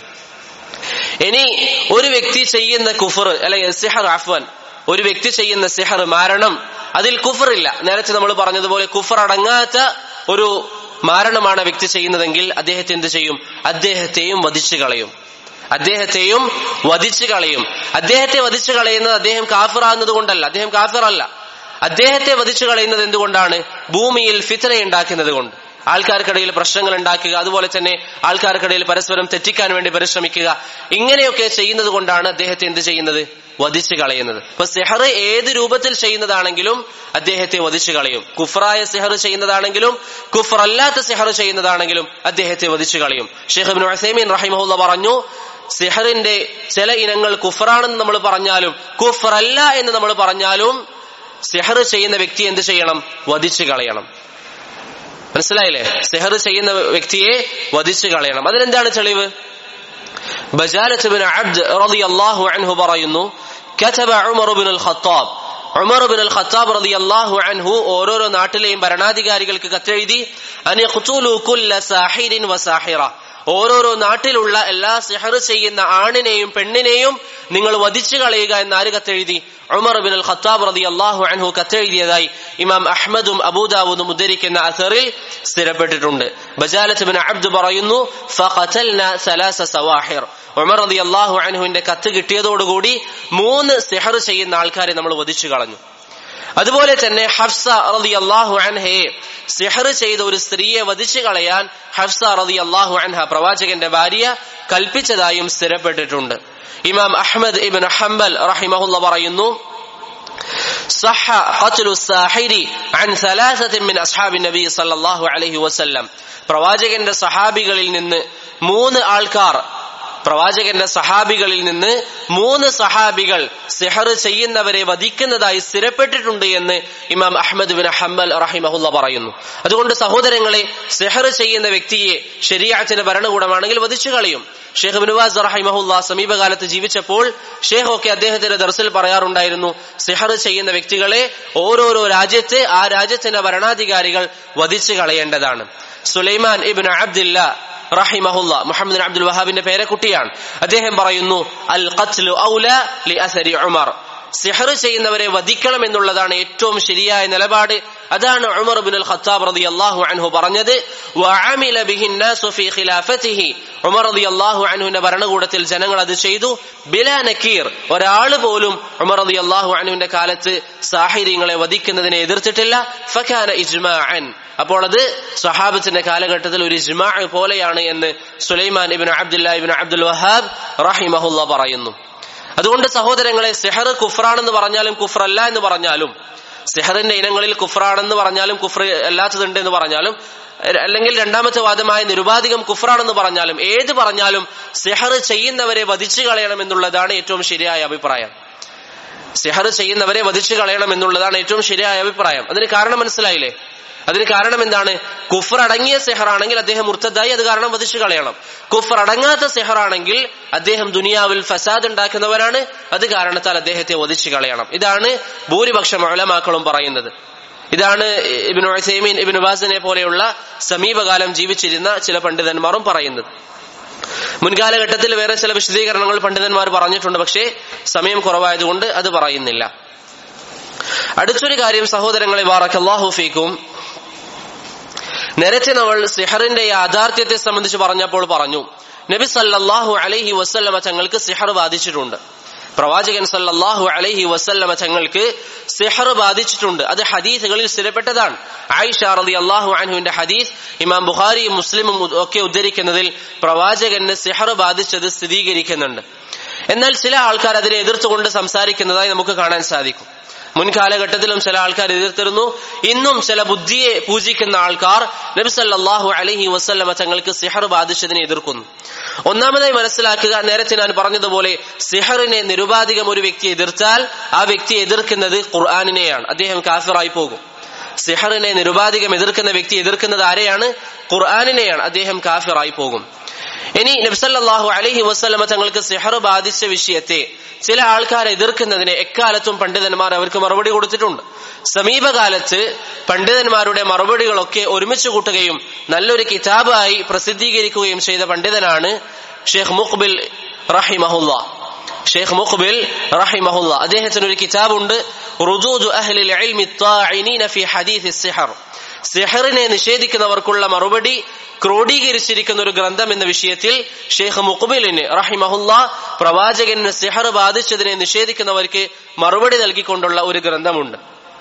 ഇനി ഒരു വ്യക്തി ചെയ്യുന്ന കുഫർ അല്ലെങ്കിൽ സിഹർ അഫ്വൻ ഒരു വ്യക്തി ചെയ്യുന്ന സിഹർ മാരണം അതിൽ കുഫറില്ല നേരത്തെ നമ്മൾ പറഞ്ഞതുപോലെ കുഫർ അടങ്ങാത്ത ഒരു മാരണമാണ് വ്യക്തി ചെയ്യുന്നതെങ്കിൽ അദ്ദേഹത്തെ എന്ത് ചെയ്യും അദ്ദേഹത്തെയും വധിച്ചു കളയും അദ്ദേഹത്തെയും വധിച്ചു കളയും അദ്ദേഹത്തെ വധിച്ചു കളയുന്നത് അദ്ദേഹം കാഫിറാകുന്നത് കൊണ്ടല്ല അദ്ദേഹം കാഫിറല്ല അദ്ദേഹത്തെ വധിച്ചു കളയുന്നത് എന്തുകൊണ്ടാണ് ഭൂമിയിൽ ഫിത്ര ഉണ്ടാക്കുന്നത് കൊണ്ട് ആൾക്കാർക്കിടയിൽ പ്രശ്നങ്ങൾ ഉണ്ടാക്കുക അതുപോലെ തന്നെ ആൾക്കാർക്കിടയിൽ പരസ്പരം തെറ്റിക്കാൻ വേണ്ടി പരിശ്രമിക്കുക ഇങ്ങനെയൊക്കെ ചെയ്യുന്നത് കൊണ്ടാണ് അദ്ദേഹത്തെ എന്ത് ചെയ്യുന്നത് വധിച്ചു കളയുന്നത് ഇപ്പൊ സെഹർ ഏത് രൂപത്തിൽ ചെയ്യുന്നതാണെങ്കിലും അദ്ദേഹത്തെ വധിച്ചു കളയും കുഫറായ സെഹർ ചെയ്യുന്നതാണെങ്കിലും കുഫർ അല്ലാത്ത സെഹർ ചെയ്യുന്നതാണെങ്കിലും അദ്ദേഹത്തെ വധിച്ചു കളയും ഷെയ്ഖ് ബിൻ ഉസൈമീൻ റഹിമഹുല്ല പറഞ്ഞു സിഹറിന്റെ ചില ഇനങ്ങൾ കുഫറാണെന്ന് നമ്മൾ പറഞ്ഞാലും കുഫറല്ല എന്ന് നമ്മൾ പറഞ്ഞാലും സിഹർ ചെയ്യുന്ന വ്യക്തി എന്ത് ചെയ്യണം വധിച്ചു കളയണം മനസ്സിലായില്ലേ സിഹർ ചെയ്യുന്ന വ്യക്തിയെ വധിച്ചു കളയണം അതിനെന്താണ് തെളിവ് ബജാലത്ത് ബിൻ അബ്ദ് റളിയല്ലാഹു അൻഹു പറയുന്നു كتب عمر بن الخطاب ഉമർ ബിൻ അൽ ഖത്താബ് റളിയല്ലാഹു അൻഹു ഓരോരോ നാട്ടിലെയും ഭരണാധികാരികൾക്ക് കത്തെഴുതി അൻ യഖ്തുലു കുല്ല സാഹിരിൻ വസാഹിറ ഓരോരോ നാട്ടിലുള്ള എല്ലാ സിഹർ ചെയ്യുന്ന ആണിനെയും പെണ്ണിനെയും നിങ്ങൾ വധിച്ചു കളയുക എന്ന് ആര് കത്തെഴുതി ഉമർ ബിൻ അൽ ഖത്താബ് റതി അള്ളാഹു അൻഹു കത്തെഴുതിയതായി ഇമാം അഹ്മദും അബൂദാവൂദും ഉദ്ധരിക്കുന്ന അസറിൽ സ്ഥിരപ്പെട്ടിട്ടുണ്ട് ബജാലത്ത് ബിൻ അബ്ദ് പറയുന്നു ഫഖതൽന സലാസ സവാഹിർ ഉമർ റതി അള്ളാഹു അൻഹുവിന്റെ കത്ത് കിട്ടിയതോടുകൂടി മൂന്ന് സിഹർ ചെയ്യുന്ന ആൾക്കാരെ നമ്മൾ വധിച്ചു കളഞ്ഞു അതുപോലെ തന്നെ ഹഫ്സ റതി അള്ളാഹു അൻഹയെ സിഹർ ചെയ്ത ഒരു സ്ത്രീയെ വധിച്ചു കളയാൻ ഹഫ്സ റതി അള്ളാഹു അൻഹ പ്രവാചകന്റെ ഭാര്യ കൽപ്പിച്ചതായും സ്ഥിരപ്പെട്ടിട്ടുണ്ട് ഇമാം അഹ്മദ് ഇബൻ ഹംബൽ റഹിമഹുല്ല പറയുന്നു صح قتل الساحر عن ثلاثة من أصحاب النبي صلى الله عليه وسلم പ്രവാചകന്റെ സഹാബികളിൽ നിന്ന് മൂന്ന് ആൾക്കാർ പ്രവാചകന്റെ സഹാബികളിൽ നിന്ന് മൂന്ന് സഹാബികൾ സിഹർ ചെയ്യുന്നവരെ വധിക്കുന്നതായി സ്ഥിരപ്പെട്ടിട്ടുണ്ട് എന്ന് ഇമാം അഹമ്മദ് ബിൻ ഹംബൽ റഹിമഹുല്ല പറയുന്നു അതുകൊണ്ട് സഹോദരങ്ങളെ സിഹർ ചെയ്യുന്ന വ്യക്തിയെ ശരിയാച്ചിന്റെ ഭരണകൂടമാണെങ്കിൽ വധിച്ചു കളയും ഷേഖ് ബിനുവാസ് റഹിമഹുല്ല സമീപകാലത്ത് ജീവിച്ചപ്പോൾ ഷേഖ് ഒക്കെ അദ്ദേഹത്തിന്റെ ദർസിൽ പറയാറുണ്ടായിരുന്നു സിഹർ ചെയ്യുന്ന വ്യക്തികളെ ഓരോരോ രാജ്യത്ത് ആ രാജ്യത്തിന്റെ ഭരണാധികാരികൾ വധിച്ചു കളയേണ്ടതാണ് സുലൈമാൻ ഇബിൻ അബ്ദില്ല റഹിമഹുല്ല മുഹമ്മദ് അബ്ദുൽ വഹാബിന്റെ പേരക്കുട്ടിയാണ് അദ്ദേഹം പറയുന്നു അൽ ഖത്ലു ഔല ലി അസരി ഉമർ സിഹർ ചെയ്യുന്നവരെ വധിക്കണം എന്നുള്ളതാണ് ഏറ്റവും ശരിയായ നിലപാട് അതാണ് ഉമർ ബിൻ അൽ ഖത്താബ് റതി അള്ളാഹു അൻഹു പറഞ്ഞത് വഅമില ബിഹി الناس في خلافته ഉമർ റതി അള്ളാഹു അൻഹുവിന്റെ ഭരണകൂടത്തിൽ ജനങ്ങൾ അത് ചെയ്തു ബിലാ നക്കീർ ഒരാൾ പോലും ഉമർ റതി അള്ളാഹു അൻഹുവിന്റെ കാലത്ത് സാഹിര്യങ്ങളെ വധിക്കുന്നതിനെ എതിർത്തിട്ടില്ല ഫഖാന ഇജ്മാഅൻ അപ്പോൾ അത് സ്വഹാബത്തിന്റെ കാലഘട്ടത്തിൽ ഒരു ഇജ്മാ പോലെയാണ് എന്ന് സുലൈമാൻ ഇബിൻ അബ്ദുല്ല ഇബിൻ അബ്ദുൽ വഹാബ് റഹിമഹുല്ല പറയുന്നു അതുകൊണ്ട് സഹോദരങ്ങളെ സെഹർ കുഫ്രാണെന്ന് പറഞ്ഞാലും കുഫ്രല്ല എന്ന് പറഞ്ഞാലും സെഹറിന്റെ ഇനങ്ങളിൽ കുഫ്രാണെന്ന് പറഞ്ഞാലും കുഫ്ര അല്ലാത്തതുണ്ട് എന്ന് പറഞ്ഞാലും അല്ലെങ്കിൽ രണ്ടാമത്തെ വാദമായ നിരുപാധികം കുഫ്രാണെന്ന് പറഞ്ഞാലും ഏത് പറഞ്ഞാലും സെഹർ ചെയ്യുന്നവരെ വധിച്ചു കളയണം എന്നുള്ളതാണ് ഏറ്റവും ശരിയായ അഭിപ്രായം സെഹർ ചെയ്യുന്നവരെ വധിച്ചു കളയണം എന്നുള്ളതാണ് ഏറ്റവും ശരിയായ അഭിപ്രായം അതിന് കാരണം മനസ്സിലായില്ലേ അതിന് കാരണം എന്താണ് കുഫർ അടങ്ങിയ സെഹറാണെങ്കിൽ അദ്ദേഹം മുർത്തതായി അത് കാരണം വധിച്ചു കളയണം കുഫർ അടങ്ങാത്ത സെഹറാണെങ്കിൽ അദ്ദേഹം ദുനിയാവിൽ ഫസാദ് ഉണ്ടാക്കുന്നവരാണ് അത് കാരണത്താൽ അദ്ദേഹത്തെ വധിച്ചു കളയണം ഇതാണ് ഭൂരിപക്ഷം ഒലമാക്കളും പറയുന്നത് ഇതാണ് ഇബിൻ ഒസൈമീൻ ഇബിൻ ബാസിനെ പോലെയുള്ള സമീപകാലം ജീവിച്ചിരുന്ന ചില പണ്ഡിതന്മാരും പറയുന്നത് മുൻകാലഘട്ടത്തിൽ വേറെ ചില വിശദീകരണങ്ങൾ പണ്ഡിതന്മാർ പറഞ്ഞിട്ടുണ്ട് പക്ഷേ സമയം കുറവായതുകൊണ്ട് അത് പറയുന്നില്ല അടുത്തൊരു കാര്യം സഹോദരങ്ങളെ ബാറക്കല്ലാഹു ഫീക്കും നേരത്തെ നമ്മൾ സിഹറിന്റെ യാഥാർത്ഥ്യത്തെ സംബന്ധിച്ച് പറഞ്ഞപ്പോൾ പറഞ്ഞു നബി സല്ലല്ലാഹു അലൈഹി വസല്ലമ തങ്ങൾക്ക് സിഹർ ബാധിച്ചിട്ടുണ്ട് പ്രവാചകൻ സല്ലല്ലാഹു അലൈഹി വസല്ലമ തങ്ങൾക്ക് സിഹർ ബാധിച്ചിട്ടുണ്ട് അത് ഹദീസുകളിൽ സ്ഥിരപ്പെട്ടതാണ് ആയിഷ റളി അള്ളാഹു അൻഹുവിന്റെ ഹദീസ് ഇമാം ബുഖാരിയും മുസ്ലിമും ഒക്കെ ഉദ്ധരിക്കുന്നതിൽ പ്രവാചകന് സിഹർ ബാധിച്ചത് സ്ഥിരീകരിക്കുന്നുണ്ട് എന്നാൽ ചില ആൾക്കാർ അതിനെ എതിർത്തുകൊണ്ട് സംസാരിക്കുന്നതായി നമുക്ക് കാണാൻ സാധിക്കും മുൻകാലഘട്ടത്തിലും ചില ആൾക്കാർ എതിർത്തിരുന്നു ഇന്നും ചില ബുദ്ധിയെ പൂജിക്കുന്ന ആൾക്കാർ നബിസല്ലാഹു അലഹി വസ്ല്ലമ തങ്ങൾക്ക് സിഹർ ബാധിച്ചതിനെ എതിർക്കുന്നു ഒന്നാമതായി മനസ്സിലാക്കുക നേരത്തെ ഞാൻ പറഞ്ഞതുപോലെ സിഹറിനെ നിരുപാധികം ഒരു വ്യക്തി എതിർത്താൽ ആ വ്യക്തി എതിർക്കുന്നത് ഖുർആാനിനെയാണ് അദ്ദേഹം കാഫിറായി പോകും സിഹറിനെ നിരുപാധികം എതിർക്കുന്ന വ്യക്തി എതിർക്കുന്നത് ആരെയാണ് ഖുർആാനിനെയാണ് അദ്ദേഹം കാഫിറായി പോകും ഇനി നബ്സല്ലാഹു അലഹി വസ്ലമ തങ്ങൾക്ക് സിഹർ ബാധിച്ച വിഷയത്തെ ചില ആൾക്കാർ എതിർക്കുന്നതിന് എക്കാലത്തും പണ്ഡിതന്മാർ അവർക്ക് മറുപടി കൊടുത്തിട്ടുണ്ട് സമീപകാലത്ത് പണ്ഡിതന്മാരുടെ മറുപടികളൊക്കെ ഒരുമിച്ച് കൂട്ടുകയും നല്ലൊരു കിതാബായി പ്രസിദ്ധീകരിക്കുകയും ചെയ്ത പണ്ഡിതനാണ് ഷെയ്ഖ് മുഖ്ബിൽ റഹിമഹുല്ല ഷെയ്ഖ് മുഖ്ബിൽ റഹിമഹുല്ല അദ്ദേഹത്തിന് ഒരു കിതാബുണ്ട് റുദൂദു അഹ്ലിൽ ഇൽമി ത്വാഇനീന ഫി ഹദീസ് സിഹർ സിഹറിനെ നിഷേധിക്കുന്നവർക്കുള്ള മറുപടി ക്രോഡീകരിച്ചിരിക്കുന്ന ഒരു ഗ്രന്ഥം എന്ന വിഷയത്തിൽ ഷെയ്ഖ് മുഖബിലിന് റഹിമഹുല്ല പ്രവാചകന് സിഹർ ബാധിച്ചതിനെ നിഷേധിക്കുന്നവർക്ക് മറുപടി നൽകിക്കൊണ്ടുള്ള ഒരു ഗ്രന്ഥമുണ്ട്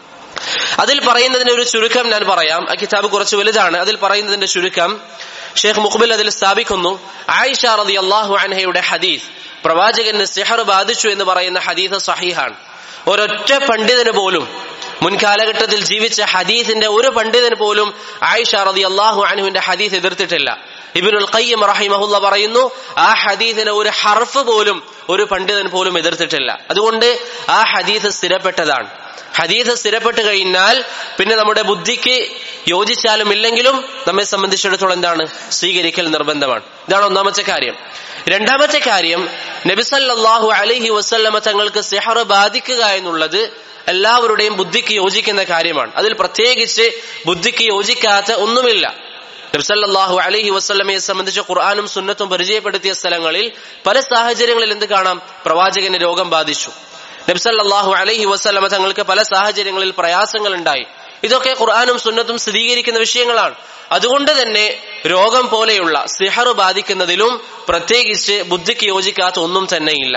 അതിൽ പറയുന്നതിന് ഒരു ചുരുക്കം ഞാൻ പറയാം ആ കിതാബ് കുറച്ച് വലുതാണ് അതിൽ പറയുന്നതിന്റെ ചുരുക്കം ഷെയ്ഖ് മുഖബിൽ അതിൽ സ്ഥാപിക്കുന്നു ആയിഷ റതി അള്ളാഹു അൻഹയുടെ ഹദീസ് പ്രവാചകന് സിഹർ ബാധിച്ചു എന്ന് പറയുന്ന ഹദീസ് സഹീഹാണ് ഒരൊറ്റ പണ്ഡിതന് പോലും മുൻകാലഘട്ടത്തിൽ ജീവിച്ച ഹദീസിന്റെ ഒരു പണ്ഡിതന് പോലും ആയിഷ റതി അള്ളാഹു അനുവിന്റെ ഹദീസ് എതിർത്തിട്ടില്ല ഇബിനുൽ ഖയ്യം റഹിമഹുല്ല പറയുന്നു ആ ഹദീസിന് ഒരു ഹർഫ് പോലും ഒരു പണ്ഡിതൻ പോലും എതിർത്തിട്ടില്ല അതുകൊണ്ട് ആ ഹദീസ് സ്ഥിരപ്പെട്ടതാണ് ഹദീസ് സ്ഥിരപ്പെട്ട് കഴിഞ്ഞാൽ പിന്നെ നമ്മുടെ ബുദ്ധിക്ക് യോജിച്ചാലും ഇല്ലെങ്കിലും നമ്മെ സംബന്ധിച്ചിടത്തോളം എന്താണ് സ്വീകരിക്കൽ നിർബന്ധമാണ് ഇതാണ് ഒന്നാമത്തെ കാര്യം രണ്ടാമത്തെ കാര്യം നബിസല്ലാഹു അലഹി വസ്ല്ലമ തങ്ങൾക്ക് സിഹർ ബാധിക്കുക എന്നുള്ളത് എല്ലാവരുടെയും ബുദ്ധിക്ക് യോജിക്കുന്ന കാര്യമാണ് അതിൽ പ്രത്യേകിച്ച് ബുദ്ധിക്ക് യോജിക്കാത്ത ഒന്നുമില്ല നബ്സല്ലാഹു അലഹി വസ്ലമയെ സംബന്ധിച്ച് ഖുർആാനും സുന്നത്തും പരിചയപ്പെടുത്തിയ സ്ഥലങ്ങളിൽ പല സാഹചര്യങ്ങളിൽ എന്ത് കാണാം പ്രവാചകന് രോഗം ബാധിച്ചു നബ്സല്ലാഹു അലഹി വസ്ലമ തങ്ങൾക്ക് പല സാഹചര്യങ്ങളിൽ പ്രയാസങ്ങൾ ഉണ്ടായി ഇതൊക്കെ ഖുർആാനും സുന്നത്തും സ്ഥിരീകരിക്കുന്ന വിഷയങ്ങളാണ് അതുകൊണ്ട് തന്നെ രോഗം പോലെയുള്ള സിഹർ ബാധിക്കുന്നതിലും പ്രത്യേകിച്ച് ബുദ്ധിക്ക് യോജിക്കാത്ത ഒന്നും തന്നെയില്ല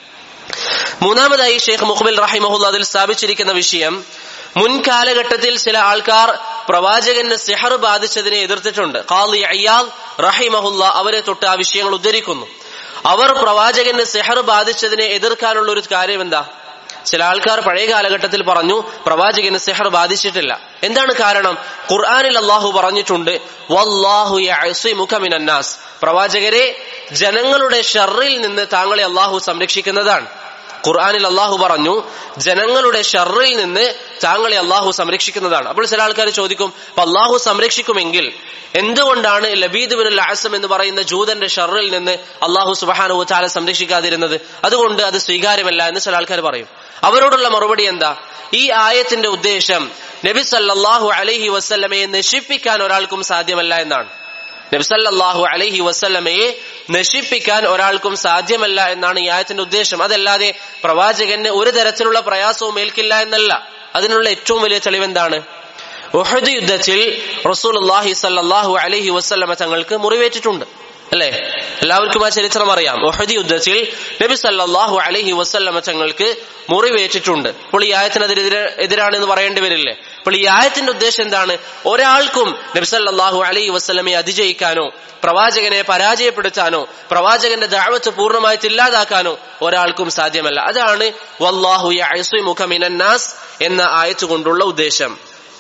മൂന്നാമതായി ഷെയ്ഖ് മുഖബിൽ റഹിമഹുല്ല അതിൽ സ്ഥാപിച്ചിരിക്കുന്ന വിഷയം മുൻകാലഘട്ടത്തിൽ ചില ആൾക്കാർ പ്രവാചകന് സിഹർ ബാധിച്ചതിനെ എതിർത്തിട്ടുണ്ട് ഖാലി അയ്യാൽ റഹിമഹുല്ല അവരെ തൊട്ട് ആ വിഷയങ്ങൾ ഉദ്ധരിക്കുന്നു അവർ പ്രവാചകന് സിഹർ ബാധിച്ചതിനെ എതിർക്കാനുള്ള ഒരു കാര്യം എന്താ ചില ആൾക്കാർ പഴയ കാലഘട്ടത്തിൽ പറഞ്ഞു പ്രവാചകന് സിഹർ ബാധിച്ചിട്ടില്ല എന്താണ് കാരണം ഖുർആാനിൽ അള്ളാഹു പറഞ്ഞിട്ടുണ്ട് വല്ലാഹു മുഖമിനന്നാസ് പ്രവാചകരെ ജനങ്ങളുടെ ഷറിൽ നിന്ന് താങ്കളെ അള്ളാഹു സംരക്ഷിക്കുന്നതാണ് ഖുർആാനിൽ അള്ളാഹു പറഞ്ഞു ജനങ്ങളുടെ ഷറിൽ നിന്ന് താങ്കളെ അള്ളാഹു സംരക്ഷിക്കുന്നതാണ് അപ്പോൾ ചില ആൾക്കാർ ചോദിക്കും അപ്പൊ അള്ളാഹു സംരക്ഷിക്കുമെങ്കിൽ എന്തുകൊണ്ടാണ് ലബീദ് ബിൻ ആസം എന്ന് പറയുന്ന ജൂതന്റെ ഷറിൽ നിന്ന് അള്ളാഹു സുബാനു ചാല സംരക്ഷിക്കാതിരുന്നത് അതുകൊണ്ട് അത് സ്വീകാര്യമല്ല എന്ന് ചില ആൾക്കാർ പറയും അവരോടുള്ള മറുപടി എന്താ ഈ ആയത്തിന്റെ ഉദ്ദേശം നബി സല്ലാഹു അലഹി വസ്ല്ലമയെ നശിപ്പിക്കാൻ ഒരാൾക്കും സാധ്യമല്ല എന്നാണ് നബ്സല്ലാഹു അലഹി വസ്ല്ലമയെ നശിപ്പിക്കാൻ ഒരാൾക്കും സാധ്യമല്ല എന്നാണ് ഈ ആയത്തിന്റെ ഉദ്ദേശം അതല്ലാതെ പ്രവാചകന് ഒരു തരത്തിലുള്ള പ്രയാസവും ഏൽക്കില്ല എന്നല്ല അതിനുള്ള ഏറ്റവും വലിയ തെളിവെന്താണ് ഉഹദ് യുദ്ധത്തിൽ റസൂൽ അള്ളാഹി സല്ലാഹു അലഹി വസ്ല്ലമ തങ്ങൾക്ക് മുറിവേറ്റിട്ടുണ്ട് അല്ലെ എല്ലാവർക്കും ആ ചരിത്രം അറിയാം ഒഹദി യുദ്ധത്തിൽ നബി സല്ലാഹു അലഹി വസ്ല്ലമ തങ്ങൾക്ക് മുറിവേറ്റിട്ടുണ്ട് അപ്പോൾ ഈ ആയത്തിന് അതിനെതിരെ എതിരാണെന്ന് പറയേണ്ടി വരില്ലേ അപ്പോൾ ഈ ആയത്തിന്റെ ഉദ്ദേശം എന്താണ് ഒരാൾക്കും നബി സല്ലാഹു അലൈഹി വസ്ലമെ അതിജയിക്കാനോ പ്രവാചകനെ പരാജയപ്പെടുത്താനോ പ്രവാചകന്റെ ദാവത്ത് പൂർണ്ണമായിട്ട് ഇല്ലാതാക്കാനോ ഒരാൾക്കും സാധ്യമല്ല അതാണ് വല്ലാഹു മുഖമിനന്നാസ് എന്ന ആയത്ത് കൊണ്ടുള്ള ഉദ്ദേശം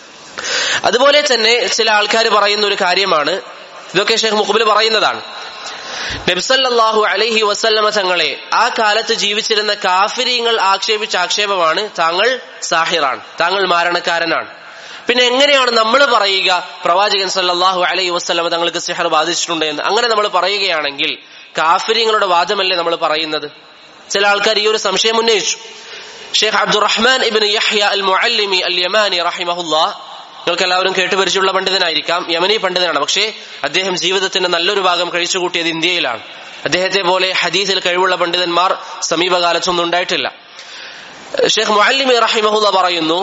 അതുപോലെ തന്നെ ചില ആൾക്കാർ പറയുന്ന ഒരു കാര്യമാണ് ഇതൊക്കെ ഷെയ്ഖ് മുഖബിൽ പറയുന്നതാണ് നബ്സല്ലാഹു അലൈഹി വസല്ലമ തങ്ങളെ ആ കാലത്ത് ജീവിച്ചിരുന്ന കാഫിരിങ്ങൾ ആക്ഷേപിച്ച ആക്ഷേപമാണ് താങ്കൾ സാഹിറാണ് താങ്കൾ മാരണക്കാരനാണ് പിന്നെ എങ്ങനെയാണ് നമ്മൾ പറയുക പ്രവാചകൻ സല്ലാഹു അലൈഹി വസ്ലമ തങ്ങൾക്ക് സിഹർ ബാധിച്ചിട്ടുണ്ട് എന്ന് അങ്ങനെ നമ്മൾ പറയുകയാണെങ്കിൽ കാഫിരിങ്ങളുടെ വാദമല്ലേ നമ്മൾ പറയുന്നത് ചില ആൾക്കാർ ഈ ഒരു സംശയം ഉന്നയിച്ചു ഷെയ്ഖ് അബ്ദുറഹ്മാൻ ഇബിൻ യഹ്യ അൽ മുഅല്ലിമി അൽ യമാനി റഹിമഹുല്ലാ നിങ്ങൾക്ക് എല്ലാവരും കേട്ടുപരിച്ചുള്ള പണ്ഡിതനായിരിക്കാം യമനി പണ്ഡിതനാണ് പക്ഷേ അദ്ദേഹം ജീവിതത്തിന്റെ നല്ലൊരു ഭാഗം കഴിച്ചുകൂട്ടിയത് ഇന്ത്യയിലാണ് അദ്ദേഹത്തെ പോലെ ഹദീസിൽ കഴിവുള്ള പണ്ഡിതന്മാർ സമീപകാലത്തൊന്നും ഉണ്ടായിട്ടില്ല ഷെയ്ഖ് മുഅല്ലിമി റഹിമഹുല്ല പറയുന്നു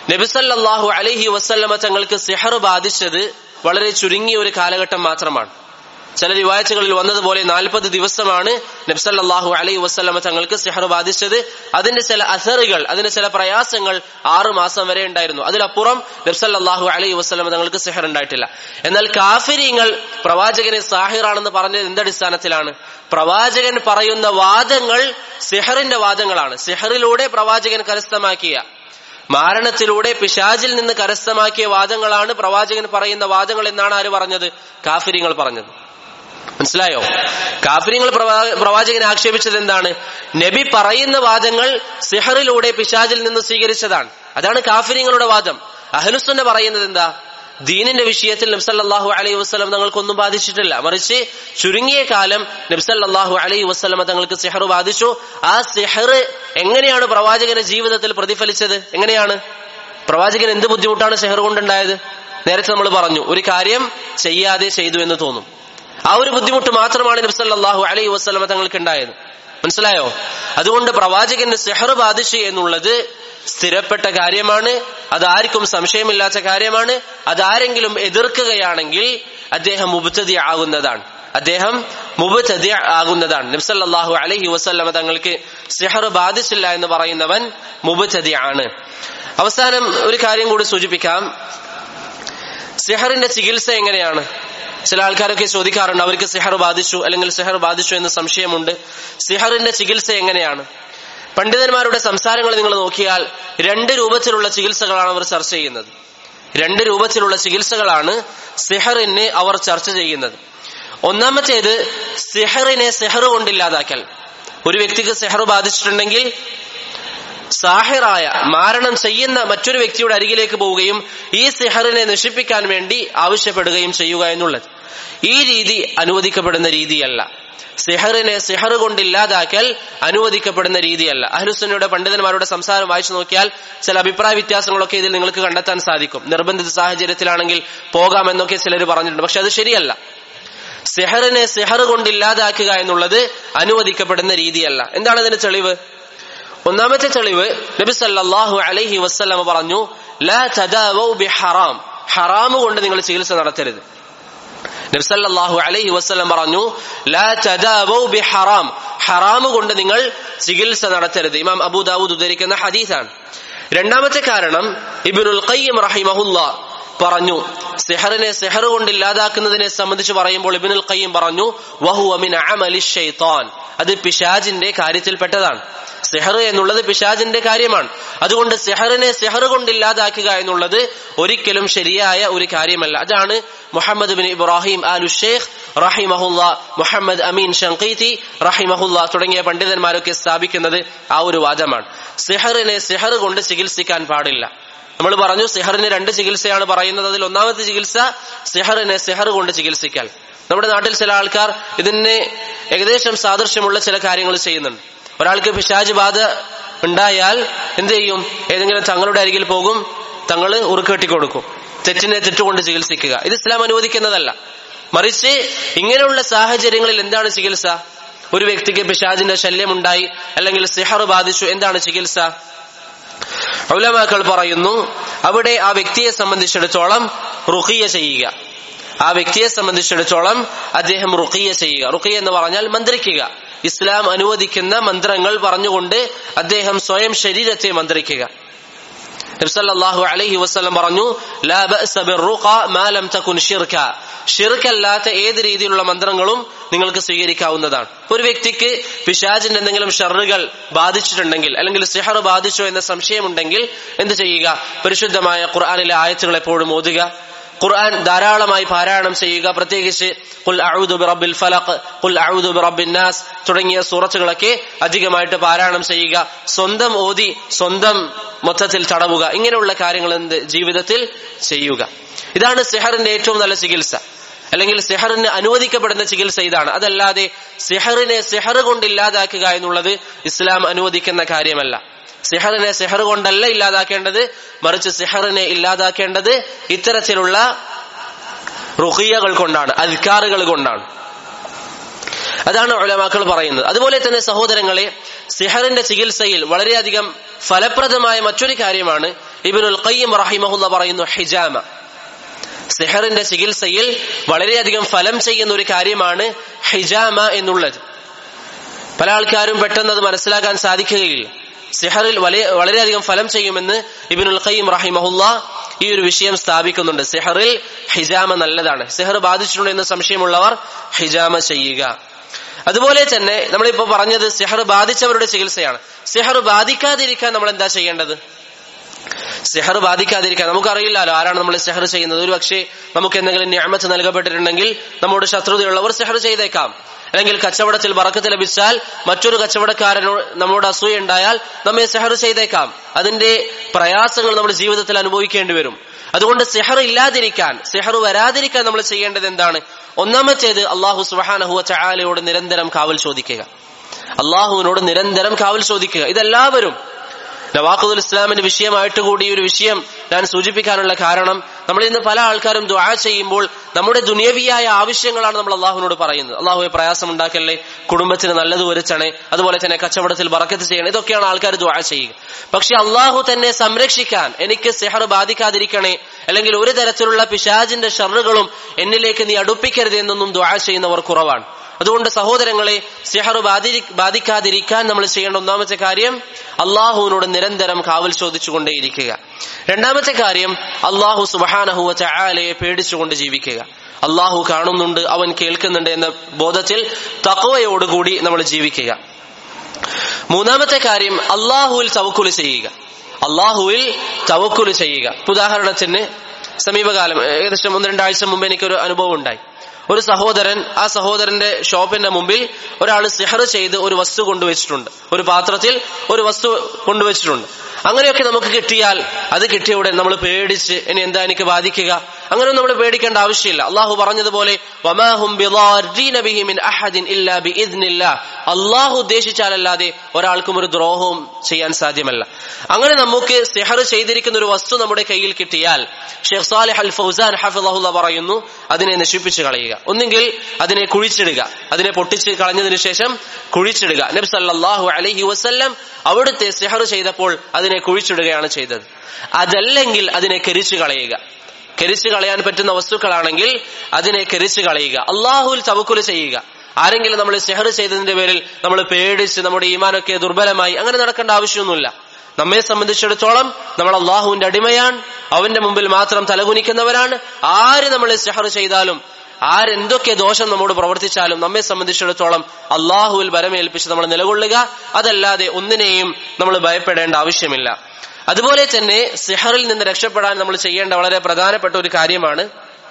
നബിസല്ലാഹു അലഹി വസ്ല്ലമ തങ്ങൾക്ക് സിഹർ ബാധിച്ചത് വളരെ ചുരുങ്ങിയ ഒരു കാലഘട്ടം മാത്രമാണ് ചില റിവായത്തുകളിൽ വന്നതുപോലെ നാൽപ്പത് ദിവസമാണ് നബ്സല്ലാഹു അലൈഹി വസ്ലമ തങ്ങൾക്ക് സിഹർ ബാധിച്ചത് അതിന്റെ ചില അസറുകൾ അതിന്റെ ചില പ്രയാസങ്ങൾ ആറു മാസം വരെ ഉണ്ടായിരുന്നു അതിലപ്പുറം നബ്സല്ലാഹു അലൈഹി വസ്ലമ തങ്ങൾക്ക് സിഹർ ഉണ്ടായിട്ടില്ല എന്നാൽ കാഫിരിങ്ങൾ പ്രവാചകനെ സാഹിറാണെന്ന് പറഞ്ഞത് എന്തടിസ്ഥാനത്തിലാണ് പ്രവാചകൻ പറയുന്ന വാദങ്ങൾ സിഹറിന്റെ വാദങ്ങളാണ് സിഹറിലൂടെ പ്രവാചകൻ കരസ്ഥമാക്കിയ മാരണത്തിലൂടെ പിശാജിൽ നിന്ന് കരസ്ഥമാക്കിയ വാദങ്ങളാണ് പ്രവാചകൻ പറയുന്ന വാദങ്ങൾ എന്നാണ് ആര് പറഞ്ഞത് കാഫിരിങ്ങൾ പറഞ്ഞത് മനസ്സിലായോ കാഫിരിങ്ങൾ പ്രവാചകനെ ആക്ഷേപിച്ചത് എന്താണ് നബി പറയുന്ന വാദങ്ങൾ സിഹറിലൂടെ പിശാജിൽ നിന്ന് സ്വീകരിച്ചതാണ് അതാണ് കാഫിരിങ്ങളുടെ വാദം അഹലുസുന്ന പറയുന്നത് എന്താ ദീനിന്റെ വിഷയത്തിൽ നബ്സല്ലാഹു അലൈഹി വസ്ലം തങ്ങൾക്കൊന്നും ബാധിച്ചിട്ടില്ല മറിച്ച് ചുരുങ്ങിയ കാലം നബ്സല്ലാഹു അലൈഹി വസ്ലമ തങ്ങൾക്ക് സിഹർ ബാധിച്ചു ആ സിഹർ എങ്ങനെയാണ് പ്രവാചകന്റെ ജീവിതത്തിൽ പ്രതിഫലിച്ചത് എങ്ങനെയാണ് പ്രവാചകൻ എന്ത് ബുദ്ധിമുട്ടാണ് സിഹർ കൊണ്ടുണ്ടായത് നേരത്തെ നമ്മൾ പറഞ്ഞു ഒരു കാര്യം ചെയ്യാതെ ചെയ്തു എന്ന് തോന്നും ആ ഒരു ബുദ്ധിമുട്ട് മാത്രമാണ് നബ്സല്ലാഹു അലൈഹി വസ്ലമ തങ്ങൾക്ക് ഉണ്ടായത് മനസ്സിലായോ അതുകൊണ്ട് പ്രവാചകന്റെ സെഹർ ബാധിച്ചു എന്നുള്ളത് സ്ഥിരപ്പെട്ട കാര്യമാണ് അതാർക്കും സംശയമില്ലാത്ത കാര്യമാണ് അതാരെങ്കിലും എതിർക്കുകയാണെങ്കിൽ അദ്ദേഹം മുബത്തതി ആകുന്നതാണ് അദ്ദേഹം മുബത്തതി ആകുന്നതാണ് നബ്സല്ലാഹു അലഹി വസ്ല്ലമ തങ്ങൾക്ക് സിഹർ ബാധിച്ചില്ല എന്ന് പറയുന്നവൻ മുബത്തതി ആണ് അവസാനം ഒരു കാര്യം കൂടി സൂചിപ്പിക്കാം സിഹറിന്റെ ചികിത്സ എങ്ങനെയാണ് ചില ആൾക്കാരൊക്കെ ചോദിക്കാറുണ്ട് അവർക്ക് സിഹർ ബാധിച്ചു അല്ലെങ്കിൽ സിഹർ ബാധിച്ചു എന്ന് സംശയമുണ്ട് സിഹറിന്റെ ചികിത്സ എങ്ങനെയാണ് പണ്ഡിതന്മാരുടെ സംസാരങ്ങൾ നിങ്ങൾ നോക്കിയാൽ രണ്ട് രൂപത്തിലുള്ള ചികിത്സകളാണ് അവർ ചർച്ച ചെയ്യുന്നത് രണ്ട് രൂപത്തിലുള്ള ചികിത്സകളാണ് സിഹറിന് അവർ ചർച്ച ചെയ്യുന്നത് ഒന്നാമത്തേത് സിഹറിനെ സിഹർ കൊണ്ടില്ലാതാക്കൽ ഒരു വ്യക്തിക്ക് സിഹർ ബാധിച്ചിട്ടുണ്ടെങ്കിൽ സാഹിറായ മാരണം ചെയ്യുന്ന മറ്റൊരു വ്യക്തിയുടെ അരികിലേക്ക് പോവുകയും ഈ സിഹറിനെ നശിപ്പിക്കാൻ വേണ്ടി ആവശ്യപ്പെടുകയും ചെയ്യുക എന്നുള്ളത് ഈ രീതി അനുവദിക്കപ്പെടുന്ന രീതിയല്ല സിഹറിനെ സിഹർ കൊണ്ടില്ലാതാക്കൽ അനുവദിക്കപ്പെടുന്ന രീതിയല്ല അഹ്ലുസുന്നയുടെ പണ്ഡിതന്മാരുടെ സംസാരം വായിച്ചു നോക്കിയാൽ ചില അഭിപ്രായ വ്യത്യാസങ്ങളൊക്കെ ഇതിൽ നിങ്ങൾക്ക് കണ്ടെത്താൻ സാധിക്കും നിർബന്ധിത സാഹചര്യത്തിലാണെങ്കിൽ പോകാമെന്നൊക്കെ ചിലർ പറഞ്ഞിട്ടുണ്ട് പക്ഷെ അത് ശരിയല്ല സിഹറിനെ സിഹർ കൊണ്ടില്ലാതാക്കുക എന്നുള്ളത് അനുവദിക്കപ്പെടുന്ന രീതിയല്ല എന്താണ് അതിന് തെളിവ് ഒന്നാമത്തെ തെളിവ് നബി സല്ലല്ലാഹു അലൈഹി വസ്ലമ പറഞ്ഞു ലാ തദാവൗ ബി ഹറാം ഹറാമ് കൊണ്ട് നിങ്ങൾ ചികിത്സ നടത്തരുത് നബി സല്ലല്ലാഹു അലൈഹി വസ്ലം പറഞ്ഞു ലാ തദാവൗ ബി ഹറാം ഹറാമ് കൊണ്ട് നിങ്ങൾ ചികിത്സ നടത്തരുത് ഇമാം അബൂ ദാവൂദ് ഉദ്ധരിക്കുന്ന ഹദീസാണ് രണ്ടാമത്തെ കാരണം ഇബ്നുൽ ഖയ്യിം റഹിമഹുല്ല പറഞ്ഞു സിഹറിനെ സിഹർ കൊണ്ട് ഇല്ലാതാക്കുന്നതിനെ സംബന്ധിച്ച് പറയുമ്പോൾ ഇബിനുൽ ഖയ്യിം പറഞ്ഞു വഹുവ മിൻ അമലി ഷൈത്താൻ അത് പിശാജിന്റെ കാര്യത്തിൽപ്പെട്ടതാണ് സെഹർ എന്നുള്ളത് പിശാജിന്റെ കാര്യമാണ് അതുകൊണ്ട് സെഹറിനെ സെഹർ കൊണ്ട് ഇല്ലാതാക്കുക എന്നുള്ളത് ഒരിക്കലും ശരിയായ ഒരു കാര്യമല്ല അതാണ് മുഹമ്മദ് ബിൻ ഇബ്രാഹിം ആലു ഷേഖ് റഹിമഹുല്ല മുഹമ്മദ് അമീൻ ഷങ്കീത്തി റഹിമഹുല്ല തുടങ്ങിയ പണ്ഡിതന്മാരൊക്കെ സ്ഥാപിക്കുന്നത് ആ ഒരു വാദമാണ് സെഹറിനെ സെഹർ കൊണ്ട് ചികിത്സിക്കാൻ പാടില്ല നമ്മൾ പറഞ്ഞു സെഹറിന് രണ്ട് ചികിത്സയാണ് പറയുന്നത് അതിൽ ഒന്നാമത്തെ ചികിത്സ സെഹറിനെ സെഹർ കൊണ്ട് ചികിത്സിക്കൽ നമ്മുടെ നാട്ടിൽ ചില ആൾക്കാർ ഇതിന് ഏകദേശം സാദൃശ്യമുള്ള ചില കാര്യങ്ങൾ ചെയ്യുന്നുണ്ട് ഒരാൾക്ക് പിശാജ് ബാധ ഉണ്ടായാൽ എന്ത് ചെയ്യും ഏതെങ്കിലും തങ്ങളുടെ അരികിൽ പോകും തങ്ങള് ഉറുക്കെട്ടി കൊടുക്കും തെറ്റിനെ തെറ്റുകൊണ്ട് ചികിത്സിക്കുക ഇത് ഇസ്ലാം അനുവദിക്കുന്നതല്ല മറിച്ച് ഇങ്ങനെയുള്ള സാഹചര്യങ്ങളിൽ എന്താണ് ചികിത്സ ഒരു വ്യക്തിക്ക് പിശാജിന്റെ ശല്യം ഉണ്ടായി അല്ലെങ്കിൽ സിഹർ ബാധിച്ചു എന്താണ് ചികിത്സ ഔലമാക്കൾ പറയുന്നു അവിടെ ആ വ്യക്തിയെ സംബന്ധിച്ചിടത്തോളം റുഹിയ ചെയ്യുക ആ വ്യക്തിയെ സംബന്ധിച്ചിടത്തോളം അദ്ദേഹം റുഖിയ ചെയ്യുക റുഖിയ എന്ന് പറഞ്ഞാൽ മന്ത്രിക്കുക ഇസ്ലാം അനുവദിക്കുന്ന മന്ത്രങ്ങൾ പറഞ്ഞുകൊണ്ട് അദ്ദേഹം സ്വയം ശരീരത്തെ മന്ത്രിക്കുക നബ്സല്ലാഹു അലൈഹി വസ്ലം പറഞ്ഞു ലാ ബഅസ ബിർറുഖ മാ ലം തകുൻ ഷിർക ഷിർക്കല്ലാത്ത ഏത് രീതിയിലുള്ള മന്ത്രങ്ങളും നിങ്ങൾക്ക് സ്വീകരിക്കാവുന്നതാണ് ഒരു വ്യക്തിക്ക് പിശാജിന്റെ എന്തെങ്കിലും ഷറുകൾ ബാധിച്ചിട്ടുണ്ടെങ്കിൽ അല്ലെങ്കിൽ സിഹർ ബാധിച്ചോ എന്ന സംശയമുണ്ടെങ്കിൽ എന്ത് ചെയ്യുക പരിശുദ്ധമായ ഖുർആാനിലെ ആയത്തുകൾ എപ്പോഴും ഓതുക ഖുർആൻ ധാരാളമായി പാരായണം ചെയ്യുക പ്രത്യേകിച്ച് കുൽ അഊദു ബിറബ്ബിൽ ഫലഖ് കുൽ അഊദു ബിറബ്ബിൻ നാസ് തുടങ്ങിയ സൂറത്തുകളൊക്കെ അധികമായിട്ട് പാരായണം ചെയ്യുക സ്വന്തം ഓതി സ്വന്തം മൊത്തത്തിൽ തടവുക ഇങ്ങനെയുള്ള കാര്യങ്ങൾ എന്ത് ജീവിതത്തിൽ ചെയ്യുക ഇതാണ് സിഹറിന്റെ ഏറ്റവും നല്ല ചികിത്സ അല്ലെങ്കിൽ സിഹറിന് അനുവദിക്കപ്പെടുന്ന ചികിത്സ ഇതാണ് അതല്ലാതെ സിഹറിനെ സിഹർ കൊണ്ട് ഇല്ലാതാക്കുക എന്നുള്ളത് ഇസ്ലാം അനുവദിക്കുന്ന കാര്യമല്ല സിഹറിനെ സിഹർ കൊണ്ടല്ല ഇല്ലാതാക്കേണ്ടത് മറിച്ച് സിഹറിനെ ഇല്ലാതാക്കേണ്ടത് ഇത്തരത്തിലുള്ള റുഹിയകൾ കൊണ്ടാണ് അധികാറുകൾ കൊണ്ടാണ് അതാണ് ഉലമാക്കൾ പറയുന്നത് അതുപോലെ തന്നെ സഹോദരങ്ങളെ സിഹറിന്റെ ചികിത്സയിൽ വളരെയധികം ഫലപ്രദമായ മറ്റൊരു കാര്യമാണ് ഇബിനുൽ ഖയ്യം റഹിമഹുല്ല പറയുന്നു ഹിജാമ സിഹറിന്റെ ചികിത്സയിൽ വളരെയധികം ഫലം ചെയ്യുന്ന ഒരു കാര്യമാണ് ഹിജാമ എന്നുള്ളത് പല ആൾക്കാരും പെട്ടെന്ന് അത് മനസ്സിലാക്കാൻ സാധിക്കുകയില്ല സിഹറിൽ വലിയ വളരെയധികം ഫലം ചെയ്യുമെന്ന് ഇബിനുൽ ഖയ്യം റഹിമഹുല്ല ഈ ഒരു വിഷയം സ്ഥാപിക്കുന്നുണ്ട് സിഹറിൽ ഹിജാമ നല്ലതാണ് സിഹർ ബാധിച്ചിട്ടുണ്ട് എന്ന് സംശയമുള്ളവർ ഹിജാമ ചെയ്യുക അതുപോലെ തന്നെ നമ്മളിപ്പോ പറഞ്ഞത് സിഹർ ബാധിച്ചവരുടെ ചികിത്സയാണ് സിഹർ ബാധിക്കാതിരിക്കാൻ നമ്മൾ എന്താ ചെയ്യേണ്ടത് സെഹർ ബാധിക്കാതിരിക്കാൻ നമുക്കറിയില്ലല്ലോ ആരാണ് നമ്മൾ സെഹർ ചെയ്യുന്നത് ഒരു പക്ഷേ നമുക്ക് എന്തെങ്കിലും ഞാമത്ത് നൽകപ്പെട്ടിട്ടുണ്ടെങ്കിൽ നമ്മോട് ശത്രുതയുള്ളവർ സെഹർ ചെയ്തേക്കാം അല്ലെങ്കിൽ കച്ചവടത്തിൽ വറക്കത്ത് ലഭിച്ചാൽ മറ്റൊരു കച്ചവടക്കാരനോട് നമ്മോട് അസൂയ ഉണ്ടായാൽ നമ്മെ സെഹർ ചെയ്തേക്കാം അതിന്റെ പ്രയാസങ്ങൾ നമ്മുടെ ജീവിതത്തിൽ അനുഭവിക്കേണ്ടി വരും അതുകൊണ്ട് സെഹർ ഇല്ലാതിരിക്കാൻ സെഹർ വരാതിരിക്കാൻ നമ്മൾ ചെയ്യേണ്ടത് എന്താണ് ഒന്നാമത്തേത് അള്ളാഹു സുബാനഹുവ ചായാലയോട് നിരന്തരം കാവൽ ചോദിക്കുക അള്ളാഹുവിനോട് നിരന്തരം കാവൽ ചോദിക്കുക ഇതെല്ലാവരും നവാഖുദുൽ ഇസ്ലാമിന്റെ വിഷയമായിട്ട് കൂടി ഒരു വിഷയം ഞാൻ സൂചിപ്പിക്കാനുള്ള കാരണം നമ്മൾ ഇന്ന് പല ആൾക്കാരും ദുആ ചെയ്യുമ്പോൾ നമ്മുടെ ദുനിയവിയായ ആവശ്യങ്ങളാണ് നമ്മൾ അള്ളാഹുവിനോട് പറയുന്നത് അള്ളാഹുവെ പ്രയാസം ഉണ്ടാക്കല്ലേ കുടുംബത്തിന് നല്ലത് വരുത്തണേ അതുപോലെ തന്നെ കച്ചവടത്തിൽ ബറക്കത്ത് ചെയ്യണേ ഇതൊക്കെയാണ് ആൾക്കാർ ദുആ ചെയ്യുക പക്ഷെ അള്ളാഹു തന്നെ സംരക്ഷിക്കാൻ എനിക്ക് സെഹർ ബാധിക്കാതിരിക്കണേ അല്ലെങ്കിൽ ഒരു തരത്തിലുള്ള പിശാജിന്റെ ഷറുകളും എന്നിലേക്ക് നീ അടുപ്പിക്കരുത് എന്നൊന്നും ദുആ ചെയ്യുന്നവർ കുറവാണ് അതുകൊണ്ട് സഹോദരങ്ങളെ സിഹർ ബാധിക്കാതിരിക്കാൻ നമ്മൾ ചെയ്യേണ്ട ഒന്നാമത്തെ കാര്യം അള്ളാഹുവിനോട് നിരന്തരം കാവൽ ചോദിച്ചുകൊണ്ടേയിരിക്കുക രണ്ടാമത്തെ കാര്യം അള്ളാഹു സുബാനഹുവ ചായാലയെ പേടിച്ചുകൊണ്ട് ജീവിക്കുക അള്ളാഹു കാണുന്നുണ്ട് അവൻ കേൾക്കുന്നുണ്ട് എന്ന ബോധത്തിൽ തക്കവയോടുകൂടി നമ്മൾ ജീവിക്കുക മൂന്നാമത്തെ കാര്യം അള്ളാഹുവിൽ തവക്കുല് ചെയ്യുക അള്ളാഹുവിൽ തവക്കുല് ചെയ്യുക ഉദാഹരണത്തിന് സമീപകാലം ഏകദേശം ഒന്ന് രണ്ടാഴ്ച മുമ്പ് എനിക്കൊരു അനുഭവം ഉണ്ടായി ഒരു സഹോദരൻ ആ സഹോദരന്റെ ഷോപ്പിന്റെ മുമ്പിൽ ഒരാൾ സിഹർ ചെയ്ത് ഒരു വസ്തു കൊണ്ടുവച്ചിട്ടുണ്ട് ഒരു പാത്രത്തിൽ ഒരു വസ്തു കൊണ്ടുവച്ചിട്ടുണ്ട് അങ്ങനെയൊക്കെ നമുക്ക് കിട്ടിയാൽ അത് കിട്ടിയ ഉടൻ നമ്മൾ പേടിച്ച് ഇനി എന്താ എനിക്ക് ബാധിക്കുക അങ്ങനെ നമ്മൾ പേടിക്കേണ്ട ആവശ്യമില്ല അള്ളാഹു പറഞ്ഞതുപോലെ അള്ളാഹു ഉദ്ദേശിച്ചാലല്ലാതെ ഒരാൾക്കും ഒരു ദ്രോഹവും ചെയ്യാൻ സാധ്യമല്ല അങ്ങനെ നമുക്ക് സിഹർ ചെയ്തിരിക്കുന്ന ഒരു വസ്തു നമ്മുടെ കയ്യിൽ കിട്ടിയാൽ ഷെയ്ഖ് സാലിഹ് അൽ ഫൗസാൻ ഹഫിള്ള പറയുന്നു അതിനെ നശിപ്പിച്ചു കളയുക ഒന്നുകിൽ അതിനെ കുഴിച്ചിടുക അതിനെ പൊട്ടിച്ച് കളഞ്ഞതിന് ശേഷം കുഴിച്ചിടുക നബി സല്ലാഹു അലഹി വസ്ല്ലം അവിടുത്തെ സിഹർ ചെയ്തപ്പോൾ അതിനെ കുഴിച്ചിടുകയാണ് ചെയ്തത് അതല്ലെങ്കിൽ അതിനെ കരിച്ചു കളയുക കരിച്ചു കളയാൻ പറ്റുന്ന വസ്തുക്കളാണെങ്കിൽ അതിനെ കരിച്ചു കളയുക അള്ളാഹുൽ തവക്കുല് ചെയ്യുക ആരെങ്കിലും നമ്മൾ സെഹർ ചെയ്തതിന്റെ പേരിൽ നമ്മൾ പേടിച്ച് നമ്മുടെ ഈമാനൊക്കെ ദുർബലമായി അങ്ങനെ നടക്കേണ്ട ആവശ്യമൊന്നുമില്ല നമ്മെ സംബന്ധിച്ചിടത്തോളം നമ്മൾ അള്ളാഹുവിന്റെ അടിമയാണ് അവന്റെ മുമ്പിൽ മാത്രം തലകുനിക്കുന്നവരാണ് ആര് നമ്മളെ സെഹർ ചെയ്താലും ആരെന്തൊക്കെ ദോഷം നമ്മോട് പ്രവർത്തിച്ചാലും നമ്മെ സംബന്ധിച്ചിടത്തോളം അള്ളാഹുവിൽ ബലമേൽപ്പിച്ച് നമ്മൾ നിലകൊള്ളുക അതല്ലാതെ ഒന്നിനെയും നമ്മൾ ഭയപ്പെടേണ്ട ആവശ്യമില്ല അതുപോലെ തന്നെ സിഹറിൽ നിന്ന് രക്ഷപ്പെടാൻ നമ്മൾ ചെയ്യേണ്ട വളരെ പ്രധാനപ്പെട്ട ഒരു കാര്യമാണ്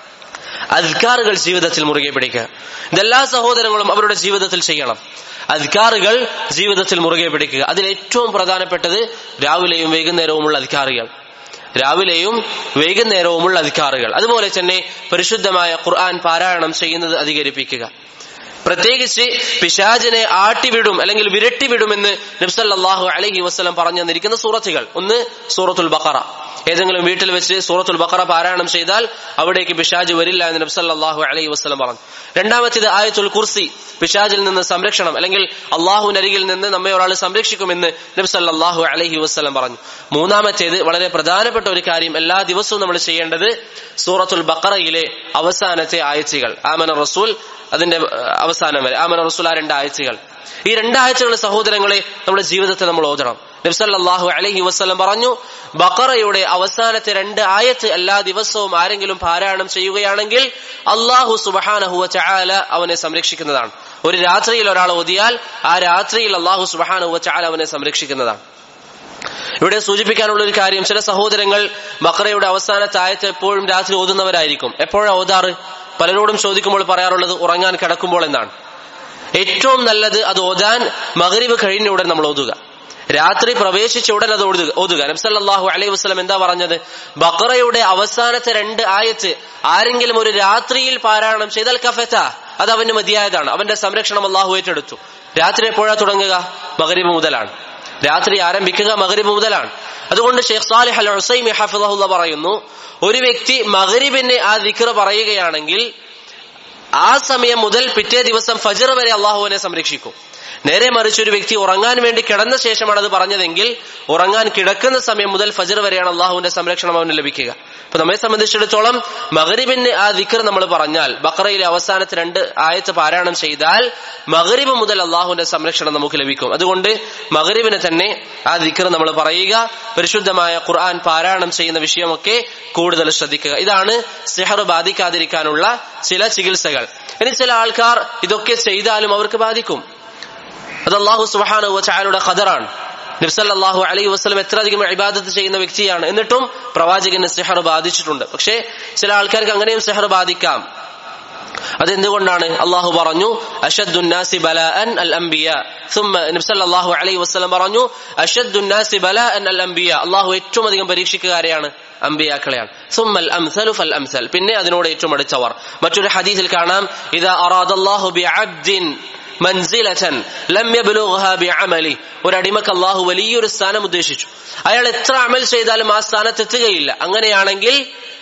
അധികാറുകൾ ജീവിതത്തിൽ മുറുകെ പിടിക്കുക ഇതെല്ലാ സഹോദരങ്ങളും അവരുടെ ജീവിതത്തിൽ ചെയ്യണം അധികാറുകൾ ജീവിതത്തിൽ മുറുകെ പിടിക്കുക അതിൽ ഏറ്റവും പ്രധാനപ്പെട്ടത് രാവിലെയും വൈകുന്നേരവുമുള്ള അധികാറികൾ രാവിലെയും വൈകുന്നേരവുമുള്ള അധികാറുകൾ അതുപോലെ തന്നെ പരിശുദ്ധമായ ഖുർആൻ പാരായണം ചെയ്യുന്നത് അധികരിപ്പിക്കുക പ്രത്യേകിച്ച് പിശാജിനെ ആട്ടിവിടും അല്ലെങ്കിൽ വിരട്ടിവിടുമെന്ന് നബ്സല്ലാഹു അലഹി വസ്ലം പറഞ്ഞു തന്നിരിക്കുന്ന സൂറത്തുകൾ ഒന്ന് സൂറത്തുൽ ബക്കറ ഏതെങ്കിലും വീട്ടിൽ വെച്ച് സൂറത്തുൽ ബക്കറ പാരായണം ചെയ്താൽ അവിടേക്ക് പിശാജ് വരില്ല എന്ന് നബ്സല്ലാഹു അലൈഹി വസ്ലം പറഞ്ഞു രണ്ടാമത്തേത് ആയത്തുൽ കുർസി പിശാജിൽ നിന്ന് സംരക്ഷണം അല്ലെങ്കിൽ അള്ളാഹുവിനരികിൽ നിന്ന് നമ്മെ ഒരാൾ സംരക്ഷിക്കുമെന്ന് നബ്സല്ലാഹു അലൈഹി വസ്ലം പറഞ്ഞു മൂന്നാമത്തേത് വളരെ പ്രധാനപ്പെട്ട ഒരു കാര്യം എല്ലാ ദിവസവും നമ്മൾ ചെയ്യേണ്ടത് സൂറത്തുൽ ബക്കറയിലെ അവസാനത്തെ ആയത്തുകൾ ആമന റസൂൽ അതിന്റെ അവസാനം വരെ ആമന റസൂൽ ആ രണ്ട് ആഴ്ചകൾ ഈ രണ്ടാഴ്ചകൾ സഹോദരങ്ങളെ നമ്മുടെ ജീവിതത്തിൽ നമ്മൾ ഓതണം നബ്സല്ലാഹു അലഹി വസ്ലം പറഞ്ഞു ബക്കറയുടെ അവസാനത്തെ രണ്ട് ആയത്ത് എല്ലാ ദിവസവും ആരെങ്കിലും പാരായണം ചെയ്യുകയാണെങ്കിൽ അള്ളാഹു സുബഹാനഹുവ ചാല അവനെ സംരക്ഷിക്കുന്നതാണ് ഒരു രാത്രിയിൽ ഒരാൾ ഓതിയാൽ ആ രാത്രിയിൽ അള്ളാഹു സുബഹാനഹുവ ചാല അവനെ സംരക്ഷിക്കുന്നതാണ് ഇവിടെ സൂചിപ്പിക്കാനുള്ള ഒരു കാര്യം ചില സഹോദരങ്ങൾ ബക്കറയുടെ അവസാനത്തെ ആയത്ത് എപ്പോഴും രാത്രി ഓതുന്നവരായിരിക്കും എപ്പോഴാണ് ഓതാറ് പലരോടും ചോദിക്കുമ്പോൾ പറയാറുള്ളത് ഉറങ്ങാൻ കിടക്കുമ്പോൾ എന്നാണ് ഏറ്റവും നല്ലത് അത് ഓതാൻ മകരിവ് കഴിഞ്ഞ ഉടൻ നമ്മൾ ഓതുക രാത്രി പ്രവേശിച്ച ഉടൻ അത് ഓതുക ഓതുക നബ്സല്ലാഹു അലൈഹി വസ്ലം എന്താ പറഞ്ഞത് ബക്കറയുടെ അവസാനത്തെ രണ്ട് ആയത്ത് ആരെങ്കിലും ഒരു രാത്രിയിൽ പാരായണം ചെയ്താൽ കഫത്ത അത് അവന് മതിയായതാണ് അവന്റെ സംരക്ഷണം അള്ളാഹു ഏറ്റെടുത്തു രാത്രി എപ്പോഴാ തുടങ്ങുക മകരിബ് മുതലാണ് രാത്രി ആരംഭിക്കുക മകരിബ് മുതലാണ് അതുകൊണ്ട് ഷെയ്ഖ് സാലിഹ് അൽ ഹുസൈമി ഹഫിദഹുല്ല പറയുന്നു ഒരു വ്യക്തി മകരിബിനെ ആ ദിക്ർ പറയുകയാണെങ്കിൽ ആ സമയം മുതൽ പിറ്റേ ദിവസം ഫജർ വരെ അള്ളാഹുവിനെ സംരക്ഷിക്കും നേരെ മറിച്ച് ഒരു വ്യക്തി ഉറങ്ങാൻ വേണ്ടി കിടന്ന ശേഷമാണ് അത് പറഞ്ഞതെങ്കിൽ ഉറങ്ങാൻ കിടക്കുന്ന സമയം മുതൽ ഫജർ വരെയാണ് അള്ളാഹുവിന്റെ സംരക്ഷണം അവന് ലഭിക്കുക അപ്പൊ നമ്മെ സംബന്ധിച്ചിടത്തോളം മകരിബിന് ആ ദിക്കർ നമ്മൾ പറഞ്ഞാൽ ബക്രയിലെ അവസാനത്തെ രണ്ട് ആയത്ത് പാരായണം ചെയ്താൽ മകരിബ് മുതൽ അള്ളാഹുവിന്റെ സംരക്ഷണം നമുക്ക് ലഭിക്കും അതുകൊണ്ട് മകരിബിന് തന്നെ ആ ദിക്കർ നമ്മൾ പറയുക പരിശുദ്ധമായ ഖുർആൻ പാരായണം ചെയ്യുന്ന വിഷയമൊക്കെ കൂടുതൽ ശ്രദ്ധിക്കുക ഇതാണ് സിഹർ ബാധിക്കാതിരിക്കാനുള്ള ചില ചികിത്സകൾ ഇനി ചില ആൾക്കാർ ഇതൊക്കെ ചെയ്താലും അവർക്ക് ബാധിക്കും അത് അള്ളാഹു സുബാന ചായയുടെ ഖദറാണ് നബ്സല്ലാഹു അലൈഹി വസ്ലം എത്ര അധികം ഇബാദത്ത് ചെയ്യുന്ന വ്യക്തിയാണ് എന്നിട്ടും പ്രവാചകന് സെഹർ ബാധിച്ചിട്ടുണ്ട് പക്ഷേ ചില ആൾക്കാർക്ക് അങ്ങനെയും സെഹർ ബാധിക്കാം അതെന്തുകൊണ്ടാണ് അള്ളാഹു പറഞ്ഞു അഷദ്ദുന്നാസി ബലാഅൻ അൽ അംബിയ ثم നബി സല്ലല്ലാഹു അലൈഹി വസല്ലം പറഞ്ഞു അഷദ്ദുന്നാസി ബലാഅൻ അൽ അംബിയ അള്ളാഹു ഏറ്റവും അധികം പരീക്ഷിക്കുകയാരെയാണ് അംബിയാക്കളെയാണ് ثم الامثل فالامثل പിന്നെ അതിനോട് ഏറ്റവും അടുത്തവർ മറ്റൊരു ഹദീസിൽ കാണാം ഇദാ അറാദല്ലാഹു ബിഅബ്ദിൻ മൻസിലൻ ലം യബ്ലുഗ്ഹാ ബിഅമലി ഒരു അടിമക്ക് അള്ളാഹു വലിയൊരു സ്ഥാനം ഉദ്ദേശിച്ചു അയാൾ എത്ര അമൽ ചെയ്താലും ആ സ്ഥാനത്ത് എത്തുകയില്ല അങ്ങനെയാണെങ്കിൽ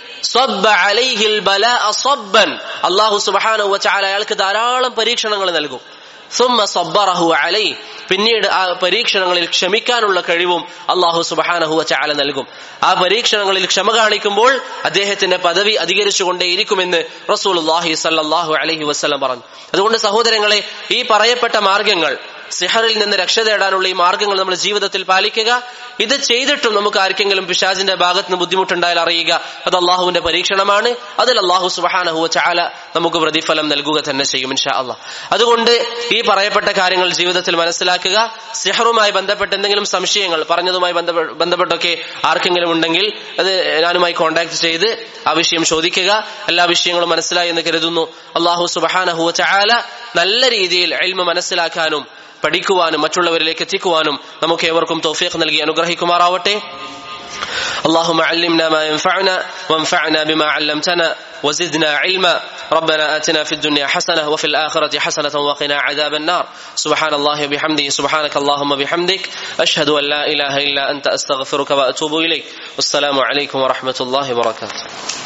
അള്ളാഹു സുബാനു വച്ചാൽ അയാൾക്ക് ധാരാളം പരീക്ഷണങ്ങൾ നൽകും സുമ്മ സബ്ബറഹു അലൈ പിന്നീട് ആ പരീക്ഷണങ്ങളിൽ ക്ഷമിക്കാനുള്ള കഴിവും അള്ളാഹു സുബാനഹു ചാല നൽകും ആ പരീക്ഷണങ്ങളിൽ ക്ഷമ കാണിക്കുമ്പോൾ അദ്ദേഹത്തിന്റെ പദവി അധികരിച്ചുകൊണ്ടേയിരിക്കുമെന്ന് റസൂൽ അള്ളാഹി സല്ലാഹു അലഹി വസ്ലം പറഞ്ഞു അതുകൊണ്ട് സഹോദരങ്ങളെ ഈ പറയപ്പെട്ട മാർഗങ്ങൾ സിഹറിൽ നിന്ന് രക്ഷ തേടാനുള്ള ഈ മാർഗങ്ങൾ നമ്മുടെ ജീവിതത്തിൽ പാലിക്കുക ഇത് ചെയ്തിട്ടും നമുക്ക് ആർക്കെങ്കിലും പിശാജിന്റെ ഭാഗത്ത് നിന്ന് ബുദ്ധിമുട്ടുണ്ടായാൽ അറിയുക അത് അള്ളാഹുവിന്റെ പരീക്ഷണമാണ് അതിൽ അള്ളാഹു സുബാനഹുവ ചാല നമുക്ക് പ്രതിഫലം നൽകുക തന്നെ ചെയ്യും ഇൻഷാ അള്ളാഹ് അതുകൊണ്ട് ഈ പറയപ്പെട്ട കാര്യങ്ങൾ ജീവിതത്തിൽ മനസ്സിലാക്കുക സിഹറുമായി ബന്ധപ്പെട്ട എന്തെങ്കിലും സംശയങ്ങൾ പറഞ്ഞതുമായി ബന്ധപ്പെട്ടൊക്കെ ആർക്കെങ്കിലും ഉണ്ടെങ്കിൽ അത് ഞാനുമായി കോൺടാക്ട് ചെയ്ത് ആ വിഷയം ചോദിക്കുക എല്ലാ വിഷയങ്ങളും മനസ്സിലായി എന്ന് കരുതുന്നു അള്ളാഹു സുബാനഹുവ ചാല നല്ല രീതിയിൽ എൽമ മനസ്സിലാക്കാനും പഠിക്കുവാനും മറ്റുള്ളവരിലേക്ക് എത്തിക്കുവാനും നമുക്ക് ഏവർക്കും തൗഫീഖ് നൽകി അനുഗ്രഹിക്കുമാറാവട്ടെ اللهم علمنا ما ينفعنا وانفعنا بما علمتنا وزدنا علما ربنا آتنا في الدنيا حسنة وفي الآخرة حسنة وقنا عذاب النار سبحان الله وبحمده سبحانك اللهم بحمدك أشهد أن لا إله إلا أنت أستغفرك وأتوب إليك والسلام عليكم ورحمة الله وبركاته